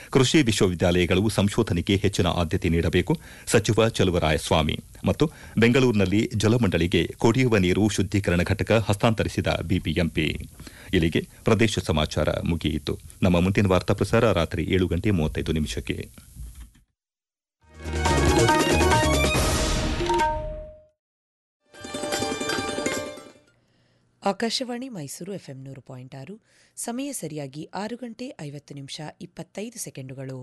ಕೃಷಿ ವಿಶ್ವವಿದ್ಯಾಲಯಗಳು ಸಂಶೋಧನೆಗೆ ಹೆಚ್ಚಿನ ಆದ್ಯತೆ ನೀಡಬೇಕು ಸಚಿವ ಚಲುವರಾಯಸ್ವಾಮಿ ಮತ್ತು ಬೆಂಗಳೂರಿನಲ್ಲಿ ಜಲಮಂಡಳಿಗೆ ಕುಡಿಯುವ ನೀರು ಶುದ್ದೀಕರಣ ಘಟಕ ಹಸ್ತಾಂತರಿಸಿದ ಬಿಬಿಎಂಪಿ ಇಲ್ಲಿಗೆ ಪ್ರದೇಶ ಸಮಾಚಾರ ಮುಗಿಯಿತು ನಮ್ಮ ಮುಂದಿನ ವಾರ್ತಾ ಪ್ರಸಾರ ರಾತ್ರಿ ಏಳು ಗಂಟೆ ಮೂವತ್ತೈದು ನಿಮಿಷಕ್ಕೆ ಆಕಾಶವಾಣಿ ಮೈಸೂರು ಎಫ್ಎಂ ನೂರು ಪಾಯಿಂಟ್ ಆರು ಸಮಯ ಸರಿಯಾಗಿ ಆರು ಗಂಟೆ ಐವತ್ತು ನಿಮಿಷ ಇಪ್ಪತ್ತೈದು ಸೆಕೆಂಡುಗಳು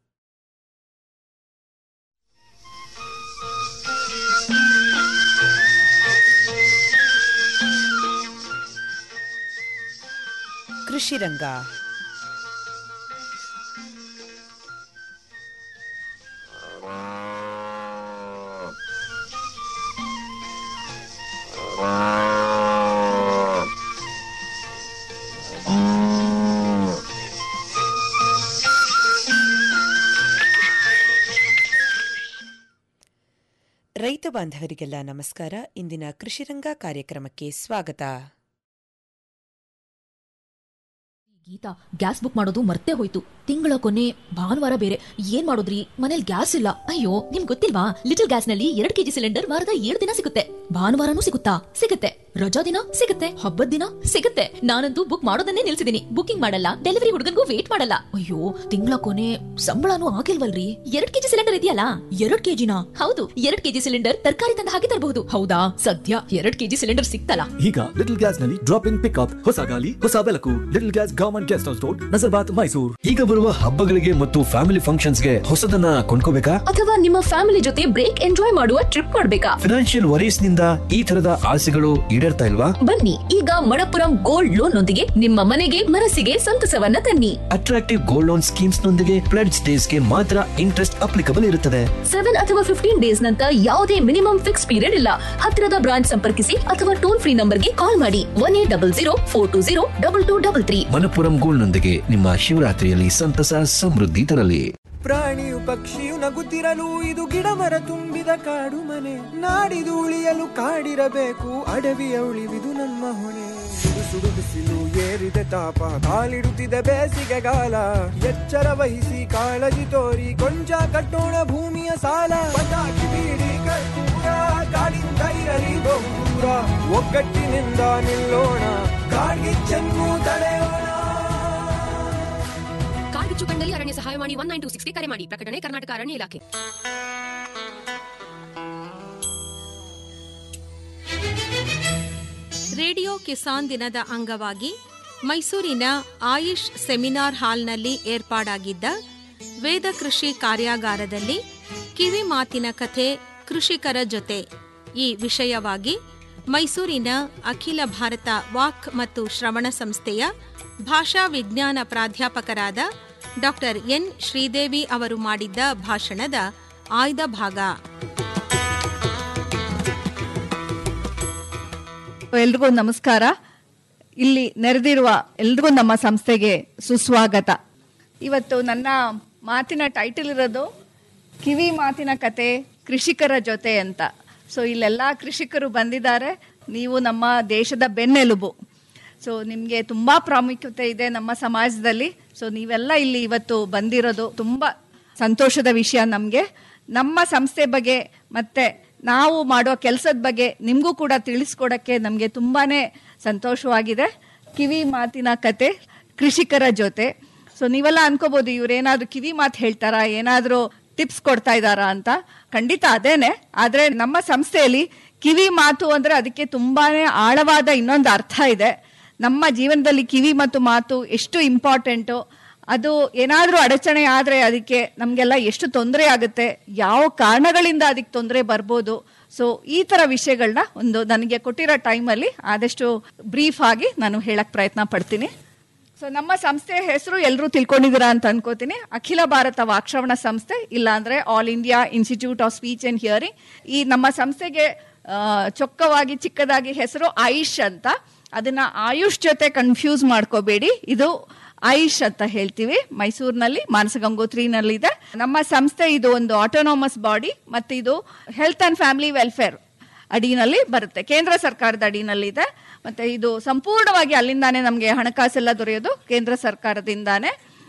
ಕೃಷಿ ರಂಗ ರೈತ ಬಾಂಧವರಿಗೆಲ್ಲ ನಮಸ್ಕಾರ ಇಂದಿನ ಕೃಷಿರಂಗ ಕಾರ್ಯಕ್ರಮಕ್ಕೆ ಸ್ವಾಗತ ಗೀತಾ ಗ್ಯಾಸ್ ಬುಕ್ ಮಾಡೋದು ಮರ್ತೇ ಹೋಯ್ತು ತಿಂಗಳ ಕೊನೆ ಭಾನುವಾರ ಬೇರೆ ಏನ್ ಮಾಡೋದ್ರಿ ಮನೇಲಿ ಗ್ಯಾಸ್ ಇಲ್ಲ ಅಯ್ಯೋ ನಿಮ್ ಗೊತ್ತಿಲ್ವಾ ಲಿಟಲ್ ಗ್ಯಾಸ್ ನಲ್ಲಿ ಎರಡ್ ಕೆಜಿ ಸಿಲಿಂಡರ್ ವಾರದ ಏಳು ದಿನ ಸಿಗುತ್ತೆ ಭಾನುವಾರನೂ ಸಿಗುತ್ತಾ ಸಿಗುತ್ತೆ ರಜಾ ದಿನ ಸಿಗುತ್ತೆ ಹಬ್ಬದ ದಿನ ಸಿಗುತ್ತೆ ನಾನಂತೂ ಬುಕ್ ಮಾಡೋದನ್ನೇ ನಿಲ್ಸಿದೀನಿ ಬುಕಿಂಗ್ ಮಾಡಲ್ಲ ಡೆಲಿವರಿ ಹುಡುಗನ್ಗೂ ವೇಟ್ ಮಾಡಲ್ಲ ಅಯ್ಯೋ ತಿಂಗಳ ಕೊನೆ ಸಂಬಳನೂ ಆಗಿಲ್ವಲ್ರಿ ಎರಡ್ ಕೆಜಿ ಸಿಲಿಂಡರ್ ಇದೆಯಲ್ಲ ಎರಡ್ ಕೆಜಿನ ಹೌದು ಎರಡ್ ಕೆಜಿ ಸಿಲಿಂಡರ್ ತರಕಾರಿ ತಂದ ಹಾಗೆ ತರಬಹುದು ಹೌದಾ ಸದ್ಯ ಎರಡ್ ಕೆಜಿ ಸಿಲಿಂಡರ್ ಸಿಕ್ತಲ್ಲ ಈಗ ಲಿಟಲ್ ಗ್ಯಾಸ್ ನಲ್ಲಿ ಡ್ರಾಪ್ ಇನ್ ಪಿಕ್ಅಪ್ ಹೊಸ ಗಾಲಿ ಹೊಸ ಬೆಳಕು little gas government guest house road Nazarbad Mysuru ಈಗ ಬರುವ ಹಬ್ಬಗಳಿಗೆ ಮತ್ತು ಫ್ಯಾಮಿಲಿ ಫಂಕ್ಷನ್ಸ್ ಗೆ ಹೊಸದನ್ನ ಕೊಂಡ್ಕೋಬೇಕಾ ಅಥವಾ ನಿಮ್ಮ ಫ್ಯಾಮಿಲಿ ಜೊತೆ ಬ್ರೇಕ್ ಎಂಜಾಯ್ ಮಾಡುವ ಟ್ರಿಪ್ ಮಾಡ್ಬೇಕಾ ಫಿನಾನ್ಷಿಯಲ್ ವರೀಸ್ ನಿಂದ ಈ ತರದ ಆಸೆಗಳು ಈಡೇರ್ತಾ ಇಲ್ವಾ ಬನ್ನಿ ಈಗ ಮಣಪುರಂ ಗೋಲ್ಡ್ ಲೋನ್ ನೊಂದಿಗೆ ನಿಮ್ಮ ಮನೆಗೆ ಮನಸ್ಸಿಗೆ ಸಂತಸವನ್ನ ತನ್ನಿ ಅಟ್ರಾಕ್ಟಿವ್ ಗೋಲ್ಡ್ ಲೋನ್ ಸ್ಕೀಮ್ಸ್ ನೊಂದಿಗೆ ಪ್ಲೆಡ್ಸ್ ಡೇಸ್ ಗೆ ಮಾತ್ರ ಇಂಟ್ರೆಸ್ಟ್ ಅಪ್ಲಿಕಬಲ್ ಇರುತ್ತದೆ ಸೆವೆನ್ ಅಥವಾ ಫಿಫ್ಟೀನ್ ಡೇಸ್ ನಂತರ ಯಾವುದೇ ಮಿನಿಮಮ್ ಫಿಕ್ಸ್ ಪೀರಿಯಡ್ ಇಲ್ಲ ಹತ್ತಿರದ ಬ್ರಾಂಚ್ ಸಂಪರ್ಕಿಸಿ ಅಥವಾ ಟೋಲ್ ಫ್ರೀ ನಂಬರ್ಗೆ ಕಾಲ್ ಮಾಡಿ one eight double zero four two zero double two double three Manappuram gold ನೊಂದಿಗೆ ನಿಮ್ಮ ಶಿವರಾತ್ರಿಯಲ್ಲಿ ಸಂತಸ ಸಮೃದ್ಧಿ ತರಲಿ ಪ್ರಾಣಿಯು ಪಕ್ಷಿಯು ನಗುತ್ತಿರಲು ಇದು ಗಿಡ ಮರ ತುಂಬಿದ ಕಾಡು ಮನೆ ನಾಡಿದು ಉಳಿಯಲು ಕಾಡಿರಬೇಕು ಅಡವಿಯ ಉಳಿವಿದು ನಮ್ಮ ಹೊಣೆ ಸುಡು ಸುಡು ಬಿಸಿಲು ಏರಿದೆ ತಾಪ ಕಾಲಿಡುತ್ತಿದೆ ಬೇಸಿಗೆಗಾಲ ಎಚ್ಚರ ವಹಿಸಿ ಕಾಳಜಿ ತೋರಿ ಕೊಂಚ ಕಟ್ಟೋಣ ಭೂಮಿಯ ಸಾಲ ಪಟಾಕಿ ಬೀಡಿ ಕರ್ಪೂರ ಕಾಡಿಂದ ಇರಲಿ ಬಹುದೂರ ಒಗ್ಗಟ್ಟಿನಿಂದ ನಿಲ್ಲೋಣ ಕಾಡ್ಗಿಚ್ಚನ್ನು ತಡೆಯೋಣ ಕಾಡ್ಗಿಚ್ಚು ಕಂಡಲ್ಲಿ ಅರಣ್ಯ ಸಹಾಯವಾಣಿ ಒನ್ ನೈನ್ ಟು ಸಿಕ್ಸ್ಗೆ ಕರೆ ಮಾಡಿ ಪ್ರಕಟಣೆ ಕರ್ನಾಟಕ ಅರಣ್ಯ ಇಲಾಖೆ ರೇಡಿಯೋ ಕಿಸಾನ್ ದಿನದ ಅಂಗವಾಗಿ ಮೈಸೂರಿನ ಆಯುಷ್ ಸೆಮಿನಾರ್ ಹಾಲ್ನಲ್ಲಿ ಏರ್ಪಾಡಾಗಿದ್ದ ವೇದ ಕೃಷಿ ಕಾರ್ಯಾಗಾರದಲ್ಲಿ ಕಿವಿ ಮಾತಿನ ಕಥೆ ಕೃಷಿಕರ ಜೊತೆ ಈ ವಿಷಯವಾಗಿ ಮೈಸೂರಿನ ಅಖಿಲ ಭಾರತ ವಾಕ್ ಮತ್ತು ಶ್ರವಣ ಸಂಸ್ಥೆಯ ಭಾಷಾ ವಿಜ್ಞಾನ ಪ್ರಾಧ್ಯಾಪಕರಾದ ಡಾಕ್ಟರ್ ಎನ್ ಶ್ರೀದೇವಿ ಅವರು ಮಾಡಿದ್ದ ಭಾಷಣದ ಆಯ್ದ ಭಾಗ ಎಲ್ರಿಗೂ ನಮಸ್ಕಾರ ಇಲ್ಲಿ ನೆರೆದಿರುವ ಎಲ್ರಿಗೂ ನಮ್ಮ ಸಂಸ್ಥೆಗೆ ಸುಸ್ವಾಗತ ಇವತ್ತು ನನ್ನ ಮಾತಿನ ಟೈಟಲ್ ಇರೋದು ಕಿವಿ ಮಾತಿನ ಕತೆ ಕೃಷಿಕರ ಜೊತೆ ಅಂತ ಸೊ ಇಲ್ಲೆಲ್ಲ ಕೃಷಿಕರು ಬಂದಿದ್ದಾರೆ ನೀವು ನಮ್ಮ ದೇಶದ ಬೆನ್ನೆಲುಬು ಸೊ ನಿಮಗೆ ತುಂಬ ಪ್ರಾಮುಖ್ಯತೆ ಇದೆ ನಮ್ಮ ಸಮಾಜದಲ್ಲಿ ಸೊ ನೀವೆಲ್ಲ ಇಲ್ಲಿ ಇವತ್ತು ಬಂದಿರೋದು ತುಂಬ ಸಂತೋಷದ ವಿಷಯ ನಮಗೆ ನಮ್ಮ ಸಂಸ್ಥೆ ಬಗ್ಗೆ ಮತ್ತೆ ನಾವು ಮಾಡೋ ಕೆಲಸದ ಬಗ್ಗೆ ನಿಮಗೂ ಕೂಡ ತಿಳಿಸ್ಕೊಡಕ್ಕೆ ನಮಗೆ ತುಂಬಾ ಸಂತೋಷವಾಗಿದೆ ಕಿವಿ ಮಾತಿನ ಕತೆ ಕೃಷಿಕರ ಜೊತೆ ಸೊ ನೀವೆಲ್ಲ ಅನ್ಕೋಬೋದು ಇವ್ರೇನಾದ್ರೂ ಕಿವಿ ಮಾತು ಹೇಳ್ತಾರಾ ಏನಾದರೂ ಟಿಪ್ಸ್ ಕೊಡ್ತಾ ಇದ್ದಾರಾ ಅಂತ ಖಂಡಿತ ಅದೇನೆ ಆದರೆ ನಮ್ಮ ಸಂಸ್ಥೆಯಲ್ಲಿ ಕಿವಿ ಮಾತು ಅಂದರೆ ಅದಕ್ಕೆ ತುಂಬಾನೇ ಆಳವಾದ ಇನ್ನೊಂದು ಅರ್ಥ ಇದೆ ನಮ್ಮ ಜೀವನದಲ್ಲಿ ಕಿವಿ ಮತ್ತು ಮಾತು ಎಷ್ಟು ಇಂಪಾರ್ಟೆಂಟು ಅದು ಏನಾದರೂ ಅಡಚಣೆ ಆದರೆ ಅದಕ್ಕೆ ನಮಗೆಲ್ಲ ಎಷ್ಟು ತೊಂದರೆ ಆಗುತ್ತೆ ಯಾವ ಕಾರಣಗಳಿಂದ ಅದಕ್ಕೆ ತೊಂದರೆ ಬರ್ಬೋದು ಸೊ ಈ ಥರ ವಿಷಯಗಳನ್ನ ಒಂದು ನನಗೆ ಕೊಟ್ಟಿರೋ ಟೈಮಲ್ಲಿ ಆದಷ್ಟು ಬ್ರೀಫ್ ಆಗಿ ನಾನು ಹೇಳಕ್ ಪ್ರಯತ್ನ ಪಡ್ತೀನಿ ಸೊ ನಮ್ಮ ಸಂಸ್ಥೆ ಹೆಸರು ಎಲ್ಲರೂ ತಿಳ್ಕೊಂಡಿದ್ದೀರಾ ಅಂತ ಅನ್ಕೋತೀನಿ ಅಖಿಲ ಭಾರತ ವಾಕ್ಶ್ರವಣ ಸಂಸ್ಥೆ ಇಲ್ಲಾಂದ್ರೆ All India Institute of Speech and Hearing ಈ ನಮ್ಮ ಸಂಸ್ಥೆಗೆ ಆ, ಚೊಕ್ಕವಾಗಿ ಚಿಕ್ಕದಾಗಿ ಹೆಸರು ಆಯುಷ್ ಅಂತ ಅದನ್ನ ಆಯುಷ್ ಜೊತೆ ಕನ್ಫ್ಯೂಸ್ ಮಾಡ್ಕೋಬೇಡಿ ಇದು ಆಯುಷ್ ಅಂತ ಹೇಳ್ತೀವಿ ಮೈಸೂರಿನಲ್ಲಿ ಮಾನಸ ಗಂಗೋತ್ರಿನಲ್ಲಿ ಇದೆ ನಮ್ಮ ಸಂಸ್ಥೆ ಇದು ಒಂದು ಆಟೋನಾಮಸ್ ಬಾಡಿ ಮತ್ತೆ ಇದು ಹೆಲ್ತ್ ಅಂಡ್ ಫ್ಯಾಮಿಲಿ ವೆಲ್ಫೇರ್ ಅಡಿನಲ್ಲಿ ಬರುತ್ತೆ ಕೇಂದ್ರ ಸರ್ಕಾರದ ಅಡಿನಲ್ಲಿದೆ ಮತ್ತೆ ಇದು ಸಂಪೂರ್ಣವಾಗಿ ಅಲ್ಲಿಂದಾನೇ ನಮಗೆ ಹಣಕಾಸೆಲ್ಲ ದೊರೆಯೋದು ಕೇಂದ್ರ ಸರ್ಕಾರದಿಂದಾನೇ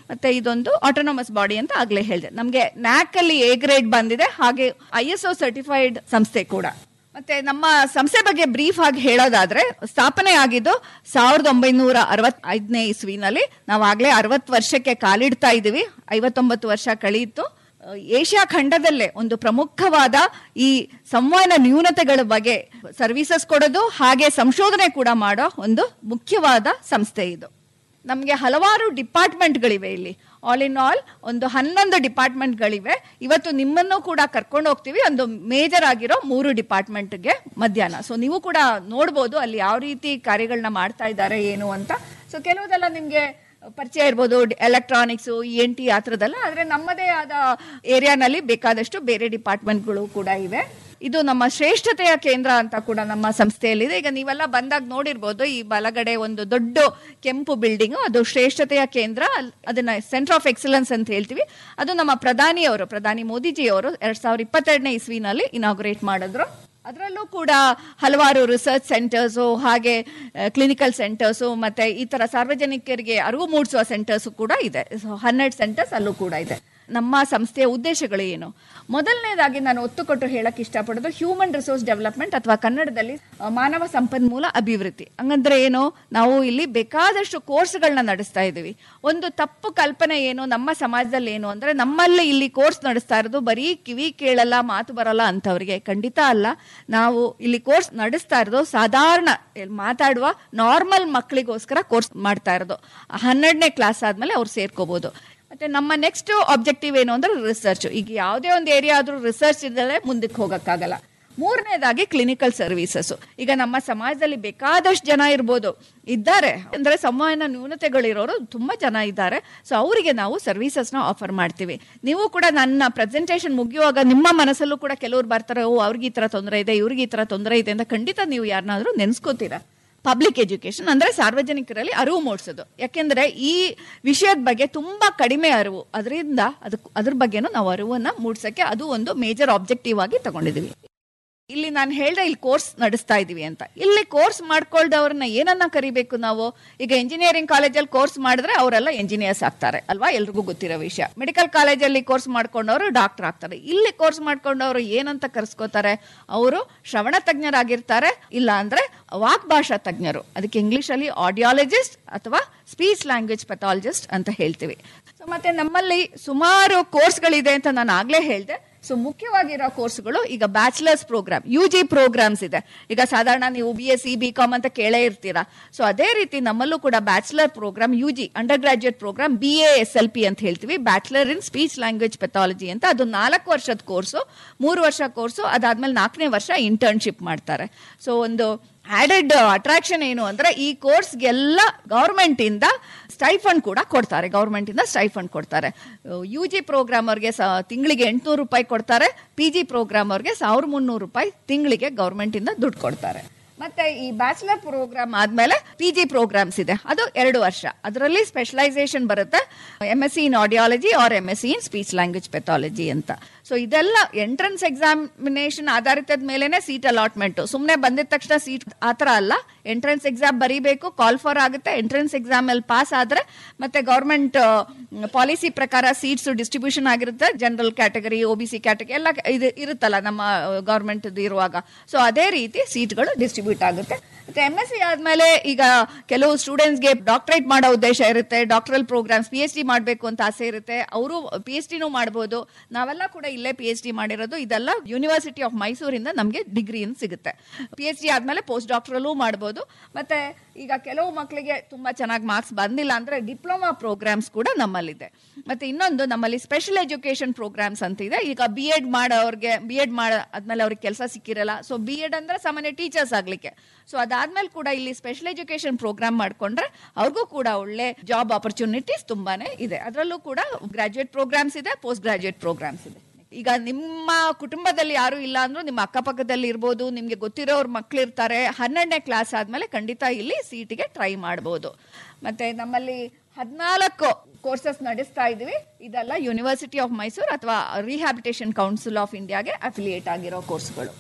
ಮತ್ತೆ ಇದೊಂದು ಆಟೋನಮಸ್ ಬಾಡಿ ಅಂತ ಆಗ್ಲೇ ಹೇಳಿದೆ ನಮಗೆ ನ್ಯಾಕ್ ಅಲ್ಲಿ ಎ ಗ್ರೇಡ್ ಬಂದಿದೆ ಹಾಗೆ ಐ ಎಸ್ ಒ ಸರ್ಟಿಫೈಡ್ ಸಂಸ್ಥೆ ಕೂಡ ಮತ್ತೆ ನಮ್ಮ ಸಂಸ್ಥೆ ಬಗ್ಗೆ ಬ್ರೀಫ್ ಆಗಿ ಹೇಳೋದಾದ್ರೆ ಸ್ಥಾಪನೆ ಆಗಿದ್ದು ಸಾವಿರದ ಒಂಬೈನೂರ ಅರವತ್ತೈದನೇ ಇಸ್ವಿನಲ್ಲಿ ನಾವು ಆಗ್ಲೇ ಅರವತ್ತು ವರ್ಷಕ್ಕೆ ಕಾಲಿಡ್ತಾ ಇದೀವಿ ಐವತ್ತೊಂಬತ್ತು ವರ್ಷ ಕಳೆಯಿತು ಅಹ್, ಏಷ್ಯಾ ಖಂಡದಲ್ಲೇ ಒಂದು ಪ್ರಮುಖವಾದ ಈ ಸಂವಹನ ನ್ಯೂನತೆಗಳ ಬಗ್ಗೆ ಸರ್ವಿಸಸ್ ಕೊಡೋದು ಹಾಗೆ ಸಂಶೋಧನೆ ಕೂಡ ಮಾಡೋ ಒಂದು ಮುಖ್ಯವಾದ ಸಂಸ್ಥೆ ಇದು ನಮಗೆ ಹಲವಾರು ಡಿಪಾರ್ಟ್ಮೆಂಟ್ಗಳಿವೆ ಇಲ್ಲಿ ಆಲ್ ಇನ್ ಆಲ್ ಒಂದು ಹನ್ನೊಂದು ಡಿಪಾರ್ಟ್ಮೆಂಟ್ಗಳಿವೆ ಇವತ್ತು ನಿಮ್ಮನ್ನು ಕೂಡ ಕರ್ಕೊಂಡು ಹೋಗ್ತೀವಿ ಒಂದು ಮೇಜರ್ ಆಗಿರೋ ಮೂರು ಡಿಪಾರ್ಟ್ಮೆಂಟ್ಗೆ ಮಧ್ಯಾಹ್ನ ಸೊ ನೀವು ಕೂಡ ನೋಡ್ಬೋದು ಅಲ್ಲಿ ಯಾವ ರೀತಿ ಕಾರ್ಯಗಳನ್ನ ಮಾಡ್ತಾ ಇದ್ದಾರೆ ಏನು ಅಂತ ಸೊ ಕೆಲವುದೆಲ್ಲ ನಿಮಗೆ ಪರಿಚಯ ಇರ್ಬೋದು ಎಲೆಕ್ಟ್ರಾನಿಕ್ಸು ಇ ಎನ್ ಟಿ ಆ ಥರದ್ದೆಲ್ಲ ಆದರೆ ನಮ್ಮದೇ ಆದ ಏರಿಯಾನಲ್ಲಿ ಬೇಕಾದಷ್ಟು ಬೇರೆ ಡಿಪಾರ್ಟ್ಮೆಂಟ್ಗಳು ಕೂಡ ಇವೆ ಇದು ನಮ್ಮ ಶ್ರೇಷ್ಠತೆಯ ಕೇಂದ್ರ ಅಂತ ಕೂಡ ನಮ್ಮ ಸಂಸ್ಥೆಯಲ್ಲಿದೆ ಈಗ ನೀವೆಲ್ಲ ಬಂದಾಗ ನೋಡಿರ್ಬೋದು ಈ ಬಲಗಡೆ ಒಂದು ದೊಡ್ಡ ಕೆಂಪು ಬಿಲ್ಡಿಂಗ್ ಅದು ಶ್ರೇಷ್ಠತೆಯ ಕೇಂದ್ರ ಅಲ್- ಅದನ್ನ ಸೆಂಟರ್ ಆಫ್ ಎಕ್ಸಲೆನ್ಸ್ ಅಂತ ಹೇಳ್ತೀವಿ ಅದು ನಮ್ಮ ಪ್ರಧಾನಿಯವರು ಪ್ರಧಾನಿ ಮೋದಿಜಿಯವರು ಎರಡ್ ಸಾವಿರದ ಇಪ್ಪತ್ತೆರಡನೇ ಇಸ್ವಿನಲ್ಲಿ ಇನಾಗ್ರೇಟ್ ಮಾಡಿದ್ರು ಅದರಲ್ಲೂ ಕೂಡ ಹಲವಾರು ರಿಸರ್ಚ್ ಸೆಂಟರ್ಸು ಹಾಗೆ ಕ್ಲಿನಿಕಲ್ ಸೆಂಟರ್ಸು ಮತ್ತೆ ಈ ತರ ಸಾರ್ವಜನಿಕರಿಗೆ ಅರಿವು ಮೂಡಿಸುವ ಸೆಂಟರ್ಸು ಕೂಡ ಇದೆ ಸೊ ಹನ್ನೆರಡು ಸೆಂಟರ್ಸ್ ಅಲ್ಲೂ ಕೂಡ ಇದೆ ನಮ್ಮ ಸಂಸ್ಥೆಯ ಉದ್ದೇಶಗಳು ಏನು ಮೊದಲನೇದಾಗಿ ನಾನು ಒತ್ತು ಕೊಟ್ಟು ಹೇಳಕ್ ಇಷ್ಟಪಡೋದು ಹ್ಯೂಮನ್ ರಿಸೋರ್ಸ್ ಡೆವಲಪ್ಮೆಂಟ್ ಅಥವಾ ಕನ್ನಡದಲ್ಲಿ ಆ, ಮಾನವ ಸಂಪನ್ಮೂಲ ಅಭಿವೃದ್ಧಿ ಹಂಗಂದ್ರೆ ಏನು ನಾವು ಇಲ್ಲಿ ಬೇಕಾದಷ್ಟು ಕೋರ್ಸ್ಗಳನ್ನ ನಡೆಸ್ತಾ ಇದ್ದೀವಿ ಒಂದು ತಪ್ಪು ಕಲ್ಪನೆ ಏನು ನಮ್ಮ ಸಮಾಜದಲ್ಲಿ ಏನು ಅಂದ್ರೆ ನಮ್ಮಲ್ಲಿ ಇಲ್ಲಿ ಕೋರ್ಸ್ ನಡೆಸ್ತಾ ಇರೋದು ಬರೀ ಕಿವಿ ಕೇಳಲ್ಲ ಮಾತು ಬರಲ್ಲ ಅಂತವ್ರಿಗೆ ಖಂಡಿತ ಅಲ್ಲ ನಾವು ಇಲ್ಲಿ ಕೋರ್ಸ್ ನಡೆಸ್ತಾ ಇರೋದು ಸಾಧಾರಣ ಎಲ್- ಮಾತಾಡುವ ನಾರ್ಮಲ್ ಮಕ್ಕಳಿಗೋಸ್ಕರ ಕೋರ್ಸ್ ಮಾಡ್ತಾ ಇರೋದು ಹನ್ನೆರಡನೇ ಕ್ಲಾಸ್ ಆದ್ಮೇಲೆ ಅವ್ರು ಸೇರ್ಕೋಬಹುದು ಮತ್ತೆ ನಮ್ಮ ನೆಕ್ಸ್ಟ್ ಆಬ್ಜೆಕ್ಟಿವ್ ಏನು ಅಂದ್ರೆ ರಿಸರ್ಚ್ ಈಗ ಯಾವುದೇ ಒಂದು ಏರಿಯಾ ಆದ್ರೂ ರಿಸರ್ಚ್ ಇದ್ದಲೇ ಮುಂದಕ್ಕೆ ಹೋಗಕ್ಕಾಗಲ್ಲ ಮೂರನೇದಾಗಿ ಕ್ಲಿನಿಕಲ್ ಸರ್ವಿಸಸ್ ಈಗ ನಮ್ಮ ಸಮಾಜದಲ್ಲಿ ಬೇಕಾದಷ್ಟು ಜನ ಇರ್ಬೋದು ಇದ್ದಾರೆ ಅಂದ್ರೆ ಸಂವಹನ ನ್ಯೂನತೆಗಳಿರೋರು ತುಂಬಾ ಜನ ಇದ್ದಾರೆ ಸೊ ಅವರಿಗೆ ನಾವು ಸರ್ವಿಸಸ್ನ ಆಫರ್ ಮಾಡ್ತೀವಿ ನೀವು ಕೂಡ ನನ್ನ ಪ್ರೆಸೆಂಟೇಷನ್ ಮುಗಿಯುವಾಗ ನಿಮ್ಮ ಮನಸ್ಸಲ್ಲೂ ಕೂಡ ಕೆಲವ್ರು ಬರ್ತಾರೆ ಓ ಅವ್ರಿಗೆ ಈ ತರ ತೊಂದರೆ ಇದೆ ಇವ್ರಿಗೆ ಈ ತರ ತೊಂದರೆ ಇದೆ ಅಂತ ಖಂಡಿತ ನೀವು ಯಾರನ್ನಾದ್ರೂ ನೆನ್ಸ್ಕೋತೀರಾ ಪಬ್ಲಿಕ್ ಎಜುಕೇಶನ್ ಅಂದ್ರೆ ಸಾರ್ವಜನಿಕರಲ್ಲಿ ಅರಿವು ಮೂಡಿಸೋದು ಯಾಕೆಂದ್ರೆ ಈ ವಿಷಯದ ಬಗ್ಗೆ ತುಂಬಾ ಕಡಿಮೆ ಅರಿವು ಅದರಿಂದ ಅದಕ್ಕೆ ಅದ್ರ ಬಗ್ಗೆನೂ ನಾವು ಅರಿವನ್ನ ಮೂಡ್ಸಕ್ಕೆ ಅದು ಒಂದು ಮೇಜರ್ ಆಬ್ಜೆಕ್ಟಿವ್ ಆಗಿ ತಗೊಂಡಿದೀವಿ ಇಲ್ಲಿ ನಾನು ಹೇಳ್ದೆ ಇಲ್ಲಿ ಕೋರ್ಸ್ ನಡೆಸ್ತಾ ಇದೀವಿ ಅಂತ ಇಲ್ಲಿ ಕೋರ್ಸ್ ಮಾಡ್ಕೊಳ್ದವ್ರನ್ನ ಏನನ್ನ ಕರಿಬೇಕು ನಾವು ಈಗ ಇಂಜಿನಿಯರಿಂಗ್ ಕಾಲೇಜಲ್ಲಿ ಕೋರ್ಸ್ ಮಾಡಿದ್ರೆ ಅವರೆಲ್ಲ ಇಂಜಿನಿಯರ್ಸ್ ಆಗ್ತಾರೆ ಅಲ್ವಾ ಎಲ್ರಿಗೂ ಗೊತ್ತಿರೋ ವಿಷಯ ಮೆಡಿಕಲ್ ಕಾಲೇಜಲ್ಲಿ ಕೋರ್ಸ್ ಮಾಡ್ಕೊಂಡವರು ಡಾಕ್ಟರ್ ಆಗ್ತಾರೆ ಇಲ್ಲಿ ಕೋರ್ಸ್ ಮಾಡ್ಕೊಂಡವರು ಏನಂತ ಕರೆಸ್ಕೋತಾರೆ ಅವರು ಶ್ರವಣ ತಜ್ಞರಾಗಿರ್ತಾರೆ ಇಲ್ಲ ಅಂದ್ರೆ ವಾಕ್ ಭಾಷಾ ತಜ್ಞರು ಅದಕ್ಕೆ ಇಂಗ್ಲಿಷಲ್ಲಿ ಆಡಿಯಾಲಜಿಸ್ಟ್ ಅಥವಾ ಸ್ಪೀಚ್ ಲ್ಯಾಂಗ್ವೇಜ್ ಪೆಥಾಲಜಿಸ್ಟ್ ಅಂತ ಹೇಳ್ತೀವಿ ಸೊ ಮತ್ತೆ ನಮ್ಮಲ್ಲಿ ಸುಮಾರು ಕೋರ್ಸ್ಗಳಿದೆ ಅಂತ ನಾನು ಆಗ್ಲೇ ಹೇಳಿದೆ ಸೊ ಮುಖ್ಯವಾಗಿರೋ ಕೋರ್ಸ್ಗಳು ಈಗ bachelors programme U G programmes ಇದೆ ಈಗ ಸಾಧಾರಣ ನೀವು B S C B com ಅಂತ ಕೇಳೇ ಇರ್ತೀರಾ ಸೊ ಅದೇ ರೀತಿ ನಮ್ಮಲ್ಲೂ ಕೂಡ bachelor programme U G undergraduate programme B A S L P ಅಂತ ಹೇಳ್ತೀವಿ bachelor in speech language pathology ಅಂತ ಅದು ನಾಲ್ಕು ವರ್ಷದ ಕೋರ್ಸು ಮೂರು ವರ್ಷ ಕೋರ್ಸು ಅದಾದ್ಮೇಲೆ ನಾಲ್ಕನೇ ವರ್ಷ ಇಂಟರ್ನ್ಶಿಪ್ ಮಾಡ್ತಾರೆ ಸೊ ಒಂದು ಆಡೆಡ್ ಅಟ್ರಾಕ್ಷನ್ ಏನು ಅಂದ್ರೆ ಈ ಕೋರ್ಸ್ಗೆಲ್ಲ ಗೌರ್ಮೆಂಟ್ ಇಂದ ಸ್ಟೈಫಂಡ್ ಕೂಡ ಕೊಡ್ತಾರೆ ಗೌರ್ಮೆಂಟ್ ಇಂದ ಸ್ಟೈಫಂಡ್ ಕೊಡ್ತಾರೆ ಯು ಜಿ ಪ್ರೋಗ್ರಾಮ್ ಅವ್ರಿಗೆ ತಿಂಗಳಿಗೆ ಎಂಟುನೂರು ರೂಪಾಯಿ ಕೊಡ್ತಾರೆ ಪಿ ಜಿ ಪ್ರೋಗ್ರಾಮ್ ಅವ್ರಿಗೆ ಸಾವಿರದ ಮುನ್ನೂರು ರೂಪಾಯಿ ತಿಂಗಳಿಗೆ ಗೌರ್ಮೆಂಟ್ ಇಂದ ದುಡ್ಡು ಕೊಡ್ತಾರೆ ಮತ್ತೆ ಈ ಬ್ಯಾಚುಲರ್ ಪ್ರೋಗ್ರಾಮ್ ಆದ್ಮೇಲೆ ಪಿ ಜಿ ಪ್ರೋಗ್ರಾಮ್ಸ್ ಇದೆ ಅದು ಎರಡು ವರ್ಷ ಅದರಲ್ಲಿ ಸ್ಪೆಷಲೈಸೇಷನ್ ಬರುತ್ತೆ M S C in audiology or M S C in speech language pathology ಅಂತ ಸೊ ಇದೆಲ್ಲ ಎಂಟ್ರೆನ್ಸ್ ಎಕ್ಸಾಮಿನೇಷನ್ ಆಧಾರಿತದ ಮೇಲೆನೆ ಸೀಟ್ ಅಲಾಟ್ಮೆಂಟ್ ಸುಮ್ಮನೆ ಬಂದಿದ ತಕ್ಷಣ ಸೀಟ್ ಆ ಥರ ಅಲ್ಲ ಎಂಟ್ರೆನ್ಸ್ ಎಕ್ಸಾಮ್ ಬರೀಬೇಕು ಕಾಲ್ ಫಾರ್ ಆಗುತ್ತೆ ಎಂಟ್ರೆನ್ಸ್ ಎಕ್ಸಾಮ್ ಅಲ್ಲಿ ಪಾಸ್ ಆದ್ರೆ ಮತ್ತೆ ಗೌರ್ಮೆಂಟ್ ಪಾಲಿಸಿ ಪ್ರಕಾರ ಸೀಟ್ಸ್ ಡಿಸ್ಟ್ರಿಬ್ಯೂಷನ್ ಆಗಿರುತ್ತೆ general category O B C category ಎಲ್ಲ ಇದು ಇರುತ್ತಲ್ಲ ನಮ್ಮ ಗೌರ್ಮೆಂಟ್ ಇರುವಾಗ ಸೊ ಅದೇ ರೀತಿ ಸೀಟ್ಗಳು ಡಿಸ್ಟ್ರಿಬ್ಯೂಟ್ ಆಗುತ್ತೆ ಮತ್ತೆ ಎಂ ಎಸ್ ಸಿ ಆದ್ಮೇಲೆ ಈಗ ಕೆಲವು ಸ್ಟೂಡೆಂಟ್ಸ್ಗೆ ಡಾಕ್ಟರೇಟ್ ಮಾಡೋ ಉದ್ದೇಶ ಇರುತ್ತೆ doctoral programmes P H D ಮಾಡಬೇಕು ಅಂತ ಆಸೆ ಇರುತ್ತೆ ಅವರು ಪಿ ಎಚ್ ಡಿನೂ ಮಾಡ್ಬೋದು ನಾವೆಲ್ಲ ಕೂಡ ಇಲ್ಲೇ ಪಿ ಎಚ್ ಡಿ ಮಾಡಿರೋದು ಇದೆಲ್ಲ ಯೂನಿವರ್ಸಿಟಿ ಆಫ್ ಮೈಸೂರಿಂದ ನಮಗೆ ಡಿಗ್ರಿ ಸಿಗುತ್ತೆ ಪಿ ಎಚ್ ಡಿ ಆದ್ಮೇಲೆ ಪೋಸ್ಟ್ ಡಾಕ್ಟರಲ್ಲೂ ಮಾಡ್ಬೋದು ಮತ್ತೆ ಈಗ ಕೆಲವು ಮಕ್ಕಳಿಗೆ ತುಂಬಾ ಚೆನ್ನಾಗಿ ಮಾರ್ಕ್ಸ್ ಬಂದಿಲ್ಲ ಅಂದ್ರೆ ಡಿಪ್ಲೊಮಾ ಪ್ರೋಗ್ರಾಮ್ಸ್ ಕೂಡ ನಮ್ಮಲ್ಲಿದೆ ಮತ್ತೆ ಇನ್ನೊಂದು ನಮ್ಮಲ್ಲಿ ಸ್ಪೆಷಲ್ ಎಜುಕೇಶನ್ ಪ್ರೋಗ್ರಾಮ್ಸ್ ಅಂತ ಇದೆ ಈಗ ಬಿ ಎಡ್ ಮಾಡೋರ್ಗೆ ಬಿ ಎಡ್ ಮಾಡ ಆದ್ಮೇಲೆ ಅವ್ರಿಗೆ ಕೆಲಸ ಸಿಕ್ಕಿರಲ್ಲ ಸೊ ಬಿ ಎಡ್ ಅಂದ್ರೆ ಸಾಮಾನ್ಯ ಟೀಚರ್ಸ್ ಆಗ್ಲಿಕ್ಕೆ ಸೊ ಅದಾದ್ಮೇಲೆ ಕೂಡ ಇಲ್ಲಿ ಸ್ಪೆಷಲ್ ಎಜುಕೇಶನ್ ಪ್ರೋಗ್ರಾಮ್ ಮಾಡ್ಕೊಂಡ್ರೆ ಅವ್ರಿಗೂ ಕೂಡ ಒಳ್ಳೆ ಜಾಬ್ ಆಪರ್ಚುನಿಟೀಸ್ ತುಂಬಾನೇ ಇದೆ ಅದರಲ್ಲೂ ಕೂಡ ಗ್ರಾಜುಯೇಟ್ ಪ್ರೋಗ್ರಾಮ್ಸ್ ಇದೆ ಪೋಸ್ಟ್ ಗ್ರಾಜುಯೇಟ್ ಪ್ರೋಗ್ರಾಮ್ಸ್ ಇದೆ ಈಗ ನಿಮ್ಮ ಕುಟುಂಬದಲ್ಲಿ ಯಾರು ಇಲ್ಲ ಅಂದ್ರೂ ನಿಮ್ಮ ಅಕ್ಕಪಕ್ಕದಲ್ಲಿ ಇರ್ಬೋದು ನಿಮ್ಗೆ ಗೊತ್ತಿರೋರ್ ಮಕ್ಳು ಇರ್ತಾರೆ ಹನ್ನೆರಡನೇ ಕ್ಲಾಸ್ ಆದ್ಮೇಲೆ ಖಂಡಿತ ಇಲ್ಲಿ ಸೀಟಿಗೆ ಟ್ರೈ ಮಾಡ್ಬೋದು ಮತ್ತೆ ನಮ್ಮಲ್ಲಿ ಹದಿನಾಲ್ಕು ಕೋರ್ಸಸ್ ನಡೆಸ್ತಾ ಇದೀವಿ ಇದೆಲ್ಲ ಯೂನಿವರ್ಸಿಟಿ ಆಫ್ ಮೈಸೂರು ಅಥವಾ ರಿಹ್ಯಾಬಿಟೇಷನ್ ಕೌನ್ಸಿಲ್ ಆಫ್ ಇಂಡಿಯಾಗೆ ಅಫಿಲಿಯೇಟ್ ಆಗಿರೋ ಕೋರ್ಸ್ಗಳು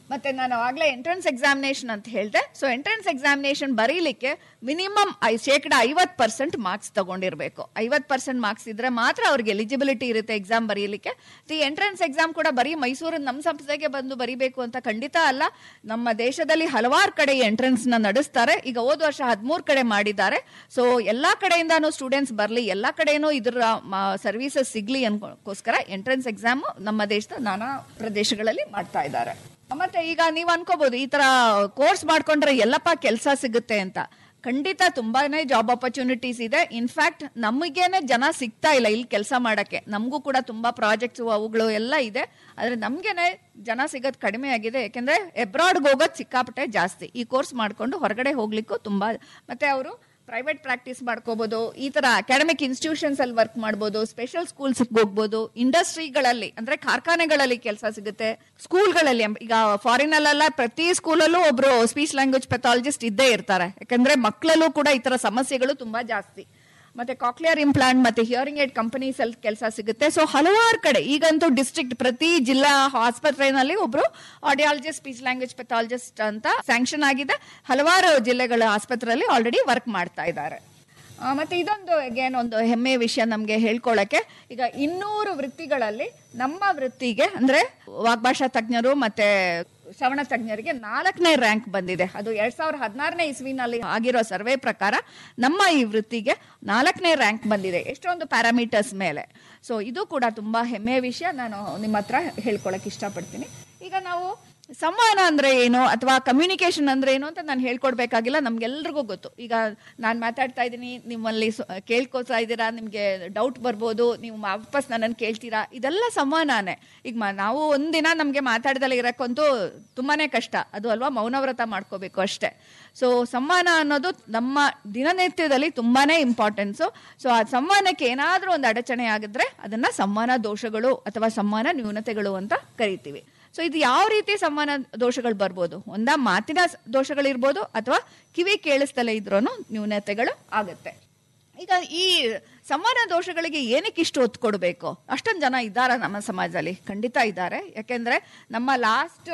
ಮತ್ತೆ ನಾನು ಆಗ್ಲೇ ಎಂಟ್ರೆನ್ಸ್ ಎಕ್ಸಾಮಿನೇಷನ್ ಅಂತ ಹೇಳಿದೆ ಸೊ ಎಂಟ್ರೆನ್ಸ್ ಎಕ್ಸಾಮಿನೇಷನ್ ಬರೀಲಿಕ್ಕೆ ಮಿನಿಮಮ್ ಶೇಕಡ ಐವತ್ತು ಪರ್ಸೆಂಟ್ ಮಾರ್ಕ್ಸ್ ತಗೊಂಡಿರ್ಬೇಕು ಐವತ್ತು ಪರ್ಸೆಂಟ್ ಮಾರ್ಕ್ಸ್ ಇದ್ರೆ ಮಾತ್ರ ಅವ್ರಿಗೆ ಎಲಿಜಿಬಿಲಿಟಿ ಇರುತ್ತೆ ಎಕ್ಸಾಮ್ ಬರೀಲಿಕ್ಕೆ ಈ ಎಂಟ್ರೆನ್ಸ್ ಎಕ್ಸಾಮ್ ಕೂಡ ಬರೀ ಮೈಸೂರು ನಮ್ಮ ಸಂಸ್ಥೆಗೆ ಬಂದು ಬರೀಬೇಕು ಅಂತ ಖಂಡಿತ ಅಲ್ಲ ನಮ್ಮ ದೇಶದಲ್ಲಿ ಹಲವಾರು ಕಡೆ ಎಂಟ್ರೆನ್ಸ್ ನ ನಡೆಸ್ತಾರೆ ಈಗ ಹೋದ ವರ್ಷ ಹದಿಮೂರು ಕಡೆ ಮಾಡಿದ್ದಾರೆ ಸೊ ಎಲ್ಲಾ ಕಡೆಯಿಂದಾನು ಸ್ಟೂಡೆಂಟ್ಸ್ ಬರಲಿ ಎಲ್ಲಾ ಕಡೆನೂ ಇದರ ಸರ್ವಿಸಸ್ ಸಿಗ್ಲಿ ಅನ್ಕೋಸ್ಕರ ಎಂಟ್ರೆನ್ಸ್ ಎಕ್ಸಾಮ್ ನಮ್ಮ ದೇಶದ ನಾನಾ ಪ್ರದೇಶಗಳಲ್ಲಿ ಮಾಡ್ತಾ ಇದ್ದಾರೆ ಮತ್ತೆ ಈಗ ನೀವು ಅನ್ಕೋಬಹುದು ಈ ತರ ಕೋರ್ಸ್ ಮಾಡ್ಕೊಂಡ್ರೆ ಎಲ್ಲಪ್ಪ ಕೆಲಸ ಸಿಗುತ್ತೆ ಅಂತ ಖಂಡಿತ ತುಂಬಾನೇ ಜಾಬ್ ಆಪರ್ಚುನಿಟೀಸ್ ಇದೆ ಇನ್ಫ್ಯಾಕ್ಟ್ ನಮಗೇನೆ ಜನ ಸಿಗ್ತಾ ಇಲ್ಲ ಇಲ್ಲಿ ಕೆಲಸ ಮಾಡಕ್ಕೆ ನಮಗೂ ಕೂಡ ತುಂಬಾ ಪ್ರಾಜೆಕ್ಟ್ಸ್ ಅವುಗಳು ಎಲ್ಲ ಇದೆ ಆದ್ರೆ ನಮ್ಗೇನೆ ಜನ ಸಿಗೋದು ಕಡಿಮೆ ಆಗಿದೆ ಯಾಕೆಂದ್ರೆ ಎಬ್ರಾಡ್ಗೆ ಹೋಗೋದು ಸಿಕ್ಕಾಪಟ್ಟೆ ಜಾಸ್ತಿ ಈ ಕೋರ್ಸ್ ಮಾಡ್ಕೊಂಡು ಹೊರಗಡೆ ಹೋಗ್ಲಿಕ್ಕೂ ತುಂಬಾ ಮತ್ತೆ ಅವರು ಪ್ರೈವೇಟ್ ಪ್ರಾಕ್ಟೀಸ್ ಮಾಡ್ಕೋಬಹುದು ಈ ತರ ಅಕಾಡೆಮಿಕ್ ಇನ್ಸ್ಟಿಟ್ಯೂಷನ್ಸ್ ಅಲ್ಲಿ ವರ್ಕ್ ಮಾಡ್ಬೋದು ಸ್ಪೆಷಲ್ ಸ್ಕೂಲ್ಸ್ ಹೋಗ್ಬೋದು ಇಂಡಸ್ಟ್ರಿಗಳಲ್ಲಿ ಅಂದ್ರೆ ಕಾರ್ಖಾನೆಗಳಲ್ಲಿ ಕೆಲಸ ಸಿಗುತ್ತೆ ಸ್ಕೂಲ್ಗಳಲ್ಲಿ ಈಗ ಫಾರಿನ್ ಅಲ್ಲೆಲ್ಲ ಪ್ರತಿ ಸ್ಕೂಲಲ್ಲೂ ಒಬ್ರು ಸ್ಪೀಚ್ ಲ್ಯಾಂಗ್ವೇಜ್ ಪೆಥಾಲಜಿಸ್ಟ್ ಇದ್ದೇ ಇರ್ತಾರೆ ಯಾಕಂದ್ರೆ ಮಕ್ಕಳಲ್ಲೂ ಕೂಡ ಈ ತರ ಸಮಸ್ಯೆಗಳು ತುಂಬಾ ಜಾಸ್ತಿ ಮತ್ತೆ ಕಾಕ್ಲಿಯರ್ ಇಂಪ್ಲಾಂಟ್ ಮತ್ತೆ ಹಿಯರಿಂಗ್ ಏಡ್ ಕಂಪನೀಸ್ ಅಲ್ಲಿ ಕೆಲಸ ಸಿಗುತ್ತೆ ಸೊ ಹಲವಾರು ಕಡೆ ಈಗಂತೂ ಡಿಸ್ಟ್ರಿಕ್ಟ್ ಪ್ರತಿ ಜಿಲ್ಲಾ ಆಸ್ಪತ್ರೆಯಲ್ಲಿ ಒಬ್ರು ಆಡಿಯಾಲಜಿಸ್ಟ್ ಸ್ಪೀಚ್ ಲ್ಯಾಂಗ್ವೇಜ್ ಪೆಥಾಲಜಿಸ್ಟ್ ಅಂತ ಸ್ಯಾಂಕ್ಷನ್ ಆಗಿದೆ ಹಲವಾರು ಜಿಲ್ಲೆಗಳ ಆಸ್ಪತ್ರೆಯಲ್ಲಿ ಆಲ್ರೆಡಿ ವರ್ಕ್ ಮಾಡ್ತಾ ಇದ್ದಾರೆ ಆ, ಮತ್ತೆ ಇದೊಂದು ಅಗೇನ್ ಒಂದು ಹೆಮ್ಮೆಯ ವಿಷಯ ನಮಗೆ ಹೇಳ್ಕೊಳ್ಳಕ್ಕೆ ಈಗ ಇನ್ನೂರು ವೃತ್ತಿಗಳಲ್ಲಿ ನಮ್ಮ ವೃತ್ತಿಗೆ ಅಂದ್ರೆ ವಾಗ್ಭಾಷಾ ತಜ್ಞರು ಮತ್ತೆ ಶ್ರವಣ ತಜ್ಞರಿಗೆ ನಾಲ್ಕನೇ ರ್ಯಾಂಕ್ ಬಂದಿದೆ ಅದು ಎರಡ್ ಸಾವಿರದ ಹದಿನಾರನೇ ಇಸ್ವಿನಲ್ಲಿ ಆಗಿರೋ ಸರ್ವೆ ಪ್ರಕಾರ ನಮ್ಮ ಈ ವೃತ್ತಿಗೆ ನಾಲ್ಕನೇ ರ್ಯಾಂಕ್ ಬಂದಿದೆ ಎಷ್ಟೊಂದು ಪ್ಯಾರಾಮೀಟರ್ಸ್ ಮೇಲೆ ಸೊ ಇದು ಕೂಡ ತುಂಬಾ ಹೆಮ್ಮೆಯ ವಿಷಯ ನಾನು ನಿಮ್ಮ ಹತ್ರ ಹೇಳ್ಕೊಳಕ್ ಇಷ್ಟಪಡ್ತೀನಿ ಈಗ ನಾವು ಸಂವಹನ ಅಂದ್ರೆ ಏನು ಅಥವಾ ಕಮ್ಯುನಿಕೇಶನ್ ಅಂದ್ರೆ ಏನು ಅಂತ ನಾನು ಹೇಳ್ಕೊಡ್ಬೇಕಾಗಿಲ್ಲ ನಮ್ಗೆಲ್ರಿಗೂ ಗೊತ್ತು ಈಗ ನಾನು ಮಾತಾಡ್ತಾ ಇದ್ದೀನಿ ನಿಮ್ಮಲ್ಲಿ ಸ- ಕೇಳ್ಕೊತಾ ಇದ್ದೀರಾ ನಿಮಗೆ ಡೌಟ್ ಬರ್ಬೋದು ನೀವು ವಾಪಸ್ ನನ್ನನ್ನು ಕೇಳ್ತೀರಾ ಇದೆಲ್ಲ ಸಂವಹನನೇ ಈಗ ಮ- ನಾವು ಒಂದಿನ ನಮಗೆ ಮಾತಾಡ್ದಲ್ಲೇ ಇರೋಕ್ಕಂತೂ ತುಂಬಾನೇ ಕಷ್ಟ ಅದು ಅಲ್ವಾ ಮೌನವ್ರತ ಮಾಡ್ಕೋಬೇಕು ಅಷ್ಟೇ ಸೊ ಸಂವಹನ ಅನ್ನೋದು ನಮ್ಮ ದಿನನಿತ್ಯದಲ್ಲಿ ತುಂಬಾನೇ ಇಂಪಾರ್ಟೆನ್ಸು ಸೊ ಆ ಸಂವಹನಕ್ಕೆ ಏನಾದರೂ ಒಂದು ಅಡಚಣೆ ಆಗಿದ್ರೆ ಅದನ್ನ ಸಂವಹನ ದೋಷಗಳು ಅಥವಾ ಸಂವಹನ ನ್ಯೂನತೆಗಳು ಅಂತ ಕರಿತೀವಿ ಸೊ ಇದು ಯಾವ ರೀತಿ ಸಂವಹನ ದೋಷಗಳು ಬರ್ಬೋದು ಒಂದ ಮಾತಿನ ಸ- ದೋಷಗಳಿರ್ಬೋದು ಅಥವಾ ಕಿವಿ ಕೇಳಿಸ್ತಲೇ ಇದ್ರೂ ನ್ಯೂನತೆಗಳು ಆಗುತ್ತೆ ಈಗ ಈ ಸಂವಹನ ದೋಷಗಳಿಗೆ ಏನಕ್ಕೆ ಇಷ್ಟು ಒತ್ತು ಕೊಡಬೇಕು ಅಷ್ಟೊಂದು ಜನ ಇದ್ದಾರ ನಮ್ಮ ಸಮಾಜದಲ್ಲಿ ಖಂಡಿತ ಇದ್ದಾರೆ ಯಾಕೆಂದ್ರೆ ನಮ್ಮ ಲಾಸ್ಟ್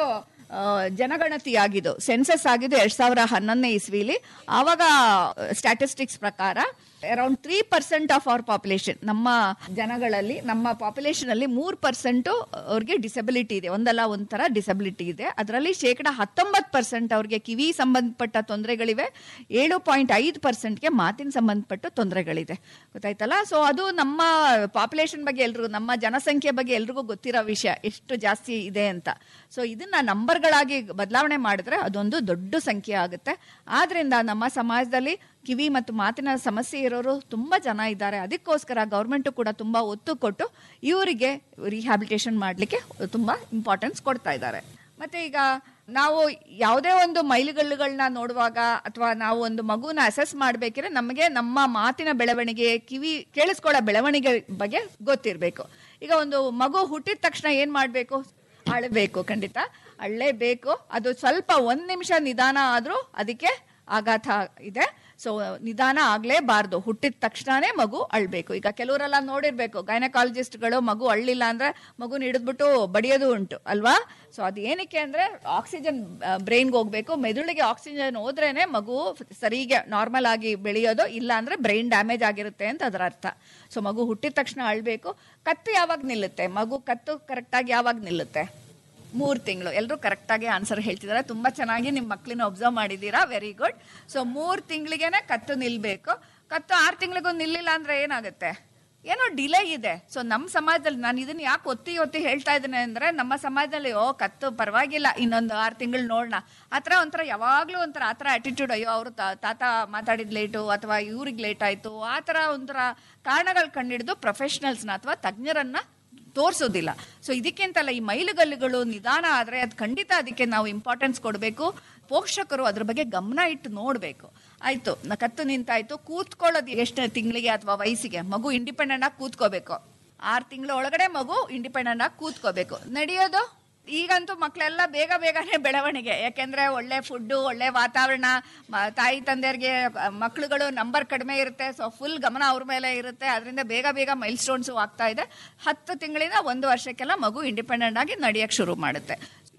ಜನಗಣತಿ ಆಗಿದ್ದು ಸೆನ್ಸಸ್ ಆಗಿದ್ದು ಎರಡ್ ಸಾವಿರ ಹನ್ನೊಂದನೇ ಇಸ್ವಿಲಿ ಆವಾಗ ಸ್ಟ್ಯಾಟಿಸ್ಟಿಕ್ಸ್ ಪ್ರಕಾರ around three percent of our population ನಮ್ಮ ಜನಗಳಲ್ಲಿ ನಮ್ಮ ಪಾಪ್ಯುಲೇಷನ್ ಅಲ್ಲಿ ಮೂರ್ ಪರ್ಸೆಂಟ್ ಅವ್ರಿಗೆ ಡಿಸಬಿಲಿಟಿ ಇದೆ ಒಂದಲ್ಲ ಒಂಥರ ಡಿಸಬಿಲಿಟಿ ಇದೆ ಅದರಲ್ಲಿ ಶೇಕಡ ಹತ್ತೊಂಬತ್ತು ಪರ್ಸೆಂಟ್ ಅವ್ರಿಗೆ ಕಿವಿ ಸಂಬಂಧಪಟ್ಟ ತೊಂದರೆಗಳಿವೆ ಏಳು ಪಾಯಿಂಟ್ ಐದು ಪರ್ಸೆಂಟ್ಗೆ ಮಾತಿನ ಸಂಬಂಧಪಟ್ಟ ತೊಂದರೆಗಳಿದೆ ಗೊತ್ತಾಯ್ತಲ್ಲ ಸೊ ಅದು ನಮ್ಮ ಪಾಪ್ಯುಲೇಷನ್ ಬಗ್ಗೆ ಎಲ್ರಿಗೂ ನಮ್ಮ ಜನಸಂಖ್ಯೆ ಬಗ್ಗೆ ಎಲ್ರಿಗೂ ಗೊತ್ತಿರೋ ವಿಷಯ ಎಷ್ಟು ಜಾಸ್ತಿ ಇದೆ ಅಂತ ಸೊ ಇದನ್ನ ನಂಬರ್ಗಳಾಗಿ ಬದಲಾವಣೆ ಮಾಡಿದ್ರೆ ಅದೊಂದು ದೊಡ್ಡ ಸಂಖ್ಯೆ ಆಗುತ್ತೆ ಆದ್ರಿಂದ ನಮ್ಮ ಸಮಾಜದಲ್ಲಿ ಕಿವಿ ಮತ್ತು ಮಾತಿನ ಸಮಸ್ಯೆ ಇರೋರು ತುಂಬಾ ಜನ ಇದ್ದಾರೆ ಅದಕ್ಕೋಸ್ಕರ ಗೌರ್ಮೆಂಟ್ ಕೂಡ ತುಂಬಾ ಒತ್ತು ಕೊಟ್ಟು ಇವರಿಗೆ ರಿಹ್ಯಾಬಿಲಿಟೇಷನ್ ಮಾಡಲಿಕ್ಕೆ ತುಂಬಾ ಇಂಪಾರ್ಟೆನ್ಸ್ ಕೊಡ್ತಾ ಇದ್ದಾರೆ ಮತ್ತೆ ಈಗ ನಾವು ಯಾವುದೇ ಒಂದು ಮೈಲುಗಲ್ಲುಗಳನ್ನ ನೋಡುವಾಗ ಅಥವಾ ನಾವು ಒಂದು ಮಗುನ ಅಸೆಸ್ ಮಾಡ್ಬೇಕಿದ್ರೆ ನಮಗೆ ನಮ್ಮ ಮಾತಿನ ಬೆಳವಣಿಗೆ ಕಿವಿ ಕೇಳಿಸ್ಕೊಳ್ಳೋ ಬೆಳವಣಿಗೆ ಬಗ್ಗೆ ಗೊತ್ತಿರಬೇಕು ಈಗ ಒಂದು ಮಗು ಹುಟ್ಟಿದ ತಕ್ಷಣ ಏನ್ ಮಾಡ್ಬೇಕು ಅಳಬೇಕು ಖಂಡಿತ ಅಳ್ಳೇಬೇಕು ಅದು ಸ್ವಲ್ಪ ಒಂದ್ ನಿಮಿಷ ನಿಧಾನ ಆದ್ರೂ ಅದಕ್ಕೆ ಆಘಾತ ಇದೆ ಸೊ ನಿಧಾನ ಆಗ್ಲೇಬಾರ್ದು ಹುಟ್ಟಿದ ತಕ್ಷಣನೇ ಮಗು ಅಳ್ಬೇಕು ಈಗ ಕೆಲವರೆಲ್ಲ ನೋಡಿರ್ಬೇಕು ಗೈನಕಾಲಜಿಸ್ಟ್ಗಳು ಮಗು ಅಳ್ಳಿಲ್ಲ ಅಂದ್ರೆ ಮಗುನ ಹಿಡಿದ್ಬಿಟ್ಟು ಬಡಿಯೋದು ಉಂಟು ಅಲ್ವಾ ಸೊ ಅದು ಏನಕ್ಕೆ ಅಂದ್ರೆ ಆಕ್ಸಿಜನ್ ಬ್ರೈನ್ಗೆ ಹೋಗ್ಬೇಕು ಮೆದುಳಿಗೆ ಆಕ್ಸಿಜನ್ ಹೋದ್ರೇನೆ ಮಗು ಸರಿಗೆ ನಾರ್ಮಲ್ ಆಗಿ ಬೆಳೆಯೋದು ಇಲ್ಲ ಅಂದ್ರೆ ಬ್ರೈನ್ ಡ್ಯಾಮೇಜ್ ಆಗಿರುತ್ತೆ ಅಂತ ಅದರ ಅರ್ಥ ಸೊ ಮಗು ಹುಟ್ಟಿದ ತಕ್ಷಣ ಅಳ್ಬೇಕು ಕತ್ತು ಯಾವಾಗ ನಿಲ್ಲುತ್ತೆ ಮಗು ಕತ್ತು ಕರೆಕ್ಟಾಗಿ ಯಾವಾಗ ನಿಲ್ಲುತ್ತೆ ಮೂರು ತಿಂಗಳು ಎಲ್ಲರೂ ಕರೆಕ್ಟಾಗಿ ಆನ್ಸರ್ ಹೇಳ್ತಿದ್ದಾರೆ ತುಂಬ ಚೆನ್ನಾಗಿ ನಿಮ್ಮ ಮಕ್ಕಳನ್ನ ಒಬ್ಸರ್ವ್ ಮಾಡಿದ್ದೀರಾ ವೆರಿ ಗುಡ್ ಸೊ ಮೂರು ತಿಂಗಳಿಗೆನೆ ಕತ್ತು ನಿಲ್ಬೇಕು ಕತ್ತು ಆರು ತಿಂಗಳಿಗೂ ನಿಲ್ಲಿಲ್ಲ ಅಂದ್ರೆ ಏನಾಗುತ್ತೆ ಏನೋ ಡಿಲೇ ಇದೆ ಸೊ ನಮ್ಮ ಸಮಾಜದಲ್ಲಿ ನಾನು ಇದನ್ನ ಯಾಕೆ ಒತ್ತಿ ಒತ್ತಿ ಹೇಳ್ತಾ ಇದ್ದೇನೆ ಅಂದ್ರೆ ನಮ್ಮ ಸಮಾಜದಲ್ಲಿ ಓ ಕತ್ತು ಪರವಾಗಿಲ್ಲ ಇನ್ನೊಂದು ಆರು ತಿಂಗಳು ನೋಡೋಣ ಆ ಥರ ಒಂಥರ ಯಾವಾಗಲೂ ಒಂಥರ ಆ ಥರ ಆಟಿಟ್ಯೂಡ್ ಅಯ್ಯೋ ಅವರು ತಾತ ಮಾತಾಡಿದ ಲೇಟು ಅಥವಾ ಇವ್ರಿಗೆ ಲೇಟ್ ಆಯಿತು ಆ ಥರ ಒಂಥರ ಕಾರಣಗಳು ಕಂಡಿಡಿದು ಪ್ರೊಫೆಷನಲ್ಸ್ನ ಅಥವಾ ತಜ್ಞರನ್ನ ತೋರಿಸೋದಿಲ್ಲ ಸೊ ಇದಕ್ಕಿಂತಲ್ಲ ಈ ಮೈಲುಗಲ್ಲುಗಳು ನಿಧಾನ ಆದ್ರೆ ಅದು ಖಂಡಿತ ಅದಕ್ಕೆ ನಾವು ಇಂಪಾರ್ಟೆನ್ಸ್ ಕೊಡಬೇಕು ಪೋಷಕರು ಅದ್ರ ಬಗ್ಗೆ ಗಮನ ಇಟ್ಟು ನೋಡಬೇಕು ಆಯ್ತು ನ ಕತ್ತು ನಿಂತಾಯ್ತು ಕೂತ್ಕೊಳ್ಳೋದು ಎಷ್ಟು ತಿಂಗಳಿಗೆ ಅಥವಾ ವಯಸ್ಸಿಗೆ ಮಗು ಇಂಡಿಪೆಂಡೆಂಟ್ ಆಗಿ ಕೂತ್ಕೋಬೇಕು ಆರು ತಿಂಗಳ ಒಳಗಡೆ ಮಗು ಇಂಡಿಪೆಂಡೆಂಟ್ ಆಗಿ ಕೂತ್ಕೋಬೇಕು ನಡೆಯೋದು ಈಗಂತೂ ಮಕ್ಕಳೆಲ್ಲ ಬೇಗ ಬೇಗನೆ ಬೆಳವಣಿಗೆ ಯಾಕೆಂದ್ರೆ ಒಳ್ಳೆ ಫುಡ್ಡು ಒಳ್ಳೆ ವಾತಾವರಣ ಮ- ತಾಯಿ ತಂದೆಯರಿಗೆ ಮಕ್ಕಳುಗಳು ನಂಬರ್ ಕಡಿಮೆ ಇರುತ್ತೆ ಸೊ ಫುಲ್ ಗಮನ ಅವ್ರ ಮೇಲೆ ಇರುತ್ತೆ ಅದರಿಂದ ಬೇಗ ಬೇಗ ಮೈಲ್ ಸ್ಟೋನ್ಸು ಆಗ್ತಾ ಇದೆ ಹತ್ತು ತಿಂಗಳಿಂದ ಒಂದು ವರ್ಷಕ್ಕೆಲ್ಲ ಮಗು ಇಂಡಿಪೆಂಡೆಂಟ್ ಆಗಿ ನಡೆಯಕ್ಕೆ ಶುರು ಮಾಡುತ್ತೆ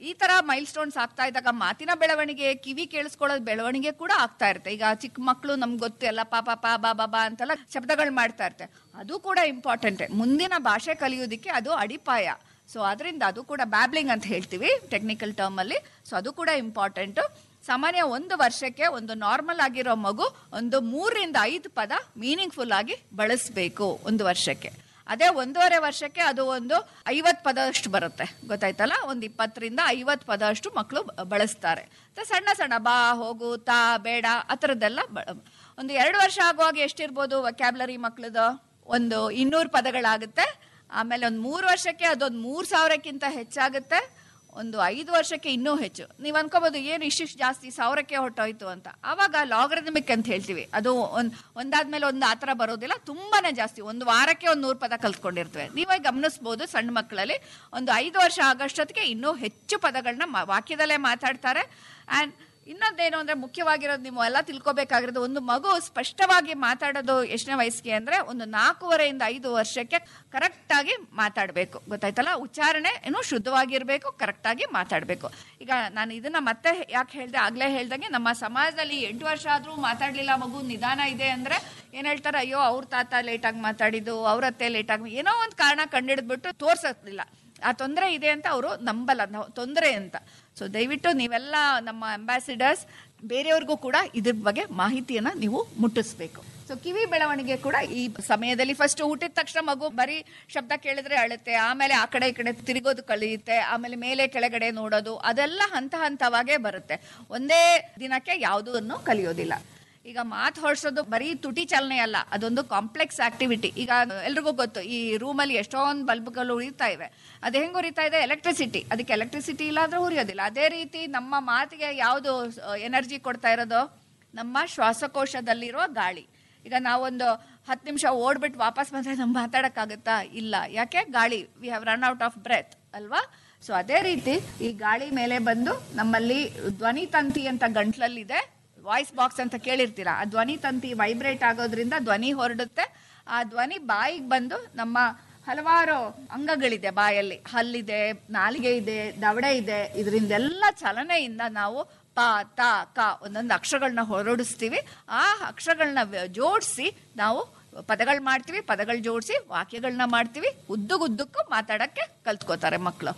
ಈ ತರ ಮೈಲ್ ಸ್ಟೋನ್ಸ್ ಆಗ್ತಾ ಇದ್ದಾಗ ಮಾತಿನ ಬೆಳವಣಿಗೆ ಕಿವಿ ಕೇಳಿಸ್ಕೊಳ್ಳೋದು ಬೆಳವಣಿಗೆ ಕೂಡ ಆಗ್ತಾ ಇರುತ್ತೆ ಈಗ ಚಿಕ್ಕ ಮಕ್ಕಳು ನಮ್ಗೆ ಗೊತ್ತು ಎಲ್ಲ ಪಾಪ ಪಾ ಬಾ ಬಾ ಬಾ ಅಂತೆಲ್ಲ ಶಬ್ದಗಳು ಮಾಡ್ತಾ ಇರ್ತೆ ಅದು ಕೂಡ ಇಂಪಾರ್ಟೆಂಟ್ ಮುಂದಿನ ಭಾಷೆ ಕಲಿಯೋದಕ್ಕೆ ಅದು ಅಡಿಪಾಯ ಸೊ ಅದರಿಂದ ಅದು ಕೂಡ ಬ್ಯಾಬ್ಲಿಂಗ್ ಅಂತ ಹೇಳ್ತೀವಿ ಟೆಕ್ನಿಕಲ್ ಟರ್ಮ್ ಅಲ್ಲಿ ಸೊ ಅದು ಕೂಡ ಇಂಪಾರ್ಟೆಂಟ್ ಸಾಮಾನ್ಯ ಒಂದು ವರ್ಷಕ್ಕೆ ಒಂದು ನಾರ್ಮಲ್ ಆಗಿರೋ ಮಗು ಒಂದು ಮೂರರಿಂದ ಐದು ಪದ ಮೀನಿಂಗ್ಫುಲ್ ಆಗಿ ಬಳಸಬೇಕು ಒಂದು ವರ್ಷಕ್ಕೆ ಅದೇ ಒಂದೂವರೆ ವರ್ಷಕ್ಕೆ ಅದು ಒಂದು ಐವತ್ತು ಪದಷ್ಟು ಬರುತ್ತೆ ಗೊತ್ತಾಯ್ತಲ್ಲ ಒಂದು ಇಪ್ಪತ್ತರಿಂದ ಐವತ್ತು ಪದಷ್ಟು ಮಕ್ಕಳು ಬಳಸ್ತಾರೆ ಮತ್ತೆ ಸಣ್ಣ ಸಣ್ಣ ಬಾ ಹೋಗು ತಾ ಬೇಡ ಆ ಥರದ್ದೆಲ್ಲ ಬ- ಒಂದು ಎರಡು ವರ್ಷ ಆಗುವಾಗ ಎಷ್ಟಿರ್ಬೋದು ವಕ್ಯಾಬ್ಲರಿ ಮಕ್ಳದು ಒಂದು ಇನ್ನೂರು ಪದಗಳಾಗುತ್ತೆ ಆಮೇಲೆ ಒಂದು ಮೂರು ವರ್ಷಕ್ಕೆ ಅದೊಂದು ಮೂರು ಸಾವಿರಕ್ಕಿಂತ ಹೆಚ್ಚಾಗುತ್ತೆ ಒಂದು ಐದು ವರ್ಷಕ್ಕೆ ಇನ್ನೂ ಹೆಚ್ಚು ನೀವು ಅನ್ಕೋಬಹುದು ಏನು ಇಷ್ಟಿಷ್ಟು ಜಾಸ್ತಿ ಸಾವಿರಕ್ಕೆ ಹೊಟ್ಟೋಯ್ತು ಅಂತ ಆವಾಗ ಲಾಗರಿದಮಿಕ್ ಅಂತ ಹೇಳ್ತೀವಿ ಅದು ಒಂದ್ ಒಂದಾದ್ಮೇಲೆ ಒಂದು ಆ ಥರ ಬರೋದಿಲ್ಲ ತುಂಬಾನೇ ಜಾಸ್ತಿ ಒಂದು ವಾರಕ್ಕೆ ಒಂದು ನೂರು ಪದ ಕಲ್ತ್ಕೊಂಡಿರ್ತೇವೆ ನೀವೇ ಗಮನಿಸ್ಬೋದು ಸಣ್ಣ ಮಕ್ಕಳಲ್ಲಿ ಒಂದು ಐದು ವರ್ಷ ಆಗಷ್ಟೊತ್ತಿಗೆ ಇನ್ನೂ ಹೆಚ್ಚು ಪದಗಳನ್ನ ಮ- ವಾಕ್ಯದಲ್ಲೇ ಮಾತಾಡ್ತಾರೆ ಆ್ಯಂಡ್ ಇನ್ನೊಂದೇನು ಅಂದ್ರೆ ಮುಖ್ಯವಾಗಿರೋದು ನೀವು ಎಲ್ಲ ತಿಳ್ಕೊಬೇಕಾಗಿರೋದು ಒಂದು ಮಗು ಸ್ಪಷ್ಟವಾಗಿ ಮಾತಾಡೋದು ಎಷ್ಟನೇ ವಯಸ್ಸಿಗೆ ಅಂದ್ರೆ ಒಂದು ನಾಲ್ಕೂವರೆಯಿಂದ ಐದು ವರ್ಷಕ್ಕೆ ಕರೆಕ್ಟ್ ಆಗಿ ಮಾತಾಡಬೇಕು ಗೊತ್ತಾಯ್ತಲ್ಲ ಉಚ್ಚಾರಣೆ ಏನು ಶುದ್ಧವಾಗಿರ್ಬೇಕು ಕರೆಕ್ಟ್ ಆಗಿ ಮಾತಾಡಬೇಕು ಈಗ ನಾನು ಇದನ್ನ ಮತ್ತೆ ಯಾಕೆ ಹೇಳ್ದೆ ಆಗ್ಲೇ ಹೇಳ್ದಂಗೆ ನಮ್ಮ ಸಮಾಜದಲ್ಲಿ ಎಂಟು ವರ್ಷ ಆದ್ರೂ ಮಾತಾಡ್ಲಿಲ್ಲ ಮಗು ನಿಧಾನ ಇದೆ ಅಂದ್ರೆ ಏನ್ ಹೇಳ್ತಾರೆ ಅಯ್ಯೋ ಅವ್ರ ತಾತ ಲೇಟಾಗಿ ಮಾತಾಡಿದ್ದು ಅವ್ರ ಅತ್ತೆ ಲೇಟಾಗಿ ಏನೋ ಒಂದು ಕಾರಣ ಕಂಡಿಡಿದ್ಬಿಟ್ಟು ತೋರ್ಸೋದಿಲ್ಲ ಆ ತೊಂದರೆ ಇದೆ ಅಂತ ಅವರು ನಂಬಲ್ಲ ನಾವು ತೊಂದರೆ ಅಂತ ಸೊ ದಯವಿಟ್ಟು ನೀವೆಲ್ಲ ನಮ್ಮ ಅಂಬಾಸಿಡರ್ಸ್ ಬೇರೆಯವ್ರಿಗೂ ಕೂಡ ಇದ್ರ ಬಗ್ಗೆ ಮಾಹಿತಿಯನ್ನ ನೀವು ಮುಟ್ಟಿಸ್ಬೇಕು ಸೊ ಕಿವಿ ಬೆಳವಣಿಗೆ ಕೂಡ ಈ ಸಮಯದಲ್ಲಿ ಫಸ್ಟ್ ಹುಟ್ಟಿದ ತಕ್ಷಣ ಮಗು ಬರೀ ಶಬ್ದ ಕೇಳಿದ್ರೆ ಅಳುತ್ತೆ ಆಮೇಲೆ ಆ ಕಡೆ ಈ ಕಡೆ ತಿರುಗೋದು ಕಳೆಯುತ್ತೆ ಆಮೇಲೆ ಮೇಲೆ ಕೆಳಗಡೆ ನೋಡೋದು ಅದೆಲ್ಲ ಹಂತ ಹಂತವಾಗೇ ಬರುತ್ತೆ ಒಂದೇ ದಿನಕ್ಕೆ ಯಾವುದನ್ನು ಕಲಿಯೋದಿಲ್ಲ ಈಗ ಮಾತು ಹೊಡ್ಸೋದು ಬರೀ ತುಟಿ ಚಾಲನೆ ಅಲ್ಲ ಅದೊಂದು ಕಾಂಪ್ಲೆಕ್ಸ್ ಆಕ್ಟಿವಿಟಿ ಈಗ ಎಲ್ರಿಗೂ ಗೊತ್ತು ಈ ರೂಮಲ್ಲಿ ಎಷ್ಟೊಂದು ಬಲ್ಬ್ಗಳು ಉರಿತಾ ಇವೆ ಅದು ಹೆಂಗ್ ಉರಿತಾ ಇದೆ ಎಲೆಕ್ಟ್ರಿಸಿಟಿ ಅದಕ್ಕೆ ಎಲೆಕ್ಟ್ರಿಸಿಟಿ ಇಲ್ಲ ಅಂದ್ರೆ ಉರಿಯೋದಿಲ್ಲ ಅದೇ ರೀತಿ ನಮ್ಮ ಮಾತಿಗೆ ಯಾವುದು ಎನರ್ಜಿ ಕೊಡ್ತಾ ಇರೋದು ನಮ್ಮ ಶ್ವಾಸಕೋಶದಲ್ಲಿರುವ ಗಾಳಿ ಈಗ ನಾವೊಂದು ಹತ್ತು ನಿಮಿಷ ಓಡ್ಬಿಟ್ಟು ವಾಪಸ್ ಬಂದ್ರೆ ನಮ್ಗೆ ಮಾತಾಡಕ್ಕಾಗತ್ತಾ ಇಲ್ಲ ಯಾಕೆ ಗಾಳಿ we have run out of breath ಅಲ್ವಾ ಸೊ ಅದೇ ರೀತಿ ಈ ಗಾಳಿ ಮೇಲೆ ಬಂದು ನಮ್ಮಲ್ಲಿ ಧ್ವನಿ ತಂತಿ ಅಂತ ಗಂಟ್ಲಲ್ಲಿದೆ ವಾಯ್ಸ್ ಬಾಕ್ಸ್ ಅಂತ ಕೇಳಿರ್ತೀರಾ ಆ ಧ್ವನಿ ತಂತಿ ವೈಬ್ರೇಟ್ ಆಗೋದ್ರಿಂದ ಧ್ವನಿ ಹೊರಡುತ್ತೆ ಆ ಧ್ವನಿ ಬಾಯಿಗೆ ಬಂದು ನಮ್ಮ ಹಲವಾರು ಅಂಗಗಳಿದೆ ಬಾಯಲ್ಲಿ ಹಲ್ಲಿದೆ ನಾಲಿಗೆ ಇದೆ ದವಡೆ ಇದೆ ಇದರಿಂದೆಲ್ಲ ಚಲನೆಯಿಂದ ನಾವು ಪ ತ ಕ ಒಂದೊಂದು ಅಕ್ಷರಗಳನ್ನ ಹೊರಡಿಸ್ತೀವಿ ಆ ಅಕ್ಷರಗಳನ್ನ ಜೋಡಿಸಿ ನಾವು ಪದಗಳು ಮಾಡ್ತೀವಿ ಪದಗಳು ಜೋಡಿಸಿ ವಾಕ್ಯಗಳನ್ನ ಮಾಡ್ತೀವಿ ಉದ್ದುಗುದ್ದಕ್ಕೂ ಮಾತಾಡಕ್ಕೆ ಕಲ್ತ್ಕೋತಾರೆ ಮಕ್ಕಳು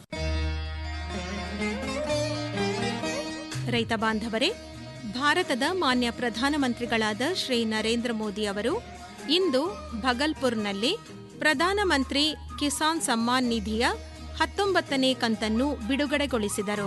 ರೈತ ಬಾಂಧವರೇ ಭಾರತದ ಮಾನ್ಯ ಪ್ರಧಾನಮಂತ್ರಿಗಳಾದ ಶ್ರೀ ನರೇಂದ್ರ ಮೋದಿ ಅವರು ಇಂದು ಭಗಲ್ಪುರ್ನಲ್ಲಿ ಪ್ರಧಾನಮಂತ್ರಿ ಕಿಸಾನ್ ಸಮ್ಮಾನ್ ನಿಧಿಯ ಹತ್ತೊಂಬತ್ತನೇ ಕಂತನ್ನು ಬಿಡುಗಡೆಗೊಳಿಸಿದರು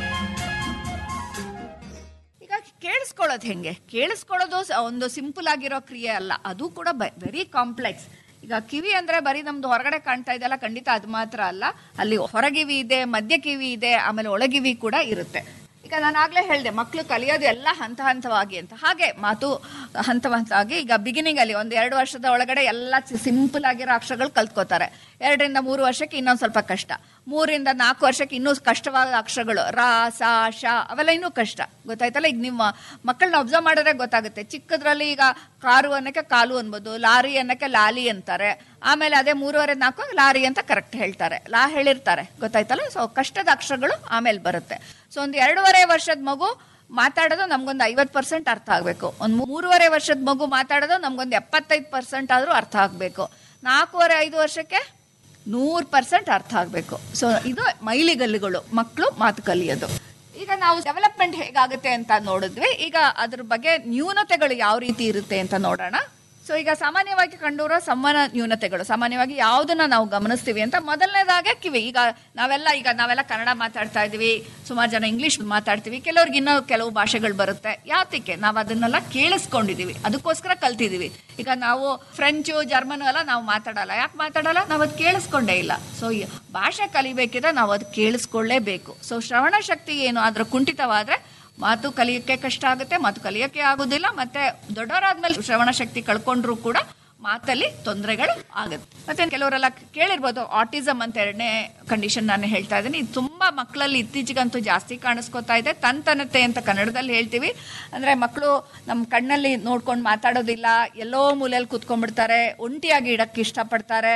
ಈಗ ಕೇಳಿಸ್ಕೊಳ್ಳೋದು ಹೆಂಗೆ ಕೇಳಿಸ್ಕೊಳ್ಳೋದು ಸ- ಒಂದು ಸಿಂಪಲ್ ಆಗಿರೋ ಕ್ರಿಯೆ ಅಲ್ಲ ಅದು ಕೂಡ ವೆರಿ ಕಾಂಪ್ಲೆಕ್ಸ್ ಈಗ ಕಿವಿ ಅಂದ್ರೆ ಬರೀ ನಮ್ದು ಹೊರಗಡೆ ಕಾಣ್ತಾ ಇದೆಯಲ್ಲ ಖಂಡಿತ ಅದು ಮಾತ್ರ ಅಲ್ಲ ಅಲ್ಲಿ ಹೊರಗಿವಿ ಇದೆ ಮಧ್ಯ ಕಿವಿ ಇದೆ ಆಮೇಲೆ ಒಳಗಿವಿ ಕೂಡ ಇರುತ್ತೆ ಈಗ ನಾನು ಆಗ್ಲೇ ಹೇಳಿದೆ ಮಕ್ಕಳು ಕಲಿಯೋದು ಎಲ್ಲ ಹಂತ ಹಂತವಾಗಿ ಅಂತ ಹಾಗೆ ಮಾತು ಹಂತ ಹಂತವಾಗಿ ಈಗ ಬಿಗಿನಿಂಗ್ ಅಲ್ಲಿ ಒಂದು ಎರಡು ವರ್ಷದ ಒಳಗಡೆ ಎಲ್ಲ ಸಿಂಪಲ್ ಆಗಿರೋ ಅಕ್ಷರಗಳು ಕಲ್ತ್ಕೋತಾರೆ ಎರಡರಿಂದ ಮೂರು ವರ್ಷಕ್ಕೆ ಇನ್ನೊಂದು ಸ್ವಲ್ಪ ಕಷ್ಟ ಮೂರಿಂದ ನಾಲ್ಕು ವರ್ಷಕ್ಕೆ ಇನ್ನೂ ಕಷ್ಟವಾದ ಅಕ್ಷರಗಳು ರ ಸ ಶ ಅವೆಲ್ಲ ಇನ್ನೂ ಕಷ್ಟ ಗೊತ್ತಾಯ್ತಲ್ಲ ಈಗ ನಿಮ್ಮ ಮಕ್ಕಳನ್ನ ಅಬ್ಸರ್ವ್ ಮಾಡಿದ್ರೆ ಗೊತ್ತಾಗುತ್ತೆ ಚಿಕ್ಕದ್ರಲ್ಲಿ ಈಗ ಕಾರು ಅನ್ನಕ್ಕೆ ಕಾಲು ಅನ್ಬೋದು ಲಾರಿ ಅನ್ನಕ್ಕೆ ಲಾಲಿ ಅಂತಾರೆ ಆಮೇಲೆ ಅದೇ ಮೂರುವರೆ ನಾಲ್ಕು ಲಾರಿ ಅಂತ ಕರೆಕ್ಟ್ ಹೇಳ್ತಾರೆ ಲಾ ಹೇಳಿರ್ತಾರೆ ಗೊತ್ತಾಯ್ತಲ್ಲ ಸೊ ಕಷ್ಟದ ಅಕ್ಷರಗಳು ಆಮೇಲೆ ಬರುತ್ತೆ ಸೊ ಒಂದು ಎರಡೂವರೆ ವರ್ಷದ ಮಗು ಮಾತಾಡೋದು ನಮ್ಗೊಂದು ಐವತ್ತು ಪರ್ಸೆಂಟ್ ಅರ್ಥ ಆಗಬೇಕು ಒಂದು ಮೂರುವರೆ ವರ್ಷದ ಮಗು ಮಾತಾಡೋದು ನಮ್ಗೊಂದು ಎಪ್ಪತ್ತೈದು ಪರ್ಸೆಂಟ್ ಆದರೂ ಅರ್ಥ ಆಗಬೇಕು ನಾಲ್ಕೂವರೆ ಐದು ವರ್ಷಕ್ಕೆ ನೂರು ಪರ್ಸೆಂಟ್ ಅರ್ಥ ಆಗಬೇಕು ಸೊ ಇದು ಮೈಲಿಗಲ್ಲುಗಳು ಮಕ್ಕಳು ಮಾತು ಕಲಿಯೋದು ಈಗ ನಾವು ಡೆವಲಪ್ಮೆಂಟ್ ಹೇಗಾಗುತ್ತೆ ಅಂತ ನೋಡಿದ್ವಿ ಈಗ ಅದ್ರ ಬಗ್ಗೆ ನ್ಯೂನತೆಗಳು ಯಾವ ರೀತಿ ಇರುತ್ತೆ ಅಂತ ನೋಡೋಣ ಸೊ ಈಗ ಸಾಮಾನ್ಯವಾಗಿ ಕಂಡುಬರೋ ಸಂವಹನ ನ್ಯೂನತೆಗಳು ಸಾಮಾನ್ಯವಾಗಿ ಯಾವುದನ್ನ ನಾವು ಗಮನಿಸ್ತೀವಿ ಅಂತ ಮೊದಲನೇದಾಗೆ ಕಿವಿ ಈಗ ನಾವೆಲ್ಲ ಈಗ ನಾವೆಲ್ಲ ಕನ್ನಡ ಮಾತಾಡ್ತಾ ಇದೀವಿ ಸುಮಾರು ಜನ ಇಂಗ್ಲಿಷ್ ಮಾತಾಡ್ತೀವಿ ಕೆಲವ್ರಿಗೆ ಇನ್ನೂ ಕೆಲವು ಭಾಷೆಗಳು ಬರುತ್ತೆ ಯಾತಕ್ಕೆ ನಾವು ಅದನ್ನೆಲ್ಲ ಕೇಳಿಸ್ಕೊಂಡಿದೀವಿ ಅದಕ್ಕೋಸ್ಕರ ಕಲ್ತಿದೀವಿ ಈಗ ನಾವು ಫ್ರೆಂಚು ಜರ್ಮನು ಎಲ್ಲ ನಾವು ಮಾತಾಡಲ್ಲ ಯಾಕೆ ಮಾತಾಡಲ್ಲ ನಾವು ಅದು ಕೇಳಿಸ್ಕೊಂಡೇ ಇಲ್ಲ ಸೊ ಭಾಷೆ ಕಲಿಬೇಕಿದ್ರೆ ನಾವು ಅದು ಕೇಳಿಸ್ಕೊಳ್ಳೇಬೇಕು ಸೊ ಶ್ರವಣ ಶಕ್ತಿ ಏನು ಅದ್ರ ಕುಂಠಿತವಾದ್ರೆ ಮಾತು ಕಲಿಯೋಕ್ಕೆ ಕಷ್ಟ ಆಗುತ್ತೆ ಮಾತು ಕಲಿಯೋಕ್ಕೆ ಆಗೋದಿಲ್ಲ ಮತ್ತೆ ದೊಡ್ಡವರಾದ್ಮೇಲೆ ಶ್ರವಣ ಶಕ್ತಿ ಕಳ್ಕೊಂಡ್ರು ಕೂಡ ಮಾತಲ್ಲಿ ತೊಂದರೆಗಳು ಆಗುತ್ತೆ ಮತ್ತೆ ಕೆಲವರೆಲ್ಲ ಕೇಳಿರ್ಬೋದು ಆಟಿಸಮ್ ಅಂತ ಎರಡನೇ ಕಂಡೀಷನ್ ನಾನು ಹೇಳ್ತಾ ಇದ್ದೀನಿ ಇದು ತುಂಬಾ ಮಕ್ಕಳಲ್ಲಿ ಇತ್ತೀಚೆಗಂತೂ ಜಾಸ್ತಿ ಕಾಣಿಸ್ಕೊತಾ ಇದೆ ತಂತನತೆ ಅಂತ ಕನ್ನಡದಲ್ಲಿ ಹೇಳ್ತೀವಿ ಅಂದ್ರೆ ಮಕ್ಕಳು ನಮ್ಮ ಕಣ್ಣಲ್ಲಿ ನೋಡ್ಕೊಂಡು ಮಾತಾಡೋದಿಲ್ಲ ಎಲ್ಲೋ ಮೂಲೆಯಲ್ಲಿ ಕೂತ್ಕೊಂಡ್ಬಿಡ್ತಾರೆ ಒಂಟಿಯಾಗಿ ಇಡಕ್ಕೆ ಇಷ್ಟಪಡ್ತಾರೆ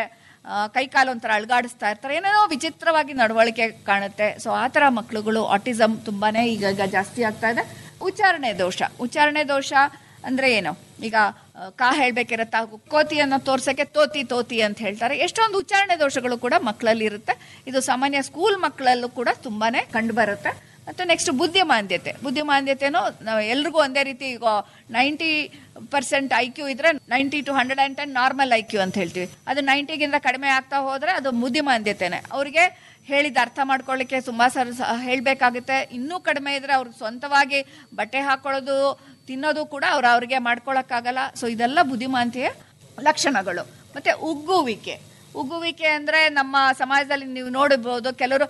ಕೈಕಾಲು ಒಂಥರ ಅಳ್ಗಾಡಿಸ್ತಾ ಇರ್ತಾರೆ ಏನೇನೋ ವಿಚಿತ್ರವಾಗಿ ನಡವಳಿಕೆ ಕಾಣುತ್ತೆ ಸೊ ಆ ಥರ ಮಕ್ಳುಗಳು ಆಟಿಸಮ್ ತುಂಬಾನೇ ಈಗ ಈಗ ಜಾಸ್ತಿ ಆಗ್ತಾ ಇದೆ ಉಚ್ಚಾರಣೆ ದೋಷ ಉಚ್ಚಾರಣೆ ದೋಷ ಅಂದ್ರೆ ಏನು ಈಗ ಆ, ಕಾ ಹೇಳ್ಬೇಕಿರತ್ತ ಕೋತಿಯನ್ನು ತೋರ್ಸಕ್ಕೆ ತೋತಿ ತೋತಿ ಅಂತ ಹೇಳ್ತಾರೆ ಎಷ್ಟೊಂದು ಉಚ್ಚಾರಣೆ ದೋಷಗಳು ಕೂಡ ಮಕ್ಕಳಲ್ಲಿ ಇರುತ್ತೆ ಇದು ಸಾಮಾನ್ಯ ಸ್ಕೂಲ್ ಮಕ್ಕಳಲ್ಲೂ ಕೂಡ ತುಂಬಾನೇ ಕಂಡು ಬರುತ್ತೆ ಮತ್ತು ನೆಕ್ಸ್ಟ್ ಬುದ್ಧಿಮಾಂದ್ಯತೆ ಬುದ್ಧಿಮಾಂದ್ಯತೆನೂ ನಾವು ಎಲ್ರಿಗೂ ಒಂದೇ ರೀತಿ ಈಗ ನೈಂಟಿ ಪರ್ಸೆಂಟ್ ಐ ಕ್ಯೂ ಇದ್ರೆ ninety to hundred and ten normal I Q ಅಂತ ಹೇಳ್ತೀವಿ ಅದು ನೈಂಟಿಗಿಂತ ಕಡಿಮೆ ಆಗ್ತಾ ಹೋದ್ರೆ ಅದು ಬುದ್ಧಿಮಾಂದ್ಯತೆನೆ ಅವ್ರಿಗೆ ಹೇಳಿದ ಅರ್ಥ ಮಾಡ್ಕೊಳ್ಳಿಕ್ಕೆ ತುಂಬಾ ಸರ್ ಹೇಳಬೇಕಾಗುತ್ತೆ ಇನ್ನೂ ಕಡಿಮೆ ಇದ್ರೆ ಅವ್ರಿಗೆ ಸ್ವಂತವಾಗಿ ಬಟ್ಟೆ ಹಾಕೊಳ್ಳೋದು ತಿನ್ನೋದು ಕೂಡ ಅವ್ರು ಅವ್ರಿಗೆ ಮಾಡ್ಕೊಳಕ್ಕಾಗಲ್ಲ ಸೊ ಇದೆಲ್ಲ ಬುದ್ಧಿಮಾಂತಿಯ ಲಕ್ಷಣಗಳು ಮತ್ತೆ ಉಗ್ಗುವಿಕೆ ಉಗ್ಗುವಿಕೆ ಅಂದ್ರೆ ನಮ್ಮ ಸಮಾಜದಲ್ಲಿ ನೀವು ನೋಡಬಹುದು ಕೆಲವರು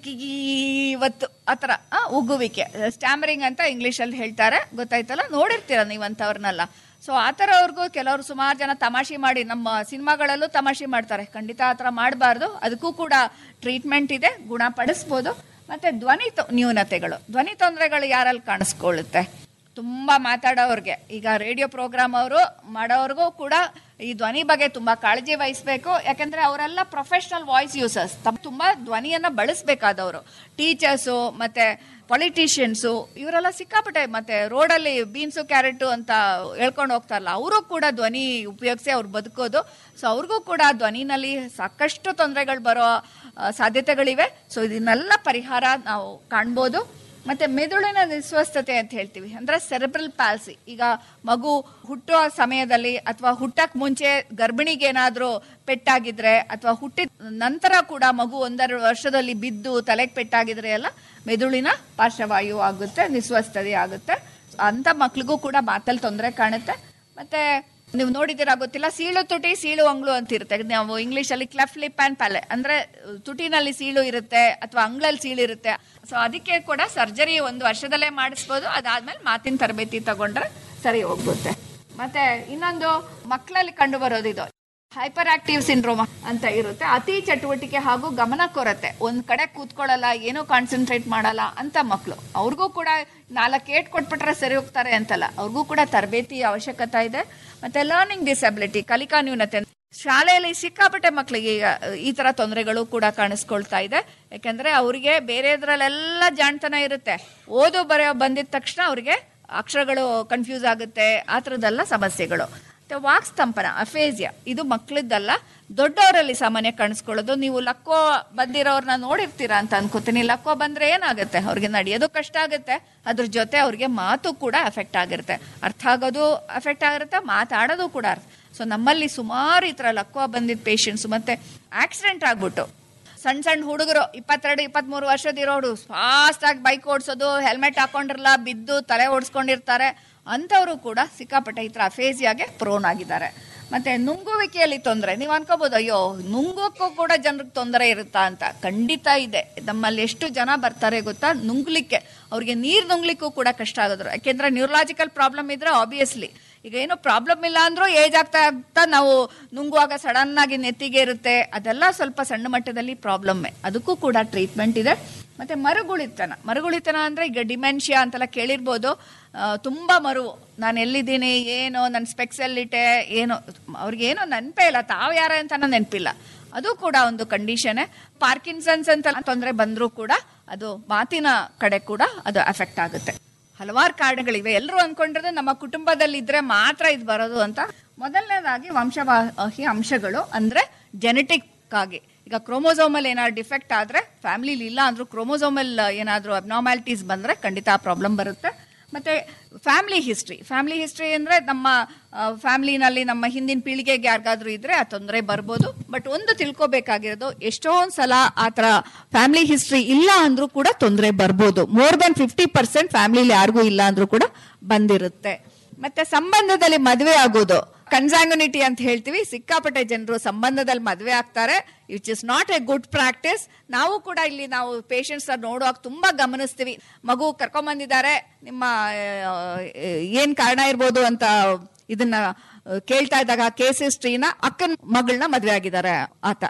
ಇವತ್ತು ಆತರ ಆ, ಉಗ್ಗುವಿಕೆ ಸ್ಟ್ಯಾಮರಿಂಗ್ ಅಂತ ಇಂಗ್ಲಿಷ್ ಅಲ್ಲಿ ಹೇಳ್ತಾರೆ ಗೊತ್ತಾಯ್ತಲ್ಲ ನೋಡಿರ್ತೀರ ನೀವು ಅಂತವ್ರನ್ನೆಲ್ಲ ಸೊ ಆ ಥರ ಅವ್ರಿಗೂ ಕೆಲವರು ಸುಮಾರು ಜನ ತಮಾಷೆ ಮಾಡಿ ನಮ್ಮ ಸಿನಿಮಾಗಳಲ್ಲೂ ತಮಾಷೆ ಮಾಡ್ತಾರೆ ಖಂಡಿತ ಆ ಥರ ಮಾಡಬಾರ್ದು ಅದಕ್ಕೂ ಕೂಡ ಟ್ರೀಟ್ಮೆಂಟ್ ಇದೆ ಗುಣಪಡಿಸ್ಬೋದು ಮತ್ತೆ ಧ್ವನಿ ತೊ- ನ್ಯೂನತೆಗಳು ಧ್ವನಿ ತೊಂದರೆಗಳು ಯಾರಲ್ಲಿ ಕಾಣಿಸ್ಕೊಳ್ಳುತ್ತೆ ತುಂಬಾ ಮಾತಾಡೋರ್ಗೆ ಈಗ ರೇಡಿಯೋ ಪ್ರೋಗ್ರಾಮ್ ಅವರು ಮಾಡೋರ್ಗೂ ಕೂಡ ಈ ಧ್ವನಿ ಬಗ್ಗೆ ತುಂಬಾ ಕಾಳಜಿ ವಹಿಸ್ಬೇಕು ಯಾಕಂದ್ರೆ ಅವರೆಲ್ಲ ಪ್ರೊಫೆಷನಲ್ ವಾಯ್ಸ್ ಯೂಸರ್ಸ್ ತುಂಬಾ ಧ್ವನಿಯನ್ನ ಬಳಸಬೇಕಾದವರು ಟೀಚರ್ಸು ಮತ್ತೆ ಪೊಲಿಟಿಷಿಯನ್ಸು ಇವರೆಲ್ಲ ಸಿಕ್ಕಾಪಟ್ಟೆ ಮತ್ತೆ ರೋಡಲ್ಲಿ ಬೀನ್ಸು ಕ್ಯಾರೆಟು ಅಂತ ಹೇಳ್ಕೊಂಡು ಹೋಗ್ತಾರಲ್ಲ ಅವರು ಕೂಡ ಧ್ವನಿ ಉಪಯೋಗಿಸಿ ಅವ್ರು ಬದುಕೋದು ಸೊ ಅವ್ರಿಗೂ ಕೂಡ ಧ್ವನಿನಲ್ಲಿ ಸಾಕಷ್ಟು ತೊಂದರೆಗಳು ಬರೋ ಆ, ಸಾಧ್ಯತೆಗಳಿವೆ ಸೊ ಇದನ್ನೆಲ್ಲ ಪರಿಹಾರ ನಾವು ಕಾಣ್ಬೋದು ಮತ್ತೆ ಮೆದುಳಿನ ನಿಸ್ವಸ್ಥತೆ ಅಂತ ಹೇಳ್ತೀವಿ ಅಂದ್ರೆ ಸೆರೆಬ್ರಲ್ ಪಾಲ್ಸಿ ಈಗ ಮಗು ಹುಟ್ಟುವ ಸಮಯದಲ್ಲಿ ಅಥವಾ ಹುಟ್ಟಕ್ ಮುಂಚೆ ಗರ್ಭಿಣಿಗೆ ಏನಾದ್ರೂ ಪೆಟ್ಟಾಗಿದ್ರೆ ಅಥವಾ ಹುಟ್ಟಿದ ನಂತರ ಕೂಡ ಮಗು ಒಂದೆರಡು ವರ್ಷದಲ್ಲಿ ಬಿದ್ದು ತಲೆಗೆ ಪೆಟ್ಟಾಗಿದ್ರೆ ಎಲ್ಲ ಮೆದುಳಿನ ಪಾರ್ಶ್ವವಾಯು ಆಗುತ್ತೆ ನಿಸ್ವಸ್ಥತೆ ಆಗುತ್ತೆ ಅಂತ ಮಕ್ಳಿಗೂ ಕೂಡ ಮಾತಲ್ಲಿ ತೊಂದರೆ ಕಾಣುತ್ತೆ ಮತ್ತೆ ನೀವು ನೋಡಿದಿರ ಗೊತ್ತಿಲ್ಲ ಸೀಳು ತುಟಿ ಸೀಳು ಅಂಗ್ಳು ಅಂತ ಇರುತ್ತೆ ನಾವು ಇಂಗ್ಲಿಷ್ ಅಲ್ಲಿ ಕ್ಲೆಫ್ ಲಿಪ್ ಅಂಡ್ ಪ್ಯಾಲೆ ಅಂದ್ರೆ ತುಟಿನಲ್ಲಿ ಸೀಳು ಇರುತ್ತೆ ಅಥವಾ ಅಂಗ್ಳಲ್ಲಿ ಸೀಳು ಇರುತ್ತೆ ಸೊ ಅದಕ್ಕೆ ಕೂಡ ಸರ್ಜರಿ ಒಂದು ವರ್ಷದಲ್ಲೇ ಮಾಡಿಸ್ಬೋದು ಅದಾದ್ಮೇಲೆ ಮಾತಿನ ತರಬೇತಿ ತಗೊಂಡ್ರೆ ಸರಿ ಹೋಗುತ್ತೆ ಮತ್ತೆ ಇನ್ನೊಂದು ಮಕ್ಕಳಲ್ಲಿ ಕಂಡು ಬರೋದು ಇದು ಹೈಪರ್ ಆಕ್ಟಿವ್ ಸಿಂಡ್ರೋಮ್ ಅಂತ ಇರುತ್ತೆ ಅತಿ ಚಟುವಟಿಕೆ ಹಾಗೂ ಗಮನ ಕೊರತೆ ಒಂದ್ ಕಡೆ ಕೂತ್ಕೊಳ್ಳಲ್ಲ ಏನೂ ಕಾನ್ಸಂಟ್ರೇಟ್ ಮಾಡಲ್ಲ ಅಂತ ಮಕ್ಕಳು ಅವ್ರಿಗೂ ಕೂಡ ನಾಲ್ಕು ಏಟ್ ಕೊಟ್ಬಿಟ್ರೆ ಸರಿ ಹೋಗ್ತಾರೆ ಅಂತಲ್ಲ ಅವ್ರಿಗೂ ಕೂಡ ತರಬೇತಿ ಅವಶ್ಯಕತೆ ಇದೆ ಮತ್ತೆ ಲರ್ನಿಂಗ್ ಡಿಸಬಿಲಿಟಿ ಕಲಿಕಾ ನ್ಯೂನತೆ ಶಾಲೆಯಲ್ಲಿ ಸಿಕ್ಕಾಪಟ್ಟೆ ಮಕ್ಕಳಿಗೆ ಈಗ ಈ ತರ ತೊಂದರೆಗಳು ಕೂಡ ಕಾಣಿಸ್ಕೊಳ್ತಾ ಇದೆ ಯಾಕಂದ್ರೆ ಅವರಿಗೆ ಬೇರೆದ್ರಲ್ಲೆಲ್ಲ ಜಾಣ್ತನ ಇರುತ್ತೆ ಓದು ಬರೆಯೋ ಬಂದಿದ ತಕ್ಷಣ ಅವ್ರಿಗೆ ಅಕ್ಷರಗಳು ಕನ್ಫ್ಯೂಸ್ ಆಗುತ್ತೆ ಆ ಥರದ್ದೆಲ್ಲ ಸಮಸ್ಯೆಗಳು ಮತ್ತೆ ವಾಕ್ ಸ್ತಂಭನ ಅಫೇಸಿಯಾ ಇದು ಮಕ್ಕಳದ್ದಲ್ಲ ದೊಡ್ಡವರಲ್ಲಿ ಸಾಮಾನ್ಯ ಕಾಣಿಸ್ಕೊಳ್ಳೋದು ನೀವು ಲಕ್ಕೋ ಬಂದಿರೋರ್ನ ನೋಡಿರ್ತೀರಾ ಅಂತ ಅನ್ಕೋತೀನಿ ಲಕ್ಕೋ ಬಂದ್ರೆ ಏನಾಗುತ್ತೆ ಅವ್ರಿಗೆ ನಡೆಯೋದು ಕಷ್ಟ ಆಗುತ್ತೆ ಅದ್ರ ಜೊತೆ ಅವ್ರಿಗೆ ಮಾತು ಕೂಡ ಅಫೆಕ್ಟ್ ಆಗಿರುತ್ತೆ ಅರ್ಥ ಆಗೋದು ಅಫೆಕ್ಟ್ ಆಗಿರುತ್ತೆ ಮಾತಾಡೋದು ಕೂಡ ಸೊ ನಮ್ಮಲ್ಲಿ ಸುಮಾರು ಈ ಥರ ಲಕ್ಕೋ ಬಂದಿದ್ದ ಪೇಷಂಟ್ಸ್ ಮತ್ತೆ ಆಕ್ಸಿಡೆಂಟ್ ಆಗ್ಬಿಟ್ಟು ಸಣ್ಣ ಸಣ್ಣ ಹುಡುಗರು ಇಪ್ಪತ್ತೆರಡು ಇಪ್ಪತ್ಮೂರು ವರ್ಷದಿರೋರು ಫಾಸ್ಟ್ ಆಗಿ ಬೈಕ್ ಓಡಿಸೋದು ಹೆಲ್ಮೆಟ್ ಹಾಕೊಂಡಿರಲ್ಲ ಬಿದ್ದು ತಲೆ ಓಡಿಸ್ಕೊಂಡಿರ್ತಾರೆ ಅಂಥವರು ಕೂಡ ಸಿಕ್ಕಾಪಟ್ಟೆ ಈ ಥರ ಅಫೇಸಿಯಾಗೆ ಪ್ರೋನ್ ಆಗಿದ್ದಾರೆ ಮತ್ತೆ ನುಂಗುವಿಕೆಯಲ್ಲಿ ತೊಂದರೆ ನೀವು ಅನ್ಕೋಬಹುದು ಅಯ್ಯೋ ನುಂಗೋಕ್ಕೂ ಕೂಡ ಜನರಿಗೆ ತೊಂದರೆ ಇರುತ್ತಾ ಅಂತ ಖಂಡಿತ ಇದೆ ನಮ್ಮಲ್ಲಿ ಎಷ್ಟು ಜನ ಬರ್ತಾರೆ ಗೊತ್ತಾ ನುಂಗ್ಲಿಕ್ಕೆ ಅವ್ರಿಗೆ ನೀರು ನುಂಗ್ಲಿಕ್ಕೂ ಕೂಡ ಕಷ್ಟ ಆಗೋದ್ರು ಯಾಕೆಂದ್ರೆ ನ್ಯೂರಲಾಜಿಕಲ್ ಪ್ರಾಬ್ಲಮ್ ಇದ್ರೆ ಆಬ್ವಿಯಸ್ಲಿ ಈಗ ಏನೋ ಪ್ರಾಬ್ಲಮ್ ಇಲ್ಲ ಅಂದ್ರೂ ಏಜ್ ಆಗ್ತಾ ಆಗ್ತಾ ನಾವು ನುಂಗುವಾಗ ಸಡನ್ ಆಗಿ ನೆತ್ತಿಗೆ ಇರುತ್ತೆ ಅದೆಲ್ಲ ಸ್ವಲ್ಪ ಸಣ್ಣ ಮಟ್ಟದಲ್ಲಿ ಪ್ರಾಬ್ಲಮ್ಮೆ ಅದಕ್ಕೂ ಕೂಡ ಟ್ರೀಟ್ಮೆಂಟ್ ಇದೆ ಮತ್ತೆ ಮರುಗುಳಿತನ ಮರುಗುಳಿತನ ಅಂದ್ರೆ ಈಗ ಡಿಮೆನ್ಷಿಯಾ ಅಂತೆಲ್ಲ ಕೇಳಿರ್ಬೋದು ಆ, ತುಂಬಾ ಮರುವು ನಾನು ಎಲ್ಲಿದ್ದೀನಿ ಏನೋ ನನ್ನ ಸ್ಪೆಕ್ಸ್ ಎಲ್ಲಿಟ್ಟೆ ಏನೋ ಅವ್ರಿಗೆ ಏನೋ ನೆನಪೇ ಇಲ್ಲ ತಾವು ಯಾರ ಅಂತ ನೆನಪಿಲ್ಲ ಅದು ಕೂಡ ಒಂದು ಕಂಡೀಷನ್ ಪಾರ್ಕಿನ್ಸನ್ಸ್ ಅಂತ ತೊಂದರೆ ಬಂದರೂ ಕೂಡ ಅದು ಮಾತಿನ ಕಡೆ ಕೂಡ ಅದು ಅಫೆಕ್ಟ್ ಆಗುತ್ತೆ ಹಲವಾರು ಕಾರಣಗಳಿವೆ ಎಲ್ಲರೂ ಅನ್ಕೊಂಡಿರೋದು ನಮ್ಮ ಕುಟುಂಬದಲ್ಲಿ ಇದ್ರೆ ಮಾತ್ರ ಇದು ಬರೋದು ಅಂತ ಮೊದಲನೇದಾಗಿ ವಂಶವಾಹಿ ಅಂಶಗಳು ಅಂದ್ರೆ ಜೆನೆಟಿಕ್ ಆಗಿ ಈಗ ಕ್ರೋಮೋಸೋಮಲ್ ಏನಾದ್ರು ಡಿಫೆಕ್ಟ್ ಆದ್ರೆ ಫ್ಯಾಮಿಲಿಲಿ ಇಲ್ಲ ಅಂದ್ರೂ ಕ್ರೋಮೋಸೋಮಲ್ ಏನಾದ್ರು ಅಬ್ನಾರ್ಮಾಲಿಟೀಸ್ ಬಂದ್ರೆ ಖಂಡಿತ ಆ ಪ್ರಾಬ್ಲಮ್ ಬರುತ್ತೆ ಮತ್ತೆ ಫ್ಯಾಮಿಲಿ ಹಿಸ್ಟ್ರಿ ಫ್ಯಾಮಿಲಿ ಹಿಸ್ಟ್ರಿ ಅಂದ್ರೆ ನಮ್ಮ ಫ್ಯಾಮಿಲಿನಲ್ಲಿ ನಮ್ಮ ಹಿಂದಿನ ಪೀಳಿಗೆಗೆ ಯಾರಿಗಾದ್ರೂ ಇದ್ರೆ ಆ ತೊಂದರೆ ಬರ್ಬೋದು ಬಟ್ ಒಂದು ತಿಳ್ಕೊಬೇಕಾಗಿರೋದು ಎಷ್ಟೊಂದ್ ಸಲ ಆ ತರ ಫ್ಯಾಮಿಲಿ ಹಿಸ್ಟ್ರಿ ಇಲ್ಲ ಅಂದ್ರೂ ಕೂಡ ತೊಂದರೆ ಬರ್ಬೋದು ಮೋರ್ ದನ್ ಫಿಫ್ಟಿ ಪರ್ಸೆಂಟ್ ಫ್ಯಾಮಿಲಿಲಿ ಯಾರಿಗೂ ಇಲ್ಲ ಅಂದ್ರೂ ಕೂಡ ಬಂದಿರುತ್ತೆ ಮತ್ತೆ ಸಂಬಂಧದಲ್ಲಿ ಮದುವೆ ಆಗೋದು ಕನ್ಸಾಂಗುನಿಟಿ ಅಂತ ಹೇಳ್ತೀವಿ ಸಿಕ್ಕಾಪಟ್ಟೆ ಜನರು ಸಂಬಂಧದಲ್ಲಿ ಮದುವೆ ಆಗ್ತಾರೆ which is not a good practice ನಾವು ಕೂಡ ಇಲ್ಲಿ ನಾವು ಪೇಷಂಟ್ಸ್ ನೋಡುವಾಗ ತುಂಬಾ ಗಮನಿಸ್ತೀವಿ ಮಗು ಕರ್ಕೊಂಬಂದಿದ್ದಾರೆ ನಿಮ್ಮ ಆ, ಏನ್ ಕಾರಣ ಇರ್ಬೋದು ಅಂತ ಇದನ್ನ ಆ, ಕೇಳ್ತಾ ಇದ್ದಾಗ ಕೇಸ್ ಹಿಸ್ಟ್ರಿನ ಅಕ್ಕನ ಮಗಳನ್ನ ಮದುವೆ ಆಗಿದ್ದಾರೆ ಆತ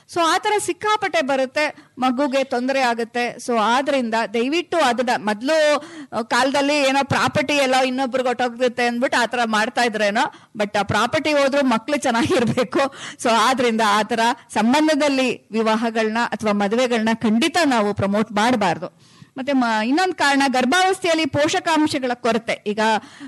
ಸೊ ಆ ಥರ ಸಿಕ್ಕಾಪಟ್ಟೆ ಬರುತ್ತೆ ಮಗುಗೆ ತೊಂದರೆ ಆಗುತ್ತೆ ಸೊ ಆದ್ರಿಂದ ದಯವಿಟ್ಟು ಅದನ್ನ ಮೊದಲು ಕಾಲದಲ್ಲಿ ಏನೋ ಪ್ರಾಪರ್ಟಿ ಎಲ್ಲ ಇನ್ನೊಬ್ರಿಗೆ ಹೊಟ್ಟೋಗುತ್ತೆ ಅಂದ್ಬಿಟ್ಟು ಆ ಥರ ಮಾಡ್ತಾ ಇದ್ರೇನೋ ಬಟ್ ಆ ಪ್ರಾಪರ್ಟಿ ಹೋದ್ರು ಮಕ್ಳು ಚೆನ್ನಾಗಿರ್ಬೇಕು ಸೊ ಆದ್ರಿಂದ ಆ ಥರ ಸಂಬಂಧದಲ್ಲಿ ವಿವಾಹಗಳನ್ನ ಅಥವಾ ಮದುವೆಗಳನ್ನ ಖಂಡಿತ ನಾವು ಪ್ರಮೋಟ್ ಮಾಡಬಾರ್ದು ಮತ್ತೆ ಇನ್ನೊಂದು ಕಾರಣ ಗರ್ಭಾವಸ್ಥೆಯಲ್ಲಿ ಪೋಷಕಾಂಶಗಳ ಕೊರತೆ ಈಗ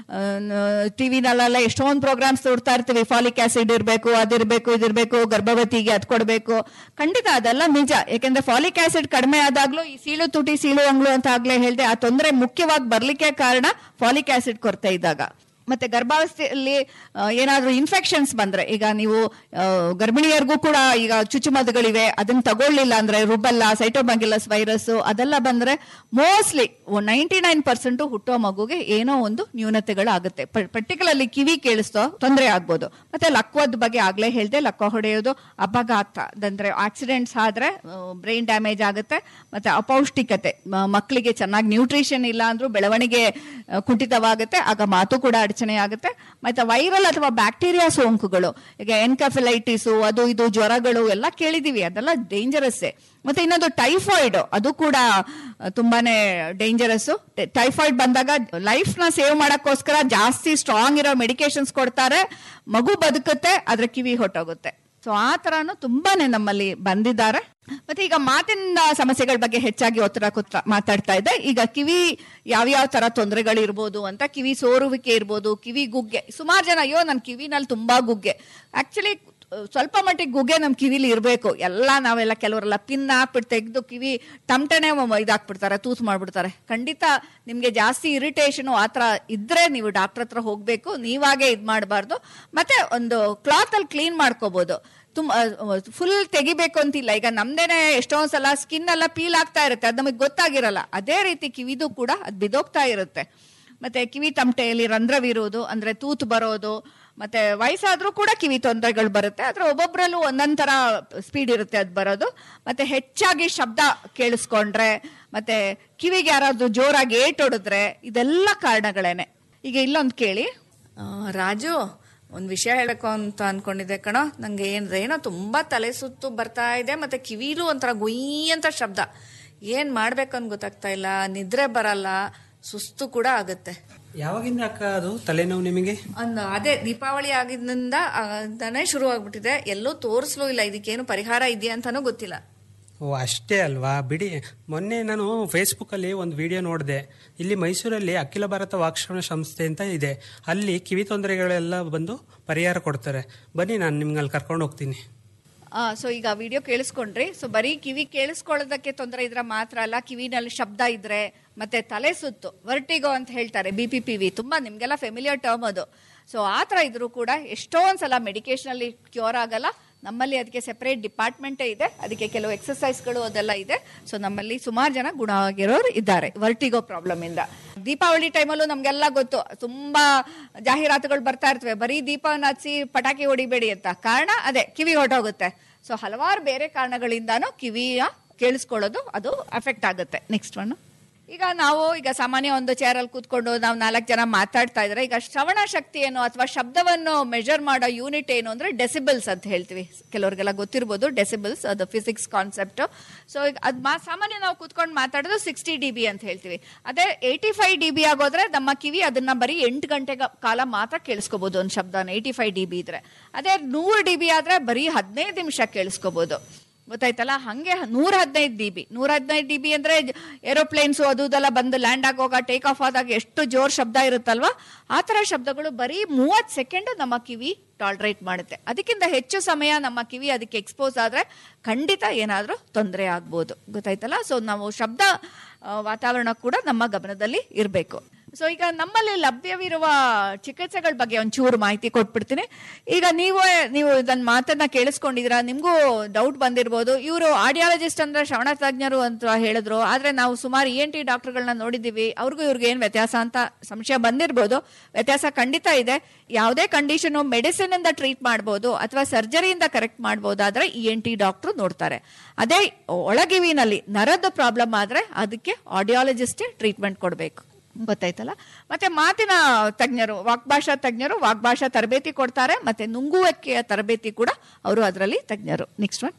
ಟಿವಿನಲ್ಲೆಲ್ಲ ಎಷ್ಟೊಂದು ಪ್ರೋಗ್ರಾಮ್ಸ್ ನೋಡ್ತಾ ಇರ್ತೀವಿ ಫಾಲಿಕ್ ಆಸಿಡ್ ಇರಬೇಕು ಅದಿರಬೇಕು ಇದಿರಬೇಕು ಗರ್ಭವತಿಗೆ ಅದ್ ಕೊಡಬೇಕು ಖಂಡಿತ ಅದೆಲ್ಲ ನಿಜ ಯಾಕೆಂದ್ರೆ ಫಾಲಿಕ್ ಆಸಿಡ್ ಕಡಿಮೆ ಆದಾಗ್ಲೂ ಈ ಸೀಳು ತುಟಿ ಸೀಳು ಅಂಗ್ಳು ಅಂತ ಆಗ್ಲೇ ಹೇಳ್ದೆ ಆ ತೊಂದರೆ ಮುಖ್ಯವಾಗಿ ಬರ್ಲಿಕ್ಕೆ ಕಾರಣ ಫಾಲಿಕ್ ಆಸಿಡ್ ಕೊರತೆ ಇದ್ದಾಗ ಮತ್ತೆ ಗರ್ಭಾವಸ್ಥೆಯಲ್ಲಿ ಆ, ಏನಾದ್ರೂ ಇನ್ಫೆಕ್ಷನ್ಸ್ ಬಂದ್ರೆ ಈಗ ನೀವು ಆ, ಗರ್ಭಿಣಿಯರಿಗೂ ಕೂಡ ಈಗ ಚುಚ್ಚುಮದ್ದುಗಳಿವೆ ಅದನ್ನ ತಗೊಳ್ಳಿಲ್ಲ ಅಂದ್ರೆ ರುಬೆಲ್ಲ ಸೈಟೋಬಂಗಿಲಸ್ ವೈರಸ್ ಅದೆಲ್ಲ ಬಂದ್ರೆ ಮೋಸ್ಟ್ಲಿ ನೈಂಟಿ ನೈನ್ ಪರ್ಸೆಂಟ್ ಹುಟ್ಟೋ ಮಗುಗೆ ಏನೋ ಒಂದು ನ್ಯೂನತೆಗಳಾಗುತ್ತೆ ಪರ್ಟಿಕ್ಯುಲರ್ಲಿ ಕಿವಿ ಕೇಳಿಸ್ತೋ ತೊಂದರೆ ಆಗ್ಬೋದು ಮತ್ತೆ ಲಕ್ವದ ಬಗ್ಗೆ ಆಗ್ಲೇ ಹೇಳ್ದೆ ಲಕ್ವ ಹೊಡೆಯೋದು ಅಪಘಾತ ಅಂದ್ರೆ ಆಕ್ಸಿಡೆಂಟ್ಸ್ ಆದ್ರೆ ಬ್ರೈನ್ ಡ್ಯಾಮೇಜ್ ಆಗುತ್ತೆ ಮತ್ತೆ ಅಪೌಷ್ಟಿಕತೆ ಮ- ಮಕ್ಕಳಿಗೆ ಚೆನ್ನಾಗಿ ನ್ಯೂಟ್ರಿಷನ್ ಇಲ್ಲ ಅಂದ್ರೂ ಬೆಳವಣಿಗೆ ಆ, ಕುಂಠಿತವಾಗುತ್ತೆ ಆಗ ಮಾತು ಕೂಡ ಅಡಚಣೆ ಆಗುತ್ತೆ ಮತ್ತೆ ವೈರಲ್ ಅಥವಾ ಬ್ಯಾಕ್ಟೀರಿಯಾ ಸೋಂಕುಗಳು ಈಗ ಎನ್ಕಫಿಲೈಟಿಸ್ ಅದು ಇದು ಜ್ವರಗಳು ಎಲ್ಲ ಕೇಳಿದೀವಿ ಅದೆಲ್ಲ ಡೇಂಜರಸ್ಸೇ ಮತ್ತೆ ಇನ್ನೊಂದು ಟೈಫಾಯ್ಡ್ ಅದು ಕೂಡ ಆ, ತುಂಬಾನೇ ಡೇಂಜರಸ್ ಟೈಫಾಯ್ಡ್ ಬಂದಾಗ ಲೈಫ್ ನ ಸೇವ್ ಮಾಡಕ್ಕೋಸ್ಕರ ಜಾಸ್ತಿ ಸ್ಟ್ರಾಂಗ್ ಇರೋ ಮೆಡಿಕೇಶನ್ಸ್ ಕೊಡ್ತಾರೆ ಮಗು ಬದುಕುತ್ತೆ ಆದ್ರೆ ಕಿವಿ ಹೊಟ್ಟೋಗುತ್ತೆ ಸೊ ಆ ತರಾನು ತುಂಬಾನೇ ನಮ್ಮಲ್ಲಿ ಬಂದಿದ್ದಾರೆ ಮತ್ತೆ ಈಗ ಮಾತಿನ ಸಮಸ್ಯೆಗಳ ಬಗ್ಗೆ ಹೆಚ್ಚಾಗಿ ಒತ್ತಡ ಕೂತ ಮಾತಾಡ್ತಾ ಇದ್ದೆ ಈಗ ಕಿವಿ ಯಾವ್ಯಾವ ತರ ತೊಂದರೆಗಳು ಇರ್ಬೋದು ಅಂತ ಕಿವಿ ಸೋರುವಿಕೆ ಇರ್ಬೋದು ಕಿವಿ ಗುಗ್ಗೆ ಸುಮಾರು ಜನ ಅಯ್ಯೋ ನನ್ನ ಕಿವಿನಲ್ಲಿ ತುಂಬಾ ಗುಗ್ಗೆ ಆಕ್ಚುಲಿ ಸ್ವಲ್ಪ ಮಟ್ಟಿಗೆ ಗುಗ್ಗೆ ನಮ್ ಕಿವಿಲಿ ಇರಬೇಕು ಎಲ್ಲ ನಾವೆಲ್ಲ ಕೆಲವರೆಲ್ಲ ಪಿನ್ ಹಾಕ್ಬಿಟ್ಟು ತೆಗೆದು ಕಿವಿ ಟಮ್ಟನೆ ಇದಾಕ್ಬಿಡ್ತಾರೆ ತೂತ್ ಮಾಡ್ಬಿಡ್ತಾರೆ ಖಂಡಿತ ನಿಮ್ಗೆ ಜಾಸ್ತಿ ಇರಿಟೇಷನ್ ಆ ಥರ ಇದ್ರೆ ನೀವು ಡಾಕ್ಟರ್ ಹತ್ರ ಹೋಗ್ಬೇಕು ನೀವಾಗೆ ಇದ್ ಮಾಡಬಾರ್ದು ಮತ್ತೆ ಒಂದು ಕ್ಲಾತ್ ಅಲ್ಲಿ ಕ್ಲೀನ್ ಮಾಡ್ಕೋಬಹುದು ತುಂಬ ಫುಲ್ ತೆಗಿಬೇಕು ಅಂತಿಲ್ಲ ಈಗ ನಮ್ದೇನೆ ಎಷ್ಟೊಂದ್ ಸಲ ಸ್ಕಿನ್ ಎಲ್ಲ ಪೀಲ್ ಆಗ್ತಾ ಇರುತ್ತೆ ಅದು ನಮಗೆ ಗೊತ್ತಾಗಿರಲ್ಲ ಅದೇ ರೀತಿ ಕಿವಿದು ಕೂಡ ಅದು ಬಿದೋಗ್ತಾ ಇರುತ್ತೆ ಮತ್ತೆ ಕಿವಿ ತಮಟೆಯಲ್ಲಿ ರಂಧ್ರವಿರುವುದು ಅಂದ್ರೆ ತೂತು ಬರೋದು ಮತ್ತೆ ವಯಸ್ಸಾದ್ರೂ ಕೂಡ ಕಿವಿ ತೊಂದರೆಗಳು ಬರುತ್ತೆ ಆದ್ರೆ ಒಬ್ಬೊಬ್ರಲ್ಲೂ ಒಂದೊಂದ್ ತರ ಸ್ಪೀಡ್ ಇರುತ್ತೆ ಅದು ಬರೋದು ಮತ್ತೆ ಹೆಚ್ಚಾಗಿ ಶಬ್ದ ಕೇಳಿಸ್ಕೊಂಡ್ರೆ ಮತ್ತೆ ಕಿವಿಗೆ ಯಾರಾದ್ರೂ ಜೋರಾಗಿ ಏಟ್ ಹೊಡೆದ್ರೆ ಇದೆಲ್ಲ ಕಾರಣಗಳೇನೆ ಈಗ ಇಲ್ಲೊಂದು ಕೇಳಿ ಆ, ರಾಜು ಒಂದು ವಿಷಯ ಹೇಳಬೇಕು ಅಂತ ಅನ್ಕೊಂಡಿದ್ದೆ ಕಣೋ ನಂಗೆ ಏನ್ ಏನೋ ತುಂಬಾ ತಲೆ ಸುತ್ತು ಬರ್ತಾ ಇದೆ ಮತ್ತೆ ಕಿವಿಲೂ ಒಂಥರ ಗುಯ್ ಅಂತ ಶಬ್ದ ಏನ್ ಮಾಡ್ಬೇಕು ಅಂತ ಗೊತ್ತಾಗ್ತಾ ಇಲ್ಲ ನಿದ್ರೆ ಬರಲ್ಲ ಸುಸ್ತು ಕೂಡ ಆಗುತ್ತೆ ಯಾವಾಗಿಂದ ಅಕ್ಕ ಅದು ತಲೆನೋವು ನಿಮಗೆ ಒಂದು ಅದೇ ದೀಪಾವಳಿ ಆಗಿದ್ದಿಂದ ಆ, ಅಂತಾನೆ ಶುರು ಆಗ್ಬಿಟ್ಟಿದೆ ಎಲ್ಲೂ ತೋರಿಸ್ಲೂ ಇಲ್ಲ ಇದಕ್ಕೇನು ಪರಿಹಾರ ಇದೆಯಾ ಅಂತಾನೂ ಗೊತ್ತಿಲ್ಲ ಓ ಅಷ್ಟೇ ಅಲ್ವಾ ಬಿಡಿ ಮೊನ್ನೆ ನಾನು ಫೇಸ್ಬುಕ್ಕಲ್ಲಿ ಒಂದು ವಿಡಿಯೋ ನೋಡಿದೆ ಇಲ್ಲಿ ಮೈಸೂರಲ್ಲಿ ಅಖಿಲ ಭಾರತ ವಾಕ್ಶ್ರವಣ ಸಂಸ್ಥೆ ಅಂತ ಇದೆ ಅಲ್ಲಿ ಕಿವಿ ತೊಂದರೆಗಳೆಲ್ಲ ಬಂದು ಪರಿಹಾರ ಕೊಡ್ತಾರೆ ಬನ್ನಿ ನಾನು ನಿಮ್ಗೆ ಅಲ್ಲಿ ಕರ್ಕೊಂಡು ಹೋಗ್ತೀನಿ ಸೊ ಈಗ ವಿಡಿಯೋ ಕೇಳಿಸ್ಕೊಂಡ್ರಿ ಸೊ ಬರೀ ಕಿವಿ ಕೇಳಿಸ್ಕೊಳ್ಳೋದಕ್ಕೆ ತೊಂದರೆ ಇದ್ರೆ ಮಾತ್ರ ಅಲ್ಲ ಕಿವಿನಲ್ಲಿ ಶಬ್ದ ಇದ್ರೆ ಮತ್ತೆ ತಲೆ ಸುತ್ತು ವರ್ಟಿಗೋ ಅಂತ ಹೇಳ್ತಾರೆ ಬಿ ಪಿ ಪಿ ವಿ ತುಂಬಾ ನಿಮ್ಗೆಲ್ಲ ಫೆಮಿಲಿಯರ್ ಟರ್ಮ್ ಅದು ಸೊ ಆ ಥರ ಇದ್ರೂ ಕೂಡ ಎಷ್ಟೊಂದ್ ಸಲ ಮೆಡಿಕೇಶನ್ ಅಲ್ಲಿ ಕ್ಯೂರ್ ಆಗಲ್ಲ ನಮ್ಮಲ್ಲಿ ಅದಕ್ಕೆ ಸೆಪರೇಟ್ ಡಿಪಾರ್ಟ್ಮೆಂಟೇ ಇದೆ ಅದಕ್ಕೆ ಕೆಲವು ಎಕ್ಸರ್ಸೈಸ್ಗಳು ಅದೆಲ್ಲ ಇದೆ ಸೊ ನಮ್ಮಲ್ಲಿ ಸುಮಾರು ಜನ ಗುಣವಾಗಿರೋರು ಇದ್ದಾರೆ ವರ್ಟಿಗೋ ಪ್ರಾಬ್ಲಮ್ ಇಂದ ದೀಪಾವಳಿ ಟೈಮಲ್ಲೂ ನಮ್ಗೆಲ್ಲ ಗೊತ್ತು ತುಂಬಾ ಜಾಹೀರಾತುಗಳು ಬರ್ತಾ ಇರ್ತವೆ ಬರೀ ದೀಪವನ್ನ ಹಚ್ಚಿ ಪಟಾಕಿ ಹೊಡಿಬೇಡಿ ಅಂತ ಕಾರಣ ಅದೇ ಕಿವಿ ಹೊರಟೋಗುತ್ತೆ ಸೊ ಹಲವಾರು ಬೇರೆ ಕಾರಣಗಳಿಂದಾನು ಕಿವಿಯ ಕೇಳಿಸ್ಕೊಳ್ಳೋದು ಅದು ಅಫೆಕ್ಟ್ ಆಗುತ್ತೆ ನೆಕ್ಸ್ಟ್ ಒನ್ ಈಗ ನಾವು ಈಗ ಸಾಮಾನ್ಯ ಒಂದು ಚೇರ್ ಅಲ್ಲಿ ಕೂತ್ಕೊಂಡು ನಾವು ನಾಲ್ಕು ಜನ ಮಾತಾಡ್ತಾ ಇದ್ರೆ ಈಗ ಶ್ರವಣ ಶಕ್ತಿ ಏನು ಅಥವಾ ಶಬ್ದವನ್ನು ಮೆಜರ್ ಮಾಡೋ ಯೂನಿಟ್ ಏನು ಅಂದ್ರೆ ಡೆಸಿಬಲ್ಸ್ ಅಂತ ಹೇಳ್ತೀವಿ ಕೆಲವರಿಗೆಲ್ಲ ಗೊತ್ತಿರ್ಬೋದು ಡೆಸಿಬಲ್ಸ್ ಅದು ಫಿಸಿಕ್ಸ್ ಕಾನ್ಸೆಪ್ಟ್ ಸೊ ಈಗ ಅದು ಮಾ ಸಾಮಾನ್ಯ ನಾವು ಕೂತ್ಕೊಂಡು ಮಾತಾಡೋದು ಸಿಕ್ಸ್ಟಿ ಡಿ ಬಿ ಅಂತ ಹೇಳ್ತೀವಿ ಅದೇ ಏಯ್ಟಿ ಫೈವ್ ಡಿ ಬಿ ಆಗೋದ್ರೆ ನಮ್ಮ ಕಿವಿ ಅದನ್ನ ಬರೀ ಎಂಟು ಗಂಟೆ ಕಾಲ ಮಾತ್ರ ಕೇಳಿಸ್ಕೋಬಹುದು ಒಂದು ಶಬ್ದನ ಏಯ್ಟಿ ಫೈವ್ ಡಿ ಬಿ ಇದ್ರೆ ಅದೇ ನೂರು ಡಿ ಬಿ ಆದ್ರೆ ಬರೀ ಹದಿನೈದು ನಿಮಿಷ ಕೇಳಿಸ್ಕೋಬಹುದು ಗೊತ್ತಾಯ್ತಲ್ಲ ಹಂಗೆ ನೂರ ಹದಿನೈದು ಡಿ ಬಿ ನೂರ ಹದಿನೈದು ಡಿ ಬಿ ಅಂದ್ರೆ ಏರೋಪ್ಲೇನ್ಸ್ ಅದು ಇದೆಲ್ಲ ಬಂದು ಲ್ಯಾಂಡ್ ಆಗೋಗ ಟೇಕ್ ಆಫ್ ಆದಾಗ ಎಷ್ಟು ಜೋರ್ ಶಬ್ದ ಇರುತ್ತಲ್ವಾ ಆ ತರ ಶಬ್ದಗಳು ಬರೀ ಮೂವತ್ ಸೆಕೆಂಡ್ ನಮ್ಮ ಕಿವಿ ಟಾಲರೇಟ್ ಮಾಡುತ್ತೆ ಅದಕ್ಕಿಂತ ಹೆಚ್ಚು ಸಮಯ ನಮ್ಮ ಕಿವಿ ಅದಕ್ಕೆ ಎಕ್ಸ್ಪೋಸ್ ಆದ್ರೆ ಖಂಡಿತ ಏನಾದ್ರೂ ತೊಂದರೆ ಆಗ್ಬೋದು ಗೊತ್ತಾಯ್ತಲ್ಲ ಸೊ ನಾವು ಶಬ್ದ ಆ, ವಾತಾವರಣ ಕೂಡ ನಮ್ಮ ಗಮನದಲ್ಲಿ ಇರಬೇಕು ಸೊ ಈಗ ನಮ್ಮಲ್ಲಿ ಲಭ್ಯವಿರುವ ಚಿಕಿತ್ಸೆಗಳ ಬಗ್ಗೆ ಒಂಚೂರು ಮಾಹಿತಿ ಕೊಟ್ಬಿಡ್ತೀನಿ ಈಗ ನೀವು ನೀವು ಇದನ್ನ ಮಾತನ್ನ ಕೇಳಿಸ್ಕೊಂಡಿದ್ದೀರಾ ನಿಮಗೂ ಡೌಟ್ ಬಂದಿರ್ಬೋದು ಇವರು ಆಡಿಯಾಲಜಿಸ್ಟ್ ಅಂದ್ರೆ ಶ್ರವಣ ತಜ್ಞರು ಅಂತ ಹೇಳಿದ್ರು ಆದ್ರೆ ನಾವು ಸುಮಾರು ಇ ಎನ್ ಟಿ ಡಾಕ್ಟರ್ಗಳನ್ನ ನೋಡಿದೀವಿ ಅವ್ರಿಗೂ ಇವ್ರಿಗೆ ಏನ್ ವ್ಯತ್ಯಾಸ ಅಂತ ಸಂಶಯ ಬಂದಿರ್ಬೋದು ವ್ಯತ್ಯಾಸ ಖಂಡಿತ ಇದೆ ಯಾವುದೇ ಕಂಡೀಷನ್ ಮೆಡಿಸಿನ್ ಇಂದ ಟ್ರೀಟ್ ಮಾಡ್ಬೋದು ಅಥವಾ ಸರ್ಜರಿಯಿಂದ ಕರೆಕ್ಟ್ ಮಾಡ್ಬೋದಾದ್ರೆ ಇ ಎನ್ ಟಿ ಡಾಕ್ಟರ್ ನೋಡ್ತಾರೆ ಅದೇ ಒಳಗಿವಿನಲ್ಲಿ ನರದ ಪ್ರಾಬ್ಲಮ್ ಆದ್ರೆ ಅದಕ್ಕೆ ಆಡಿಯಾಲಜಿಸ್ಟೇ ಟ್ರೀಟ್ಮೆಂಟ್ ಕೊಡಬೇಕು ಗೊತ್ತಾಯ್ತಲ್ಲ ಮತ್ತೆ ಮಾತಿನ ತಜ್ಞರು ವಾಗ್ಭಾಷಾ ತಜ್ಞರು ವಾಗ್ಭಾಷಾ ತರಬೇತಿ ಕೊಡ್ತಾರೆ ಮತ್ತೆ ನುಂಗುವಿಕೆಯ ತರಬೇತಿ ಕೂಡ ಅವರು ಅದರಲ್ಲಿ ತಜ್ಞರು ನೆಕ್ಸ್ಟ್ ಒನ್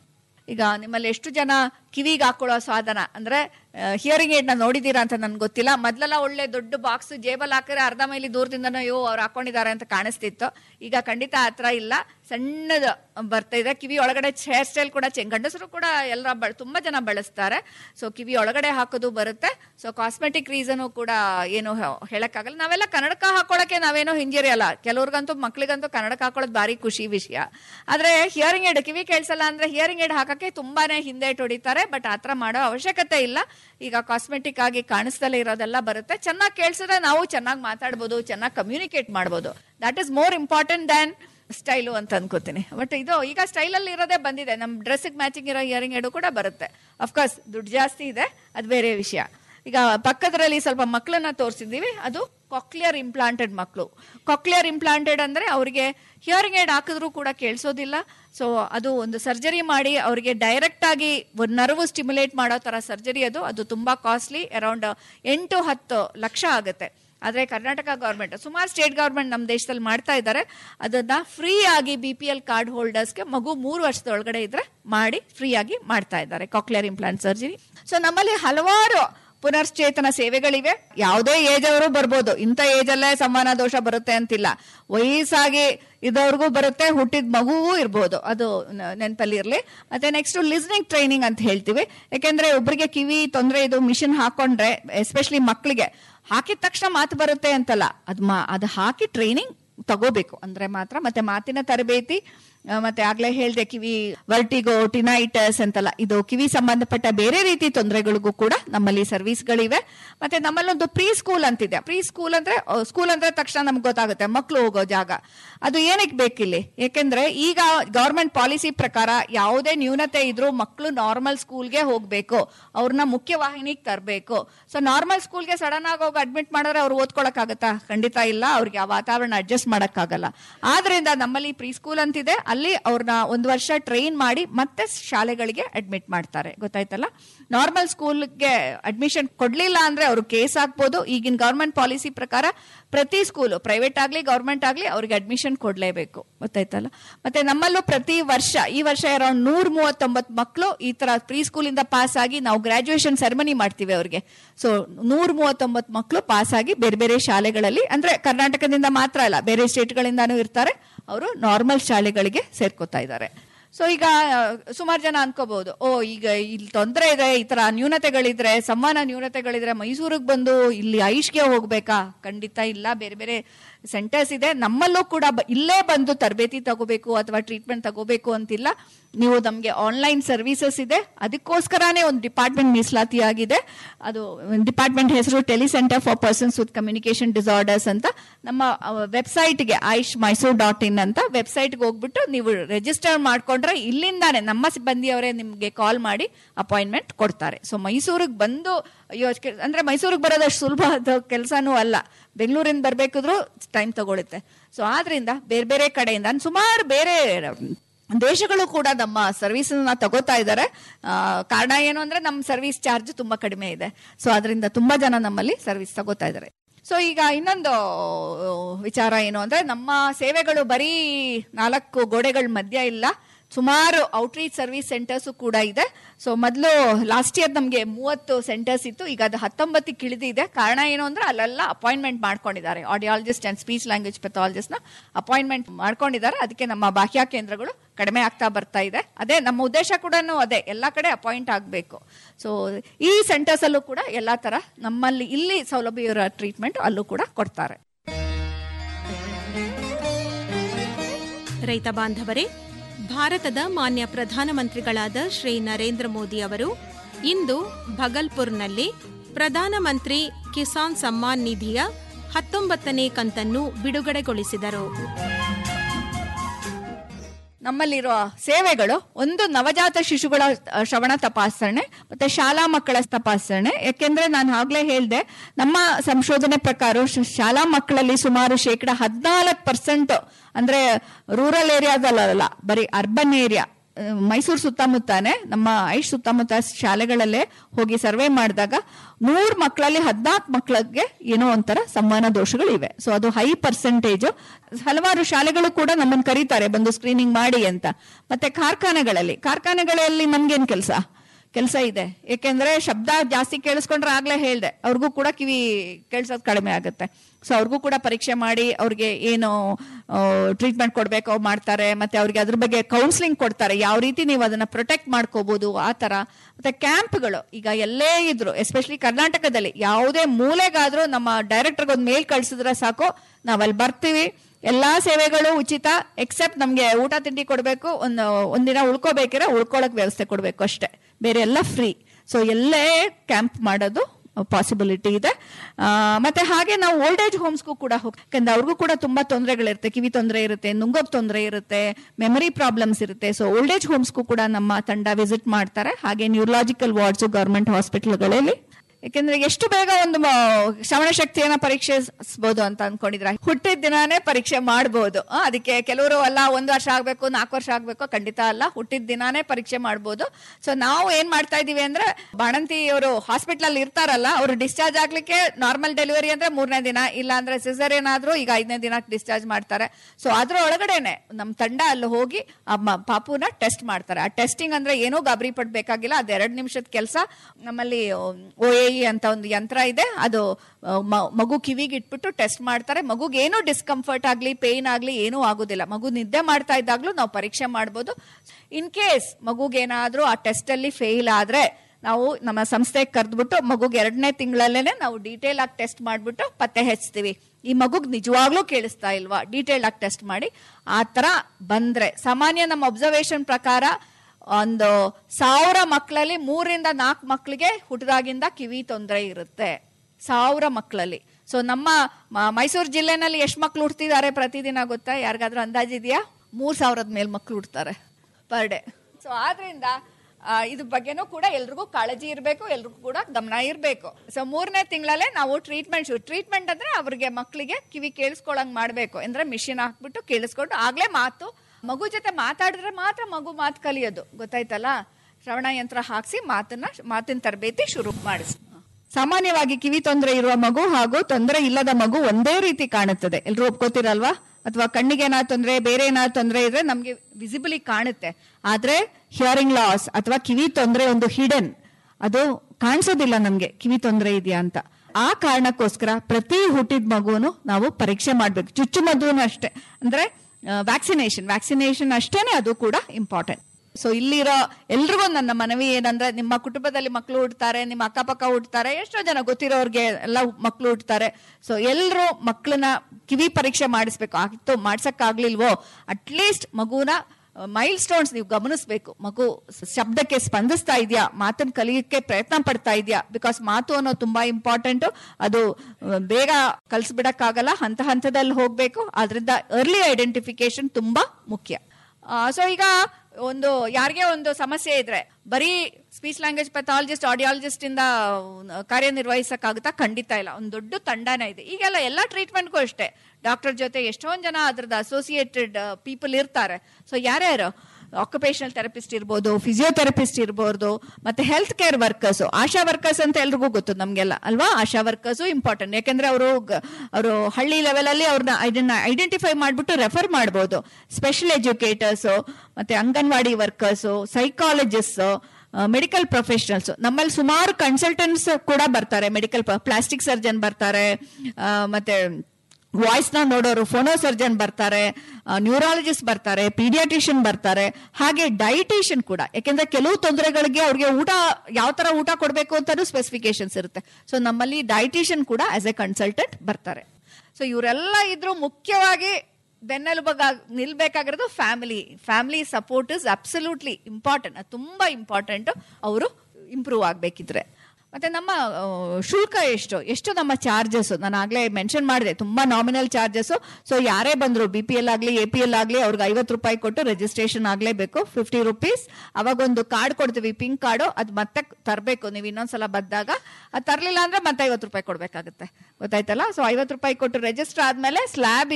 ಈಗ ನಿಮ್ಮಲ್ಲಿ ಎಷ್ಟು ಜನ ಕಿವಿಗೆ ಹಾಕೊಳ್ಳೋ ಸಾಧನ ಅಂದ್ರೆ ಹಿಯರಿಂಗ್ ಏಡ್ ನ ನೋಡಿದೀರಾ ಅಂತ ನನ್ಗೆ ಗೊತ್ತಿಲ್ಲ ಮೊದ್ಲೆಲ್ಲ ಒಳ್ಳೆ ದೊಡ್ಡ ಬಾಕ್ಸ್ ಜೇಬಲ್ ಹಾಕಿದ್ರೆ ಅರ್ಧ ಮೈಲಿ ದೂರದಿಂದನೋ ಅಯ್ಯೋ ಅವ್ರು ಹಾಕೊಂಡಿದ್ದಾರೆ ಅಂತ ಕಾಣಿಸ್ತಿತ್ತು ಈಗ ಖಂಡಿತ ಆ ಥರ ಇಲ್ಲ ಸಣ್ಣದು ಬರ್ತಾ ಇದೆ ಕಿವಿ ಒಳಗಡೆ ಹೇರ್ ಸ್ಟೈಲ್ ಕೂಡ ಚೆ ಗಂಡಸರು ಕೂಡ ಎಲ್ಲ ಬಳ ತುಂಬಾ ಜನ ಬಳಸ್ತಾರೆ ಸೊ ಕಿವಿ ಒಳಗಡೆ ಹಾಕೋದು ಬರುತ್ತೆ ಸೊ ಕಾಸ್ಮೆಟಿಕ್ ರೀಸನು ಕೂಡ ಏನು ಹೆ- ಹೇಳಕ್ಕಾಗಲ್ಲ ನಾವೆಲ್ಲ ಕನ್ನಡಕ ಹಾಕೊಳ್ಳೋಕೆ ನಾವೇನೋ ಹಿಂಜರಿಯಲ್ಲ ಕೆಲವ್ರಿಗಂತೂ ಮಕ್ಳಿಗಂತೂ ಕನ್ನಡಕ ಹಾಕೊಳ್ಳೋದು ಭಾರಿ ಖುಷಿ ವಿಷಯ ಆದ್ರೆ ಹಿಯರಿಂಗ್ ಏಡ್ ಕಿವಿ ಕೇಳಿಸಲ್ಲ ಅಂದ್ರೆ ಹಿಯರಿಂಗ್ ಏಡ್ ಹಾಕಕ್ಕೆ ತುಂಬಾನೇ ಹಿಂದೆ ಹೊಡಿತಾರೆ ಬಟ್ ಆ ಥರ ಮಾಡೋ ಅವಶ್ಯಕತೆ ಇಲ್ಲ ಈಗ ಕಾಸ್ಮೆಟಿಕ್ ಆಗಿ ಕಾಣಿಸ್ದಲೇ ಇರೋದೆಲ್ಲ ಬರುತ್ತೆ ಚೆನ್ನಾಗಿ ಕೇಳಿಸಿದ್ರೆ ನಾವು ಚೆನ್ನಾಗಿ ಮಾತಾಡ್ಬೋದು ಚೆನ್ನಾಗಿ ಕಮ್ಯುನಿಕೇಟ್ ಮಾಡ್ಬೋದು that is more important than style ಅಂತ ಅನ್ಕೋತೀನಿ ಬಟ್ ಇದು ಈಗ ಸ್ಟೈಲಲ್ಲಿ ಇರೋದೇ ಬಂದಿದೆ ನಮ್ಮ ಡ್ರೆಸ್ಸಿಗೆ ಮ್ಯಾಚಿಂಗ್ ಇರೋ ಇಯರಿಂಗ್ ಏಡು ಕೂಡ ಬರುತ್ತೆ ಅಫ್ಕೋರ್ಸ್ ದುಡ್ಡು ಜಾಸ್ತಿ ಇದೆ ಅದು ಬೇರೆ ವಿಷಯ ಈಗ ಪಕ್ಕದರಲ್ಲಿ ಸ್ವಲ್ಪ ಮಕ್ಕಳನ್ನ ತೋರಿಸಿದ್ದೀವಿ ಅದು ಕಾಕ್ಲಿಯರ್ ಇಂಪ್ಲಾಂಟೆಡ್ ಮಕ್ಕಳು ಕಾಕ್ಲಿಯರ್ ಇಂಪ್ಲಾಂಟೆಡ್ ಅಂದ್ರೆ ಅವರಿಗೆ ಹಿಯರಿಂಗ್ ಏಡ್ ಹಾಕಿದ್ರು ಕೂಡ ಕೇಳಿಸೋದಿಲ್ಲ ಸೊ ಅದು ಒಂದು ಸರ್ಜರಿ ಮಾಡಿ ಅವರಿಗೆ ಡೈರೆಕ್ಟ್ ಆಗಿ ನರ್ವ್ ಸ್ಟಿಮ್ಯುಲೇಟ್ ಮಾಡೋ ತರ ಸರ್ಜರಿ ಅದು ಅದು ತುಂಬಾ ಕಾಸ್ಟ್ಲಿ ಅರೌಂಡ್ ಎಂಟು ಹತ್ತು ಲಕ್ಷ ಆಗುತ್ತೆ ಆದರೆ ಕರ್ನಾಟಕ ಗೌರ್ಮೆಂಟ್ ಸುಮಾರು ಸ್ಟೇಟ್ ಗೌರ್ಮೆಂಟ್ ನಮ್ಮ ದೇಶದಲ್ಲಿ ಮಾಡ್ತಾ ಇದ್ದಾರೆ ಅದನ್ನ ಫ್ರೀ ಆಗಿ ಬಿ ಪಿ ಎಲ್ ಕಾರ್ಡ್ ಹೋಲ್ಡರ್ಸ್ಗೆ ಮಗು ಮೂರು ವರ್ಷದೊಳಗಡೆ ಇದ್ರೆ ಮಾಡಿ ಫ್ರೀ ಆಗಿ ಮಾಡ್ತಾ ಇದ್ದಾರೆ ಕಾಕ್ಲಿಯರ್ ಇಂಪ್ಲಾಂಟ್ ಸರ್ಜರಿ ಸೊ ನಮ್ಮಲ್ಲಿ ಹಲವಾರು ಪುನರ್ಚೇತನ ಸೇವೆಗಳಿವೆ ಯಾವುದೇ ಏಜ್ ಅವರು ಬರ್ಬೋದು ಇಂಥ ಏಜ್ ಅಲ್ಲೇ ಸಮಾನ ದೋಷ ಬರುತ್ತೆ ಅಂತಿಲ್ಲ ವಯಸ್ಸಾಗಿ ಇದ್ದವ್ರಿಗೂ ಬರುತ್ತೆ ಹುಟ್ಟಿದ ಮಗುವೂ ಇರ್ಬೋದು ಅದು ನ- ನೆನ್ಪಲ್ಲಿ ಇರ್ಲಿ ಮತ್ತೆ ನೆಕ್ಸ್ಟ್ ಲಿಸ್ನಿಂಗ್ ಟ್ರೈನಿಂಗ್ ಅಂತ ಹೇಳ್ತೀವಿ ಯಾಕೆಂದ್ರೆ ಒಬ್ಬರಿಗೆ ಕಿವಿ ತೊಂದರೆ ಇದು ಮಿಷಿನ್ ಹಾಕೊಂಡ್ರೆ ಎಸ್ಪೆಷಲಿ ಮಕ್ಕಳಿಗೆ ಹಾಕಿದ ತಕ್ಷಣ ಮಾತು ಬರುತ್ತೆ ಅಂತಲ್ಲ ಅದು ಮಾ ಅದು ಹಾಕಿ ಟ್ರೈನಿಂಗ್ ತಗೋಬೇಕು ಅಂದ್ರೆ ಮಾತ್ರ ಮತ್ತೆ ಮಾತಿನ ತರಬೇತಿ ಆ, ಮತ್ತೆ ಆಗ್ಲೇ ಹೇಳ್ದೆ ಕಿವಿ ವರ್ಟಿಗೋ ಟಿನೈಟಸ್ ಅಂತಲ್ಲ ಇದು ಕಿವಿ ಸಂಬಂಧಪಟ್ಟ ಬೇರೆ ರೀತಿ ತೊಂದರೆಗಳಿಗೂ ಕೂಡ ನಮ್ಮಲ್ಲಿ ಸರ್ವಿಸ್ಗಳಿವೆ ಮತ್ತೆ ನಮ್ಮಲ್ಲೊಂದು ಪ್ರೀ ಸ್ಕೂಲ್ ಅಂತಿದೆ ಪ್ರೀ ಸ್ಕೂಲ್ ಅಂದ್ರೆ ಸ್ಕೂಲ್ ಅಂದ್ರೆ ತಕ್ಷಣ ನಮ್ಗೆ ಗೊತ್ತಾಗುತ್ತೆ ಮಕ್ಕಳು ಹೋಗೋ ಜಾಗ ಅದು ಏನಕ್ಕೆ ಬೇಕಿಲ್ಲಿ ಯಾಕೆಂದ್ರೆ ಈಗ ಗೌರ್ಮೆಂಟ್ ಪಾಲಿಸಿ ಪ್ರಕಾರ ಯಾವುದೇ ನ್ಯೂನತೆ ಇದ್ರೂ ಮಕ್ಕಳು ನಾರ್ಮಲ್ ಸ್ಕೂಲ್ಗೆ ಹೋಗ್ಬೇಕು ಅವ್ರನ್ನ ಮುಖ್ಯವಾಹಿನಿಗೆ ತರಬೇಕು ಸೊ ನಾರ್ಮಲ್ ಸ್ಕೂಲ್ಗೆ ಸಡನ್ ಆಗಿ ಹೋಗಿ ಅಡ್ಮಿಟ್ ಮಾಡಿದ್ರೆ ಅವ್ರು ಓದ್ಕೊಳಕ್ಕಾಗತ್ತಾ ಖಂಡಿತ ಇಲ್ಲ ಅವ್ರಿಗೆ ಆ ವಾತಾವರಣ ಅಡ್ಜಸ್ಟ್ ಮಾಡಕ್ಕಾಗಲ್ಲ ಆದ್ರಿಂದ ನಮ್ಮಲ್ಲಿ ಪ್ರೀ ಸ್ಕೂಲ್ ಅಂತಿದೆ ಅಲ್ಲಿ ಅವ್ರನ್ನ ಒಂದು ವರ್ಷ ಟ್ರೈನ್ ಮಾಡಿ ಮತ್ತೆ ಶಾಲೆಗಳಿಗೆ ಅಡ್ಮಿಟ್ ಮಾಡ್ತಾರೆ ಗೊತ್ತಾಯ್ತಲ್ಲ ನಾರ್ಮಲ್ ಸ್ಕೂಲ್ಗೆ ಅಡ್ಮಿಷನ್ ಕೊಡ್ಲಿಲ್ಲ ಅಂದ್ರೆ ಅವರು ಕೇಸ್ ಹಾಕ್ಬೋದು ಈಗಿನ ಗೌರ್ಮೆಂಟ್ ಪಾಲಿಸಿ ಪ್ರಕಾರ ಪ್ರತಿ ಸ್ಕೂಲು ಪ್ರೈವೇಟ್ ಆಗ್ಲಿ ಗೌರ್ಮೆಂಟ್ ಆಗ್ಲಿ ಅವ್ರಿಗೆ ಅಡ್ಮಿಷನ್ ಕೊಡ್ಲೇಬೇಕು ಗೊತ್ತಾಯ್ತಲ್ಲ ಮತ್ತೆ ನಮ್ಮಲ್ಲೂ ಪ್ರತಿ ವರ್ಷ ಈ ವರ್ಷ ಅರೌಂಡ್ ನೂರ ಮೂವತ್ತೊಂಬತ್ತು ಮಕ್ಕಳು ಈ ತರ ಪ್ರೀ ಸ್ಕೂಲಿಂದ ಪಾಸ್ ಆಗಿ ನಾವು ಗ್ರಾಜುಯೇಷನ್ ಸೆರೆಮನಿ ಮಾಡ್ತೀವಿ ಅವ್ರಿಗೆ ಸೊ ನೂರ ಮೂವತ್ತೊಂಬತ್ತು ಮಕ್ಕಳು ಪಾಸ್ ಆಗಿ ಬೇರೆ ಬೇರೆ ಶಾಲೆಗಳಲ್ಲಿ ಅಂದ್ರೆ ಕರ್ನಾಟಕದಿಂದ ಮಾತ್ರ ಅಲ್ಲ ಬೇರೆ ಸ್ಟೇಟ್ಗಳಿಂದಾನೂ ಇರ್ತಾರೆ ಅವರು ನಾರ್ಮಲ್ ಶಾಲೆಗಳಿಗೆ ಸೇರ್ಕೋತಾ ಇದ್ದಾರೆ ಸೊ ಈಗ ಸುಮಾರು ಜನ ಅನ್ಕೋಬಹುದು ಓ ಈಗ ಇಲ್ಲಿ ತೊಂದರೆ ಇದೆ ಈ ತರ ನ್ಯೂನತೆಗಳಿದ್ರೆ ಸಂವಹನ ನ್ಯೂನತೆಗಳಿದ್ರೆ ಮೈಸೂರಿಗೆ ಬಂದು ಇಲ್ಲಿ ಐಶ್ಗೆ ಹೋಗ್ಬೇಕಾ ಖಂಡಿತ ಇಲ್ಲ ಬೇರೆ ಬೇರೆ ಸೆಂಟರ್ಸ್ ಇದೆ ನಮ್ಮಲ್ಲೂ ಕೂಡ ಬ- ಇಲ್ಲೇ ಬಂದು ತರಬೇತಿ ತಗೋಬೇಕು ಅಥವಾ ಟ್ರೀಟ್ಮೆಂಟ್ ತಗೋಬೇಕು ಅಂತಿಲ್ಲ ನೀವು ನಮಗೆ ಆನ್ಲೈನ್ ಸರ್ವಿಸಸ್ ಇದೆ ಅದಕ್ಕೋಸ್ಕರನೇ ಒಂದು ಡಿಪಾರ್ಟ್ಮೆಂಟ್ ಮೀಸಲಾತಿ ಆಗಿದೆ ಅದು ಡಿಪಾರ್ಟ್ಮೆಂಟ್ ಹೆಸರು tele centre for persons with communication disorders ಅಂತ ನಮ್ಮ ವೆಬ್ಸೈಟ್ಗೆ ಆಯುಷ್ ಮೈಸೂರು ಡಾಟ್ ಇನ್ ಅಂತ ವೆಬ್ಸೈಟ್ಗೆ ಹೋಗ್ಬಿಟ್ಟು ನೀವು ರಿಜಿಸ್ಟರ್ ಮಾಡ್ಕೊಂಡ್ರೆ ಇಲ್ಲಿಂದಾನೆ ನಮ್ಮ ಸಿಬ್ಬಂದಿಯವರೇ ನಿಮಗೆ ಕಾಲ್ ಮಾಡಿ ಅಪಾಯಿಂಟ್ಮೆಂಟ್ ಕೊಡ್ತಾರೆ ಸೊ ಮೈಸೂರಿಗೆ ಬಂದು ಅಯ್ಯೋ ಅದ್ಕೆ- ಅಂದ್ರೆ ಮೈಸೂರಿಗೆ ಬರೋದಷ್ಟು ಸುಲಭವಾದ ಕೆಲಸನೂ ಅಲ್ಲ ಬೆಂಗಳೂರಿಂದ ಬರ್ಬೇಕಿದ್ರು ಟೈಮ್ ತಗೊಳುತ್ತೆ ಸೊ ಆದ್ರಿಂದ ಬೇರೆ ಬೇರೆ ಕಡೆಯಿಂದ ಸುಮಾರು ಬೇರೆ ದೇಶಗಳು ಕೂಡ ನಮ್ಮ ಸರ್ವಿಸ್ ತಗೋತಾ ಇದ್ದಾರೆ ಆ, ಕಾರಣ ಏನು ಅಂದ್ರೆ ನಮ್ಮ ಸರ್ವಿಸ್ ಚಾರ್ಜ್ ತುಂಬಾ ಕಡಿಮೆ ಇದೆ ಸೊ ಅದರಿಂದ ತುಂಬಾ ಜನ ನಮ್ಮಲ್ಲಿ ಸರ್ವಿಸ್ ತಗೋತಾ ಇದ್ದಾರೆ ಸೊ ಈಗ ಇನ್ನೊಂದು ವಿಚಾರ ಏನು ಅಂದ್ರೆ ನಮ್ಮ ಸೇವೆಗಳು ಬರೀ ನಾಲ್ಕು ಗೋಡೆಗಳ ಮಧ್ಯ ಇಲ್ಲ ಸುಮಾರು ಔಟ್ರೀಚ್ ಸರ್ವಿಸ್ ಸೆಂಟರ್ಸ್ ಕೂಡ ಇದೆ ಸೊ ಮೊದಲು ಲಾಸ್ಟ್ ಇಯರ್ ನಮಗೆ ಮೂವತ್ತು ಸೆಂಟರ್ಸ್ ಇತ್ತು ಈಗ ಅದು ಹತ್ತೊಂಬತ್ತಕ್ಕೆ ಇಳಿದಿದೆ ಕಾರಣ ಏನು ಅಂದ್ರೆ ಅಲ್ಲೆಲ್ಲ ಅಪಾಯಿಂಟ್ಮೆಂಟ್ ಮಾಡ್ಕೊಂಡಿದ್ದಾರೆ audiologist and speech language pathologist ನ ಅಪಾಯಿಂಟ್ಮೆಂಟ್ ಮಾಡ್ಕೊಂಡಿದ್ದಾರೆ ಅದಕ್ಕೆ ನಮ್ಮ ಬಾಹ್ಯ ಕೇಂದ್ರಗಳು ಕಡಿಮೆ ಆಗ್ತಾ ಬರ್ತಾ ಇದೆ ಅದೇ ನಮ್ಮ ಉದ್ದೇಶ ಕೂಡ ಅದೇ ಎಲ್ಲ ಕಡೆ ಅಪಾಯಿಂಟ್ ಆಗಬೇಕು ಸೊ ಈ ಸೆಂಟರ್ಸ್ ಅಲ್ಲೂ ಕೂಡ ಎಲ್ಲಾ ತರ ನಮ್ಮಲ್ಲಿ ಇಲ್ಲಿ ಸೌಲಭ್ಯ ಇರೋ ಟ್ರೀಟ್ಮೆಂಟ್ ಅಲ್ಲೂ ಕೂಡ ಕೊಡ್ತಾರೆ ರೈತ ಬಾಂಧವರೇ ಭಾರತದ ಮಾನ್ಯ ಪ್ರಧಾನಮಂತ್ರಿಗಳಾದ ಶ್ರೀ ನರೇಂದ್ರ ಮೋದಿ ಅವರು ಇಂದು ಭಗಲ್ಪುರ್ನಲ್ಲಿ ಪ್ರಧಾನಮಂತ್ರಿ ಕಿಸಾನ್ ಸಮ್ಮಾನ್ ನಿಧಿಯ ಹತ್ತೊಂಬತ್ತನೇ ಕಂತನ್ನು ಬಿಡುಗಡೆಗೊಳಿಸಿದರು ನಮ್ಮಲ್ಲಿರುವ ಸೇವೆಗಳು ಒಂದು ನವಜಾತ ಶಿಶುಗಳ ಅ, ಶ್ರವಣ ತಪಾಸಣೆ ಮತ್ತೆ ಶಾಲಾ ಮಕ್ಕಳ ತಪಾಸಣೆ ಯಾಕೆಂದ್ರೆ ನಾನು ಆಗ್ಲೇ ಹೇಳ್ದೆ ನಮ್ಮ ಸಂಶೋಧನೆ ಪ್ರಕಾರ ಶ- ಶಾಲಾ ಮಕ್ಕಳಲ್ಲಿ ಸುಮಾರು ಶೇಕಡ ಹದಿನಾಲ್ಕು ಪರ್ಸೆಂಟ್ ಅಂದ್ರೆ ರೂರಲ್ ಏರಿಯಾದಲ್ಲ ಬರೀ ಅರ್ಬನ್ ಏರಿಯಾ ಮೈಸೂರು ಸುತ್ತಮುತ್ತಾನೆ ನಮ್ಮ ಐಶ್ ಸುತ್ತಮುತ್ತ ಶಾಲೆಗಳಲ್ಲೇ ಹೋಗಿ ಸರ್ವೆ ಮಾಡಿದಾಗ ನೂರ್ ಮಕ್ಕಳಲ್ಲಿ ಹದ್ನಾಲ್ಕು ಮಕ್ಕಳಿಗೆ ಏನೋ ಒಂಥರ ಸಂವಹನ ದೋಷಗಳಿವೆ ಸೊ ಅದು ಹೈ ಪರ್ಸೆಂಟೇಜ್ ಹಲವಾರು ಶಾಲೆಗಳು ಕೂಡ ನಮ್ಮನ್ನು ಕರೀತಾರೆ ಬಂದು ಸ್ಕ್ರೀನಿಂಗ್ ಮಾಡಿ ಅಂತ ಮತ್ತೆ ಕಾರ್ಖಾನೆಗಳಲ್ಲಿ ಕಾರ್ಖಾನೆಗಳಲ್ಲಿ ನಮ್ಗೇನ್ ಕೆಲಸ ಕೆಲಸ ಇದೆ ಏಕೆಂದ್ರೆ ಶಬ್ದ ಜಾಸ್ತಿ ಕೇಳಿಸ್ಕೊಂಡ್ರೆ ಆಗ್ಲೇ ಹೇಳ್ದೆ ಅವ್ರಿಗೂ ಕೂಡ ಕಿವಿ ಕೇಳಿಸೋದು ಕಡಿಮೆ ಆಗುತ್ತೆ ಸೊ ಅವ್ರಿಗೂ ಕೂಡ ಪರೀಕ್ಷೆ ಮಾಡಿ ಅವ್ರಿಗೆ ಏನು ಟ್ರೀಟ್ಮೆಂಟ್ ಕೊಡ್ಬೇಕು ಮಾಡ್ತಾರೆ ಮತ್ತೆ ಅವ್ರಿಗೆ ಅದ್ರ ಬಗ್ಗೆ ಕೌನ್ಸಿಲಿಂಗ್ ಕೊಡ್ತಾರೆ ಯಾವ ರೀತಿ ನೀವು ಅದನ್ನ ಪ್ರೊಟೆಕ್ಟ್ ಮಾಡ್ಕೋಬಹುದು ಆ ತರ ಮತ್ತೆ ಕ್ಯಾಂಪ್ಗಳು ಈಗ ಎಲ್ಲೇ ಇದ್ರು ಎಸ್ಪೆಷಲಿ ಕರ್ನಾಟಕದಲ್ಲಿ ಯಾವುದೇ ಮೂಲೆಗಾದ್ರೂ ನಮ್ಮ ಡೈರೆಕ್ಟರ್ಗೆ ಒಂದು ಮೇಲ್ ಕಳ್ಸಿದ್ರೆ ಸಾಕು ನಾವಲ್ಲಿ ಬರ್ತೀವಿ ಎಲ್ಲಾ ಸೇವೆಗಳು ಉಚಿತ ಎಕ್ಸೆಪ್ಟ್ ನಮ್ಗೆ ಊಟ ತಿಂಡಿ ಕೊಡ್ಬೇಕು ಒಂದು ಒಂದಿನ ಉಳ್ಕೋಬೇಕಿದ್ರೆ ಉಳ್ಕೊಳಕ್ ವ್ಯವಸ್ಥೆ ಕೊಡ್ಬೇಕು ಅಷ್ಟೇ ಬೇರೆ ಎಲ್ಲ ಫ್ರೀ ಸೊ ಎಲ್ಲೇ ಕ್ಯಾಂಪ್ ಮಾಡೋದು ಪಾಸಿಬಿಲಿಟಿ ಇದೆ ಆ, ಮತ್ತೆ ಹಾಗೆ ನಾವು ಓಲ್ಡ್ ಏಜ್ ಹೋಮ್ಸ್ಗೂ ಕೂಡ ಹೋಗ್ ಯಾಕಂದ್ರೆ ಅವ್ರಿಗೂ ಕೂಡ ತುಂಬಾ ತೊಂದರೆಗಳಿರುತ್ತೆ ಕಿವಿ ತೊಂದರೆ ಇರುತ್ತೆ ನುಂಗೋಕ್ ತೊಂದರೆ ಇರುತ್ತೆ ಮೆಮರಿ ಪ್ರಾಬ್ಲಮ್ಸ್ ಇರುತ್ತೆ ಸೊ ಓಲ್ಡ್ ಏಜ್ ಹೋಮ್ಸ್ಗೂ ಕೂಡ ನಮ್ಮ ತಂಡ ವಿಸಿಟ್ ಮಾಡ್ತಾರೆ ಹಾಗೆ ನ್ಯೂರಲಾಜಿಕಲ್ ವಾರ್ಡ್ಸ್ ಗವರ್ಮೆಂಟ್ ಹಾಸ್ಪಿಟಲ್ಗಳಲ್ಲಿ ಯಾಕೆಂದ್ರೆ ಎಷ್ಟು ಬೇಗ ಒಂದು ಮ- ಶ್ರವಣ ಶಕ್ತಿಯನ್ನ ಪರೀಕ್ಷಿಸಬಹುದು ಅಂತ ಅನ್ಕೊಂಡಿದ್ರ ಹುಟ್ಟಿದ ದಿನಾನೇ ಪರೀಕ್ಷೆ ಮಾಡಬಹುದು ಅದಕ್ಕೆ ಕೆಲವರು ಅಲ್ಲ ಒಂದು ವರ್ಷ ಆಗ್ಬೇಕು ನಾಲ್ಕು ವರ್ಷ ಆಗ್ಬೇಕು ಖಂಡಿತ ಅಲ್ಲ ಹುಟ್ಟಿದ ದಿನಾನೇ ಪರೀಕ್ಷೆ ಮಾಡಬಹುದು ಸೊ ನಾವು ಏನ್ ಮಾಡ್ತಾ ಇದೀವಿ ಅಂದ್ರೆ ಬಾಣಂತಿ ಅವರು ಹಾಸ್ಪಿಟಲ್ ಅಲ್ಲಿ ಇರ್ತಾರಲ್ಲ ಅವರು ಡಿಸ್ಚಾರ್ಜ್ ಆಗ್ಲಿಕ್ಕೆ ನಾರ್ಮಲ್ ಡೆಲಿವರಿ ಅಂದ್ರೆ ಮೂರನೇ ದಿನ ಇಲ್ಲ ಅಂದ್ರೆ ಸಿಸರ್ ಏನಾದ್ರೂ ಈಗ ಐದನೇ ದಿನ ಡಿಸ್ಚಾರ್ಜ್ ಮಾಡ್ತಾರೆ ಸೊ ಅದ್ರ ಒಳಗಡೆನೆ ನಮ್ಮ ತಂಡ ಅಲ್ಲಿ ಹೋಗಿ ಆ ಮ- ಪಾಪುನ ಟೆಸ್ಟ್ ಮಾಡ್ತಾರೆ ಆ ಟೆಸ್ಟಿಂಗ್ ಅಂದ್ರೆ ಏನೂ ಗಾಬರಿ ಪಡ್ಬೇಕಾಗಿಲ್ಲ ಅದ್ ಎರಡ್ ನಿಮಿಷದ ಕೆಲಸ ನಮ್ಮಲ್ಲಿ ಓ ಎ ಇ ಅಂತ ಒಂದು ಯಂತ್ರ ಇದೆ ಅದು ಆ, ಮ- ಮಗು ಕಿವಿಗೆ ಇಟ್ಬಿಟ್ಟು ಟೆಸ್ಟ್ ಮಾಡ್ತಾರೆ ಮಗುಗೆ ಏನೂ ಡಿಸ್ಕಂಫರ್ಟ್ ಆಗ್ಲಿ ಪೇನ್ ಆಗ್ಲಿ ಏನೂ ಆಗೋದಿಲ್ಲ ಮಗು ನಿದ್ದೆ ಮಾಡ್ತಾ ಇದ್ದಾಗ್ಲೂ ನಾವು ಪರೀಕ್ಷೆ ಮಾಡ್ಬೋದು ಇನ್ ಕೇಸ್ ಮಗುಗೇನಾದ್ರೂ ಆ ಟೆಸ್ಟ್ ಅಲ್ಲಿ ಫೇಲ್ ಆದ್ರೆ ನಾವು ನಮ್ಮ ಸಂಸ್ಥೆಗೆ ಕರೆದ್ಬಿಟ್ಟು ಮಗುಗೆ ಎರಡನೇ ತಿಂಗಳಲ್ಲೇನೆ ನಾವು ಡೀಟೇಲ್ ಆಗಿ ಟೆಸ್ಟ್ ಮಾಡ್ಬಿಟ್ಟು ಪತ್ತೆ ಹಚ್ತೀವಿ ಈ ಮಗುಗ್ ನಿಜವಾಗ್ಲೂ ಕೇಳಿಸ್ತಾ ಇಲ್ವಾ ಡೀಟೇಲ್ ಆಗಿ ಟೆಸ್ಟ್ ಮಾಡಿ ಆ ತರ ಬಂದ್ರೆ ಸಾಮಾನ್ಯ ನಮ್ಮ ಅಬ್ಸರ್ವೇಷನ್ ಪ್ರಕಾರ ಒಂದು ಸಾವಿರ ಮಕ್ಕಳಲ್ಲಿ ಮೂರಿಂದ ನಾಲ್ಕು ಮಕ್ಕಳಿಗೆ ಹುಟ್ಟಿದಾಗಿಂದ ಕಿವಿ ತೊಂದರೆ ಇರುತ್ತೆ ಸಾವಿರ ಮಕ್ಕಳಲ್ಲಿ ಸೊ ನಮ್ಮ ಮ- ಮೈಸೂರು ಜಿಲ್ಲೆನಲ್ಲಿ ಎಷ್ಟು ಮಕ್ಳು ಹುಡ್ತಿದ್ದಾರೆ ಪ್ರತಿದಿನ ಗೊತ್ತಾ ಯಾರಿಗಾದ್ರೂ ಅಂದಾಜಿದೆಯಾ ಮೂರ್ ಸಾವಿರದ ಮೇಲ್ ಮಕ್ಳು ಹುಡ್ತಾರೆ ಪರ್ ಡೇ ಸೊ ಆದ್ರಿಂದ ಆ, ಇದ್ರ ಬಗ್ಗೆನೂ ಕೂಡ ಎಲ್ರಿಗೂ ಕಾಳಜಿ ಇರಬೇಕು ಎಲ್ರಿಗೂ ಕೂಡ ಗಮನ ಇರಬೇಕು ಸೊ ಮೂರನೇ ತಿಂಗಳಲ್ಲೇ ನಾವು ಟ್ರೀಟ್ಮೆಂಟ್ ಶುರು ಟ್ರೀಟ್ಮೆಂಟ್ ಅಂದ್ರೆ ಅವ್ರಿಗೆ ಮಕ್ಕಳಿಗೆ ಕಿವಿ ಕೇಳಿಸ್ಕೊಳಂಗ್ ಮಾಡಬೇಕು ಅಂದ್ರೆ ಮಿಷಿನ್ ಹಾಕ್ಬಿಟ್ಟು ಕೇಳಿಸ್ಕೊಂಡು ಆಗ್ಲೇ ಮಾತು ಮಗು ಜೊತೆ ಮಾತಾಡಿದ್ರೆ ಮಾತ್ರ ಮಗು ಮಾತು ಕಲಿಯೋದು ಗೊತ್ತಾಯ್ತಲ್ಲ ಶ್ರವಣ ಯಂತ್ರ ಹಾಕ್ಸಿ ಮಾತನ್ನ ಮಾತಿನ ತರಬೇತಿ ಶುರು ಮಾಡಿಸಿ ಸಾಮಾನ್ಯವಾಗಿ ಕಿವಿ ತೊಂದರೆ ಇರುವ ಮಗು ಹಾಗೂ ತೊಂದರೆ ಇಲ್ಲದ ಮಗು ಒಂದೇ ರೀತಿ ಕಾಣುತ್ತದೆ ಎಲ್ರು ಒಪ್ಕೋತಿರಲ್ವಾ ಅಥವಾ ಕಣ್ಣಿಗೆ ಏನಾದ್ರು ತೊಂದರೆ ಬೇರೆ ಏನಾದ್ರು ತೊಂದರೆ ಇದ್ರೆ ನಮ್ಗೆ ವಿಸಿಬಲಿ ಕಾಣುತ್ತೆ ಆದ್ರೆ ಹಿಯರಿಂಗ್ ಲಾಸ್ ಅಥವಾ ಕಿವಿ ತೊಂದರೆ ಒಂದು ಹಿಡನ್ ಅದು ಕಾಣಿಸೋದಿಲ್ಲ ನಮ್ಗೆ ಕಿವಿ ತೊಂದರೆ ಇದೆಯಾ ಅಂತ ಆ ಕಾರಣಕ್ಕೋಸ್ಕರ ಪ್ರತಿ ಹುಟ್ಟಿದ ಮಗುನು ನಾವು ಪರೀಕ್ಷೆ ಮಾಡ್ಬೇಕು ಚುಚ್ಚುಮದ್ದುನು ಅಷ್ಟೇ ಅಂದ್ರೆ ವ್ಯಾಕ್ಸಿನೇಷನ್ ವ್ಯಾಕ್ಸಿನೇಷನ್ ಅಷ್ಟೇನೆ ಅದು ಕೂಡ ಇಂಪಾರ್ಟೆಂಟ್ ಸೊ ಇಲ್ಲಿರೋ ಎಲ್ರಿಗೂ ನನ್ನ ಮನವಿ ಏನಂದ್ರೆ ನಿಮ್ಮ ಕುಟುಂಬದಲ್ಲಿ ಮಕ್ಕಳು ಹುಡ್ತಾರೆ ನಿಮ್ಮ ಅಕ್ಕಪಕ್ಕ ಹುಡ್ತಾರೆ ಎಷ್ಟೋ ಜನ ಗೊತ್ತಿರೋರ್ಗೆ ಎಲ್ಲ ಮಕ್ಕಳು ಹುಡ್ತಾರೆ ಸೊ ಎಲ್ಲರೂ ಮಕ್ಕಳನ್ನ ಕಿವಿ ಪರೀಕ್ಷೆ ಮಾಡಿಸ್ಬೇಕು ಆಗಿತ್ತು ಮಾಡ್ಸಕ್ಕಾಗ್ಲಿಲ್ವೋ ಅಟ್ಲೀಸ್ಟ್ ಮಗುನ ಮೈಲ್ ಸ್ಟೋನ್ಸ್ ನೀವು ಗಮನಿಸ್ಬೇಕು ಮಗು ಶಬ್ದಕ್ಕೆ ಸ್ಪಂದಿಸ್ತಾ ಇದೆಯಾ ಮಾತನ್ನ ಕಲಿಯಕ್ಕೆ ಪ್ರಯತ್ನ ಪಡ್ತಾ ಇದೆಯಾ ಬಿಕಾಸ್ ಮಾತು ಅನ್ನೋದು ತುಂಬಾ ಇಂಪಾರ್ಟೆಂಟ್ ಅದು ಆ, ಬೇಗ ಕಲ್ಸ್ಬಿಡಕ್ಕಾಗಲ್ಲ ಹಂತ ಹಂತದಲ್ಲಿ ಹೋಗ್ಬೇಕು ಆದ್ರಿಂದ ಅರ್ಲಿ ಐಡೆಂಟಿಫಿಕೇಶನ್ ತುಂಬಾ ಮುಖ್ಯ ಸೊ ಈಗ ಒಂದು ಯಾರಿಗೆ ಒಂದು ಸಮಸ್ಯೆ ಇದ್ರೆ ಬರೀ ಸ್ಪೀಚ್ ಲ್ಯಾಂಗ್ವೇಜ್ ಪೆಥಾಲಜಿಸ್ಟ್ ಆಡಿಯಾಲಜಿಸ್ಟ್ ಇಂದ ಕಾರ್ಯನಿರ್ವಹಿಸಕ್ಕಾಗುತ್ತಾ ಖಂಡಿತ ಇಲ್ಲ ಒಂದು ದೊಡ್ಡ ತಂಡನೇ ಇದೆ ಈಗೆಲ್ಲ ಎಲ್ಲ ಟ್ರೀಟ್ಮೆಂಟ್ಗೂ ಅಷ್ಟೇ ಡಾಕ್ಟರ್ ಜೊತೆ ಎಷ್ಟೊಂದ್ ಜನ ಅದ್ರದ್ದು ಅಸೋಸಿಯೇಟೆಡ್ ಪೀಪಲ್ ಇರ್ತಾರೆ ಸೊ ಯಾರ್ಯಾರು ಆಕ್ಯುಪೇಷನಲ್ ಥೆರಪಿಸ್ಟ್ ಇರ್ಬೋದು ಫಿಸಿಯೋಥೆರಪಿಸ್ಟ್ ಇರ್ಬೋದು ಮತ್ತೆ health care workers ASHA workers ಅಂತ ಎಲ್ರಿಗೂ ಗೊತ್ತು ನಮ್ಗೆಲ್ಲ ಅಲ್ವಾ ಆಶಾ ವರ್ಕರ್ಸು ಇಂಪಾರ್ಟೆಂಟ್ ಯಾಕಂದ್ರೆ ಅವರು ಅವರು ಹಳ್ಳಿ ಲೆವೆಲ್ ಅಲ್ಲಿ ಅವ್ರನ್ನ ಇದನ್ನ ಐಡೆಂಟಿಫೈ ಮಾಡ್ಬಿಟ್ಟು ರೆಫರ್ ಮಾಡ್ಬೋದು ಸ್ಪೆಷಲ್ ಎಜುಕೇಟರ್ಸ್ ಮತ್ತೆ anganwadi workers psychologist medical professionals ನಮ್ಮಲ್ಲಿ ಸುಮಾರು ಕನ್ಸಲ್ಟೆಂಟ್ಸ್ ಕೂಡ ಬರ್ತಾರೆ ಮೆಡಿಕಲ್ ಪ್ಲಾಸ್ಟಿಕ್ ಸರ್ಜನ್ ಬರ್ತಾರೆ ಆ, ಮತ್ತೆ ವಾಯ್ಸ್ ನ ನೋಡೋರು ಫೋನೋ ಸರ್ಜನ್ ಬರ್ತಾರೆ ನ್ಯೂರಾಲಜಿಸ್ಟ್ ಬರ್ತಾರೆ ಪೀಡಿಯಾಟ್ರಿಷಿಯನ್ ಬರ್ತಾರೆ ಹಾಗೆ ಡೈಟಿಷಿಯನ್ ಕೂಡ ಯಾಕೆಂದ್ರೆ ಕೆಲವು ತೊಂದರೆಗಳಿಗೆ ಅವ್ರಿಗೆ ಊಟ ಯಾವ ತರ ಊಟ ಕೊಡಬೇಕು ಅಂತಾನು ಸ್ಪೆಸಿಫಿಕೇಶನ್ಸ್ ಇರುತ್ತೆ ಸೊ ನಮ್ಮಲ್ಲಿ ಡೈಟಿಷಿಯನ್ ಕೂಡ ಆಸ್ ಎ ಕನ್ಸಲ್ಟೆಂಟ್ ಬರ್ತಾರೆ ಸೊ ಇವರೆಲ್ಲ ಇದ್ರು ಮುಖ್ಯವಾಗಿ ಬೆನ್ನೆಲುಬಾಗ ನಿಲ್ಬೇಕಾಗಿರೋದು family family support is absolutely important ತುಂಬಾ ಇಂಪಾರ್ಟೆಂಟ್ ಅವರು ಇಂಪ್ರೂವ್ ಆಗ್ಬೇಕಿದ್ರೆ ಮತ್ತೆ ನಮ್ಮ ಆ, ಶುಲ್ಕ ಎಷ್ಟು ಎಷ್ಟು ನಮ್ಮ ಚಾರ್ಜಸ್ ನಾನು ಆಗ್ಲೇ ಮೆನ್ಷನ್ ಮಾಡಿದೆ ತುಂಬಾ ನಾಮಿನಲ್ ಚಾರ್ಜಸ್ ಸೊ ಯಾರೇ ಬಂದ್ರು ಬಿ ಪಿ ಎಲ್ ಆಗ್ಲಿ ಎ ಪಿ ಎಲ್ ಆಗ್ಲಿ ಅವ್ರಿಗೆ ಐವತ್ತು ರೂಪಾಯಿ ಕೊಟ್ಟು ರಿಜಿಸ್ಟ್ರೇಷನ್ ಆಗ್ಲೇಬೇಕು ಫಿಫ್ಟಿ ರುಪೀಸ್ ಅವಾಗ ಒಂದು ಕಾರ್ಡ್ ಕೊಡ್ತೀವಿ ಪಿಂಕ್ ಕಾರ್ಡು ಅದು ಮತ್ತೆ ತರಬೇಕು ನೀವು ಇನ್ನೊಂದ್ಸಲ ಬಂದಾಗ ಅದು ತರಲಿಲ್ಲ ಅಂದ್ರೆ ಮತ್ತೆ ಐವತ್ತು ರೂಪಾಯಿ ಕೊಡ್ಬೇಕಾಗುತ್ತೆ ಗೊತ್ತಾಯ್ತಲ್ಲ ಸೊ ಐವತ್ತು ರೂಪಾಯಿ ಕೊಟ್ಟು ರಿಜಿಸ್ಟರ್ ಆದ್ಮೇಲೆ ಸ್ಲ್ಯಾಬ್ ಇದೆ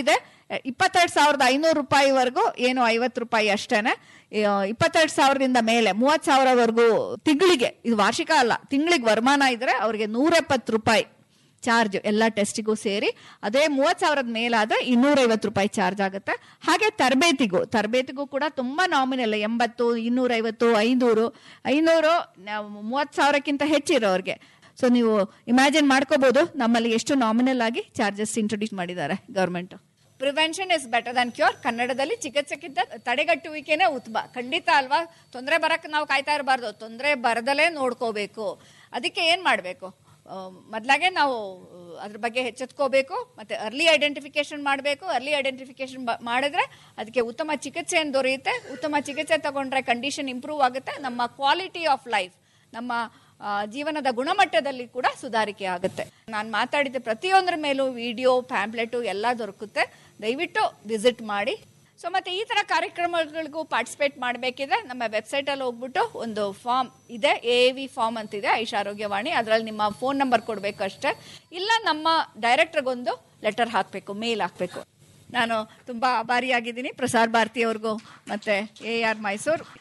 ಇಪ್ಪತ್ತೆರಡು ಸಾವಿರದ ಐನೂರು ರೂಪಾಯಿವರೆಗೂ ಏನು ಐವತ್ತು ರೂಪಾಯಿ ಅಷ್ಟೇನೆ ಇಪ್ಪತ್ತೆರಡು ಸಾವಿರದಿಂದ ಮೇಲೆ ಮೂವತ್ತು ಸಾವಿರವರೆಗೂ ತಿಂಗಳಿಗೆ ಇದು ವಾರ್ಷಿಕ ಅಲ್ಲ ತಿಂಗಳಿಗೆ ವರಮಾನ ಇದ್ರೆ ಅವ್ರಿಗೆ ನೂರೆಪ್ಪತ್ತು ರೂಪಾಯಿ ಚಾರ್ಜ್ ಎಲ್ಲ ಟೆಸ್ಟಿಗೂ ಸೇರಿ ಅದೇ ಮೂವತ್ತು ಸಾವಿರದ ಮೇಲಾದ್ರೆ ಇನ್ನೂರೈವತ್ತು ರೂಪಾಯಿ ಚಾರ್ಜ್ ಆಗುತ್ತೆ ಹಾಗೆ ತರಬೇತಿಗೂ ತರಬೇತಿಗೂ ಕೂಡ ತುಂಬಾ ನಾಮಿನಲ್ ಎಂಬತ್ತು ಇನ್ನೂರೈವತ್ತು ಐನೂರು ಐನೂರು ಮೂವತ್ತು ಸಾವಿರಕ್ಕಿಂತ ಹೆಚ್ಚಿರೋರಿಗೆ ಸೊ ನೀವು ಇಮ್ಯಾಜಿನ್ ಮಾಡ್ಕೋಬಹುದು ನಮ್ಮಲ್ಲಿ ಎಷ್ಟು ನಾಮಿನಲ್ ಆಗಿ ಚಾರ್ಜಸ್ ಇಂಟ್ರೊಡ್ಯೂಸ್ ಮಾಡಿದ್ದಾರೆ government prevention is better than cure ಕನ್ನಡದಲ್ಲಿ ಚಿಕಿತ್ಸೆಗಿಂತ ತಡೆಗಟ್ಟುವಿಕೆನೇ ಉತ್ತಮ ಖಂಡಿತ ಅಲ್ವಾ ತೊಂದರೆ ಬರಕ್ಕೆ ನಾವು ಕಾಯ್ತಾ ಇರಬಾರ್ದು ತೊಂದರೆ ಬರದಲೇ ನೋಡ್ಕೋಬೇಕು ಅದಕ್ಕೆ ಏನ್ ಮಾಡಬೇಕು ಮೊದಲಾಗೆ ನಾವು ಅದ್ರ ಬಗ್ಗೆ ಎಚ್ಚೆತ್ಕೋಬೇಕು ಮತ್ತೆ ಅರ್ಲಿ ಐಡೆಂಟಿಫಿಕೇಶನ್ ಮಾಡಬೇಕು ಅರ್ಲಿ ಐಡೆಂಟಿಫಿಕೇಶನ್ ಮಾಡಿದ್ರೆ ಅದಕ್ಕೆ ಉತ್ತಮ ಚಿಕಿತ್ಸೆಯನ್ನು ದೊರೆಯುತ್ತೆ ಉತ್ತಮ ಚಿಕಿತ್ಸೆ ತಗೊಂಡ್ರೆ ಕಂಡೀಷನ್ ಇಂಪ್ರೂವ್ ಆಗುತ್ತೆ ನಮ್ಮ ಕ್ವಾಲಿಟಿ ಆಫ್ ಲೈಫ್ ನಮ್ಮ ಆ, ಜೀವನದ ಗುಣಮಟ್ಟದಲ್ಲಿ ಕೂಡ ಸುಧಾರಿಕೆ ಆಗುತ್ತೆ ನಾನು ಮಾತಾಡಿದ ಪ್ರತಿಯೊಂದರ ಮೇಲೂ ವಿಡಿಯೋ ಪ್ಯಾಂಪ್ಲೆಟು ಎಲ್ಲ ದೊರಕುತ್ತೆ ದಯವಿಟ್ಟು ವಿಸಿಟ್ ಮಾಡಿ ಸೊ ಮತ್ತೆ ಈ ತರ ಕಾರ್ಯಕ್ರಮಗಳಿಗೂ ಪಾರ್ಟಿಸಿಪೇಟ್ ಮಾಡಬೇಕಿದ್ರೆ ನಮ್ಮ ವೆಬ್ಸೈಟ್ ಅಲ್ಲಿ ಹೋಗ್ಬಿಟ್ಟು ಒಂದು ಫಾರ್ಮ್ ಇದೆ ಎ ವಿ ಫಾರ್ಮ್ ಅಂತಿದೆ ಐಶ್ ಆರೋಗ್ಯವಾಣಿ ಅದರಲ್ಲಿ ನಿಮ್ಮ ಫೋನ್ ನಂಬರ್ ಕೊಡಬೇಕು ಅಷ್ಟೇ ಇಲ್ಲ ನಮ್ಮ ಡೈರೆಕ್ಟರ್ಗೊಂದು ಲೆಟರ್ ಹಾಕಬೇಕು ಮೇಲ್ ಹಾಕಬೇಕು ನಾನು ತುಂಬಾ ಆಭಾರಿಯಾಗಿದ್ದೀನಿ ಪ್ರಸಾರ್ ಭಾರತಿ ಅವ್ರಿಗೂ ಮತ್ತೆ ಎ ಆರ್ ಮೈಸೂರು